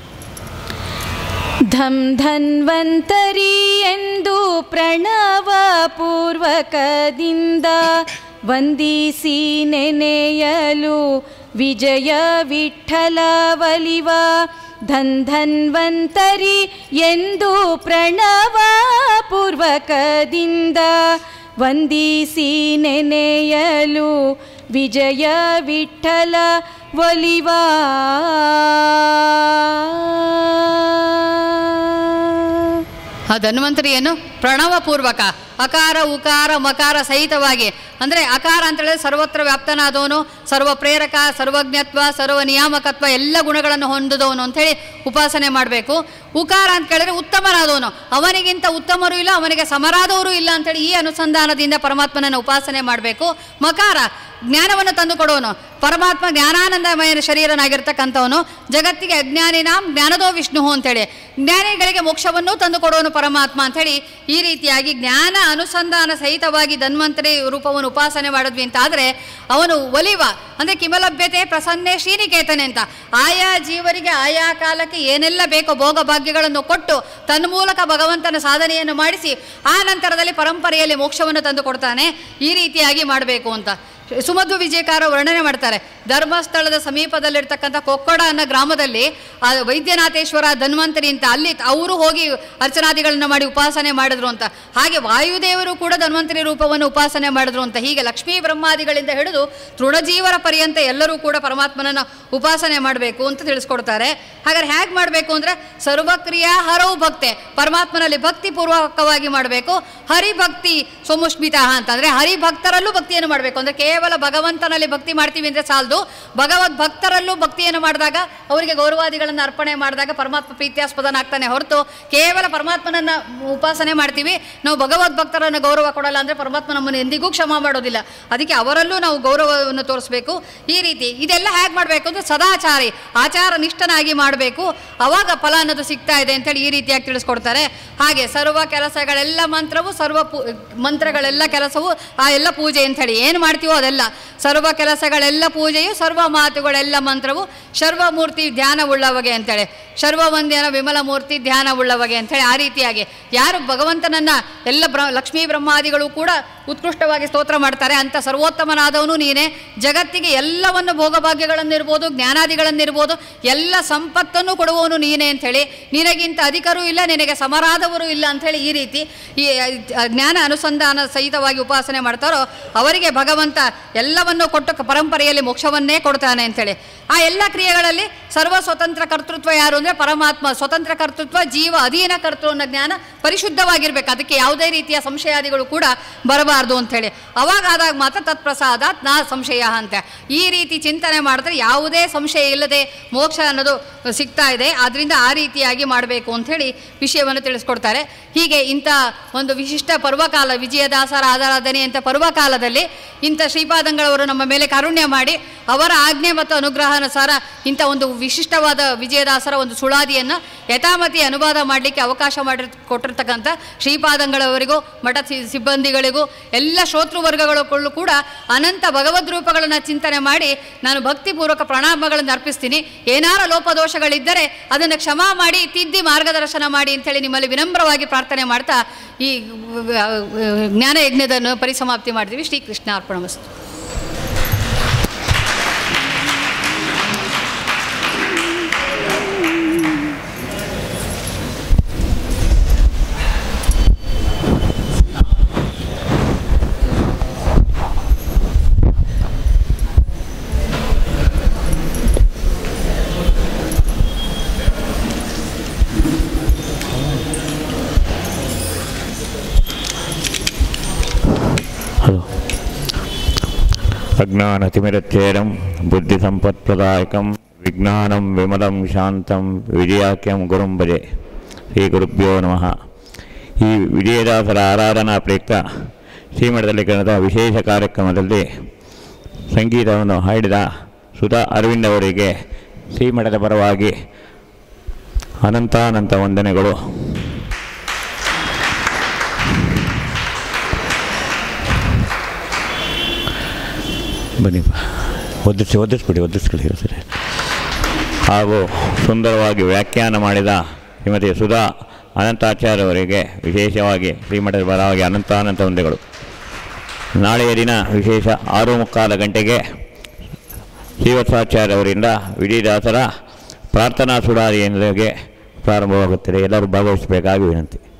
ಧಂ ಧನ್ವಂತರಿ ಎಂದು ಪ್ರಣವ ಪೂರ್ವಕದಿಂದ ವಂದಿಸಿ ನೆನೆಯಲು ವಿಜಯ ವಿಠಲ ಒಲಿವ ಧನ್ ಧನ್ವಂತರಿ ಎಂದು ಪ್ರಣವ ಪೂರ್ವಕದಿಂದ ವಂದಿಸಿ ನೆನೆಯಲು ವಿಜಯ ವಿಠಲ ಒಲಿವಾ ಆ ಧನ್ವಂತರಿ ಏನು ಪ್ರಣವಪೂರ್ವಕ ಅಕಾರ ಉಕಾರ ಮಕಾರ ಸಹಿತವಾಗಿ ಅಂದರೆ ಅಕಾರ ಅಂತ ಹೇಳಿದ್ರೆ ಸರ್ವತ್ರ ವ್ಯಾಪ್ತನಾದವನು ಸರ್ವ ಪ್ರೇರಕ ಸರ್ವಜ್ಞತ್ವ ಸರ್ವ ನಿಯಾಮಕತ್ವ ಎಲ್ಲ ಗುಣಗಳನ್ನು ಹೊಂದಿದವನು ಅಂಥೇಳಿ ಉಪಾಸನೆ ಮಾಡಬೇಕು ಉಕಾರ ಅಂತ ಕೇಳಿದ್ರೆ ಉತ್ತಮನಾದವನು ಅವನಿಗಿಂತ ಉತ್ತಮರು ಇಲ್ಲ ಅವನಿಗೆ ಸಮರಾದವರು ಇಲ್ಲ ಅಂತೇಳಿ ಈ ಅನುಸಂಧಾನದಿಂದ ಪರಮಾತ್ಮನನ್ನು ಉಪಾಸನೆ ಮಾಡಬೇಕು ಮಕಾರ ಜ್ಞಾನವನ್ನು ತಂದು ಕೊಡೋನು ಪರಮಾತ್ಮ ಜ್ಞಾನಾನಂದಮಯ ಶರೀರನಾಗಿರ್ತಕ್ಕಂಥವನು ಜಗತ್ತಿಗೆ ಅಜ್ಞಾನಿನಾಂ ಜ್ಞಾನದೋ ವಿಷ್ಣು ಅಂತೇಳಿ ಜ್ಞಾನಿಗಳಿಗೆ ಮೋಕ್ಷವನ್ನು ತಂದು ಕೊಡೋನು ಪರಮಾತ್ಮ ಅಂಥೇಳಿ ಈ ರೀತಿಯಾಗಿ ಜ್ಞಾನ ಅನುಸಂಧಾನ ಸಹಿತವಾಗಿ ಧನ್ವಂತರಿ ರೂಪವನ್ನು ಉಪಾಸನೆ ಮಾಡಿದ್ವಿ ಅಂತ ಆದರೆ ಅವನು ಒಲಿವ ಅಂದರೆ ಕಿಮಲಭ್ಯತೆ ಪ್ರಸನ್ನೆ ಶ್ರೀನಿಕೇತನೆ ಅಂತ ಆಯಾ ಜೀವರಿಗೆ ಆಯಾ ಕಾಲಕ್ಕೆ ಏನೆಲ್ಲ ಬೇಕೋ ಭೋಗ ಭಾಗ್ಯಗಳನ್ನು ಕೊಟ್ಟು ತನ್ಮೂಲಕ ಭಗವಂತನ ಸಾಧನೆಯನ್ನು ಮಾಡಿಸಿ ಆ ನಂತರದಲ್ಲಿ ಪರಂಪರೆಯಲ್ಲಿ ಮೋಕ್ಷವನ್ನು ತಂದು ಕೊಡ್ತಾನೆ ಈ ರೀತಿಯಾಗಿ ಮಾಡಬೇಕು ಅಂತ ಸುಮಧ್ವ ವಿಜಯಕಾರ ವರ್ಣನೆ ಮಾಡ್ತಾರೆ ಧರ್ಮಸ್ಥಳದ ಸಮೀಪದಲ್ಲಿರ್ತಕ್ಕಂಥ ಕೊಕ್ಕೊಡ ಅನ್ನೋ ಗ್ರಾಮದಲ್ಲಿ ಆ ವೈದ್ಯನಾಥೇಶ್ವರ ಧನ್ವಂತರಿ ಅಂತ ಅಲ್ಲಿ ಅವರು ಹೋಗಿ ಅರ್ಚನಾದಿಗಳನ್ನ ಮಾಡಿ ಉಪಾಸನೆ ಮಾಡಿದ್ರು ಅಂತ ಹಾಗೆ ವಾಯುದೇವರು ಕೂಡ ಧನ್ವಂತರಿ ರೂಪವನ್ನು ಉಪಾಸನೆ ಮಾಡಿದ್ರು ಅಂತ ಹೀಗೆ ಲಕ್ಷ್ಮೀ ಬ್ರಹ್ಮಾದಿಗಳಿಂದ ಹಿಡಿದು ತೃಣಜೀವರ ಪರ್ಯಂತ ಎಲ್ಲರೂ ಕೂಡ ಪರಮಾತ್ಮನನ್ನ ಉಪಾಸನೆ ಮಾಡಬೇಕು ಅಂತ ತಿಳಿಸ್ಕೊಡ್ತಾರೆ ಹಾಗಾದ್ರೆ ಹೇಗೆ ಮಾಡಬೇಕು ಅಂದರೆ ಸರ್ವಕ್ರಿಯಾ ಹರವು ಭಕ್ತೆ ಪರಮಾತ್ಮನಲ್ಲಿ ಭಕ್ತಿ ಪೂರ್ವಕವಾಗಿ ಮಾಡಬೇಕು ಹರಿಭಕ್ತಿ ಸೋಮುಷ್ಮಿತ ಅಂತಂದರೆ ಹರಿಭಕ್ತರಲ್ಲೂ ಭಕ್ತಿಯನ್ನು ಮಾಡಬೇಕು ಅಂದರೆ ಕೇವಲ ಕೇವಲ ಭಗವಂತನಲ್ಲಿ ಭಕ್ತಿ ಮಾಡ್ತೀವಿ ಅಂದರೆ ಸಾಲದು ಭಗವದ್ ಭಕ್ತರಲ್ಲೂ ಭಕ್ತಿಯನ್ನು ಮಾಡಿದಾಗ ಅವರಿಗೆ ಗೌರವಾದಿಗಳನ್ನು ಅರ್ಪಣೆ ಮಾಡಿದಾಗ ಪರಮಾತ್ಮ ಪ್ರೀತ್ಯಾಸ್ಪದನಾಗ್ತಾನೆ ಹೊರತು ಕೇವಲ ಪರಮಾತ್ಮನನ್ನು ಉಪಾಸನೆ ಮಾಡ್ತೀವಿ ನಾವು ಭಗವದ್ ಭಕ್ತರನ್ನು ಗೌರವ ಕೊಡಲ್ಲ ಅಂದರೆ ಪರಮಾತ್ಮ ನಮ್ಮನ್ನು ಎಂದಿಗೂ ಕ್ಷಮ ಮಾಡೋದಿಲ್ಲ ಅದಕ್ಕೆ ಅವರಲ್ಲೂ ನಾವು ಗೌರವವನ್ನು ತೋರಿಸ್ಬೇಕು ಈ ರೀತಿ ಇದೆಲ್ಲ ಹೇಗೆ ಮಾಡಬೇಕು ಅಂದರೆ ಸದಾಚಾರಿ ಆಚಾರ ನಿಷ್ಠನಾಗಿ ಮಾಡಬೇಕು ಅವಾಗ ಫಲ ಅನ್ನೋದು ಸಿಗ್ತಾ ಇದೆ ಅಂತೇಳಿ ಈ ರೀತಿಯಾಗಿ ತಿಳಿಸ್ಕೊಡ್ತಾರೆ ಹಾಗೆ ಸರ್ವ ಕೆಲಸಗಳೆಲ್ಲ ಮಂತ್ರವು ಸರ್ವ ಪೂ ಮಂತ್ರಗಳೆಲ್ಲ ಕೆಲಸವು ಆ ಎಲ್ಲ ಪೂಜೆ ಅಂಥೇಳಿ ಏನು ಮಾಡ್ತೀವೋ ಅದೆಲ್ಲ ಸರ್ವ ಕೆಲಸಗಳೆಲ್ಲ ಪೂಜೆಯು ಸರ್ವ ಮಾತುಗಳೆಲ್ಲ ಮಂತ್ರವು ಸರ್ವಮೂರ್ತಿ ಧ್ಯಾನವುಳ್ಳವಗೆ ಅಂತೇಳಿ ಸರ್ವವಂದ್ಯನ ವಿಮಲ ಮೂರ್ತಿ ಧ್ಯಾನವುಳ್ಳವಗೆ ಅಂಥೇಳಿ ಆ ರೀತಿಯಾಗಿ ಯಾರು ಭಗವಂತನನ್ನ ಎಲ್ಲ ಬ್ರ ಲಕ್ಷ್ಮೀ ಬ್ರಹ್ಮಾದಿಗಳು ಕೂಡ ಉತ್ಕೃಷ್ಟವಾಗಿ ಸ್ತೋತ್ರ ಮಾಡ್ತಾರೆ ಅಂತ ಸರ್ವೋತ್ತಮನಾದವನು ನೀನೇ ಜಗತ್ತಿಗೆ ಎಲ್ಲವನ್ನು ಭೋಗಭಾಗ್ಯಗಳನ್ನಿರ್ಬೋದು ಜ್ಞಾನಾದಿಗಳನ್ನಿರ್ಬೋದು ಎಲ್ಲ ಸಂಪತ್ತನ್ನು ಕೊಡುವವನು ನೀನೇ ಅಂಥೇಳಿ ನಿನಗಿಂತ ಅಧಿಕರೂ ಇಲ್ಲ ನಿನಗೆ ಸಮರಾದವರು ಇಲ್ಲ ಅಂಥೇಳಿ ಈ ರೀತಿ ಈ ಜ್ಞಾನ ಅನುಸಂಧಾನ ಸಹಿತವಾಗಿ ಉಪಾಸನೆ ಮಾಡ್ತಾರೋ ಅವರಿಗೆ ಭಗವಂತ ಎಲ್ಲವನ್ನೂ ಕೊಟ್ಟು ಕ- ಪರಂಪರೆಯಲ್ಲಿ ಮೋಕ್ಷವನ್ನೇ ಕೊಡ್ತಾನೆ ಅಂಥೇಳಿ ಆ ಎಲ್ಲ ಕ್ರಿಯೆಗಳಲ್ಲಿ ಸರ್ವ ಸ್ವತಂತ್ರ ಕರ್ತೃತ್ವ ಯಾರು ಅಂದರೆ ಪರಮಾತ್ಮ ಸ್ವತಂತ್ರ ಕರ್ತೃತ್ವ ಜೀವ ಅಧೀನ ಕರ್ತೃ ಅನ್ನೋ ಜ್ಞಾನ ಪರಿಶುದ್ಧವಾಗಿರ್ಬೇಕು ಅದಕ್ಕೆ ಯಾವುದೇ ರೀತಿಯ ಸಂಶಯಾದಿಗಳು ಕೂಡ ಬರಬಾರ್ದು ಅಂಥೇಳಿ ಅವಾಗ ಆದಾಗ ಮಾತ್ರ ತತ್ಪ್ರಸಾದಾತ್ ನಾ ಸಂಶಯ ಅಂತ ಈ ರೀತಿ ಚಿಂತನೆ ಮಾಡಿದ್ರೆ ಯಾವುದೇ ಸಂಶಯ ಇಲ್ಲದೆ ಮೋಕ್ಷ ಅನ್ನೋದು ಸಿಗ್ತಾ ಇದೆ ಆದ್ದರಿಂದ ಆ ರೀತಿಯಾಗಿ ಮಾಡಬೇಕು ಅಂಥೇಳಿ ವಿಷಯವನ್ನು ತಿಳಿಸ್ಕೊಡ್ತಾರೆ ಹೀಗೆ ಇಂಥ ಒಂದು ವಿಶಿಷ್ಟ ಪರ್ವಕಾಲ ವಿಜಯದಾಸರ ಆರಾಧನೆ ಅಂತ ಪರ್ವಕಾಲದಲ್ಲಿ ಇಂಥ ಶ್ರೀಪಾದಂಗಳವರು ನಮ್ಮ ಮೇಲೆ ಕಾರುಣ್ಯ ಮಾಡಿ ಅವರ ಆಜ್ಞೆ ಮತ್ತು ಅನುಗ್ರಹಾನುಸಾರ ಇಂಥ ಒಂದು ವಿಶಿಷ್ಟವಾದ ವಿಜಯದಾಸರ ಒಂದು ಸುಳಾದಿಯನ್ನು ಯಥಾಮತಿ ಅನುವಾದ ಮಾಡಲಿಕ್ಕೆ ಅವಕಾಶ ಮಾಡಿ ಕೊಟ್ಟಿರ್ತಕ್ಕಂಥ ಶ್ರೀಪಾದಂಗಳವರಿಗೂ ಮಠ ಸಿ- ಸಿಬ್ಬಂದಿಗಳಿಗೂ ಎಲ್ಲ ಶ್ರೋತೃವರ್ಗಗಳು ಕೂಡ ಅನಂತ ಭಗವದ್ ರೂಪಗಳನ್ನು ಚಿಂತನೆ ಮಾಡಿ ನಾನು ಭಕ್ತಿಪೂರ್ವಕ ಪ್ರಣಾಮಗಳನ್ನು ಅರ್ಪಿಸ್ತೀನಿ ಏನಾರ ಲೋಪದೋಷಗಳಿದ್ದರೆ ಅದನ್ನು ಕ್ಷಮಾ ಮಾಡಿ ತಿದ್ದಿ ಮಾರ್ಗದರ್ಶನ ಮಾಡಿ ಅಂತೇಳಿ ನಿಮ್ಮಲ್ಲಿ ವಿನಮ್ರವಾಗಿ ಪ್ರಾರ್ಥನೆ ಮಾಡ್ತಾ ಈ ಜ್ಞಾನ ಯಜ್ಞದನ್ನು ಪರಿಸಮಾಪ್ತಿ ಮಾಡ್ತೀವಿ ಶ್ರೀಕೃಷ್ಣ ಅರ್ಪಣಮಸ್ತು ಹಲೋ ಅಜ್ಞಾನತಿಮಿರಚ್ಛೇದಂ ಬುದ್ಧಿಸಂಪತ್ಪ್ರದಾಯಕಂ ವಿಜ್ಞಾನಂ ವಿಮಲಂ ಶಾಂತಂ ವಿಜಯಾಖ್ಯಂ ಗುರುಂ ಭಜೆ ಶ್ರೀ ಗುರುಭ್ಯೋ ನಮಃ ಈ ವಿಜಯದಾಸರ ಆರಾಧನಾ ಪ್ರಯುಕ್ತ ಶ್ರೀಮಠದಲ್ಲಿ ನಡೆದ ವಿಶೇಷ ಕಾರ್ಯಕ್ರಮದಲ್ಲಿ ಸಂಗೀತವನ್ನು ಹಾಡಿದ ಸುಧಾ ಅರವಿಂದ್ ಅವರಿಗೆ ಶ್ರೀಮಠದ ಪರವಾಗಿ ಅನಂತಾನಂತ ವಂದನೆಗಳು ಬನ್ನಿ ಒದ್ದಿಸಿ ಒದ್ದಿಸ್ಬಿಡಿ ಒದ್ದಿಸ್ಕೊಳ್ಳಿ ಸರಿ ಹಾಗೂ ಸುಂದರವಾಗಿ ವ್ಯಾಖ್ಯಾನ ಮಾಡಿದ ಶ್ರೀಮತಿ ಸುಧಾ ಅನಂತಾಚಾರ್ಯ ಅವರಿಗೆ ವಿಶೇಷವಾಗಿ ಶ್ರೀಮಠದ ಪರವಾಗಿ ಅನಂತಾನಂತ ವಂದನೆಗಳು ನಾಳೆಯ ದಿನ ವಿಶೇಷ ಆರು ಮುಕ್ಕಾಲು ಗಂಟೆಗೆ ಶ್ರೀವತ್ಸಾಚಾರ್ಯ ಅವರಿಂದ ವಿಜಯದಾಸರ ಪ್ರಾರ್ಥನಾ ಸುಡಾರಿಯೊಂದಿಗೆ ಪ್ರಾರಂಭವಾಗುತ್ತದೆ ಎಲ್ಲರೂ ಭಾಗವಹಿಸಬೇಕಾಗಿ ವಿನಂತಿ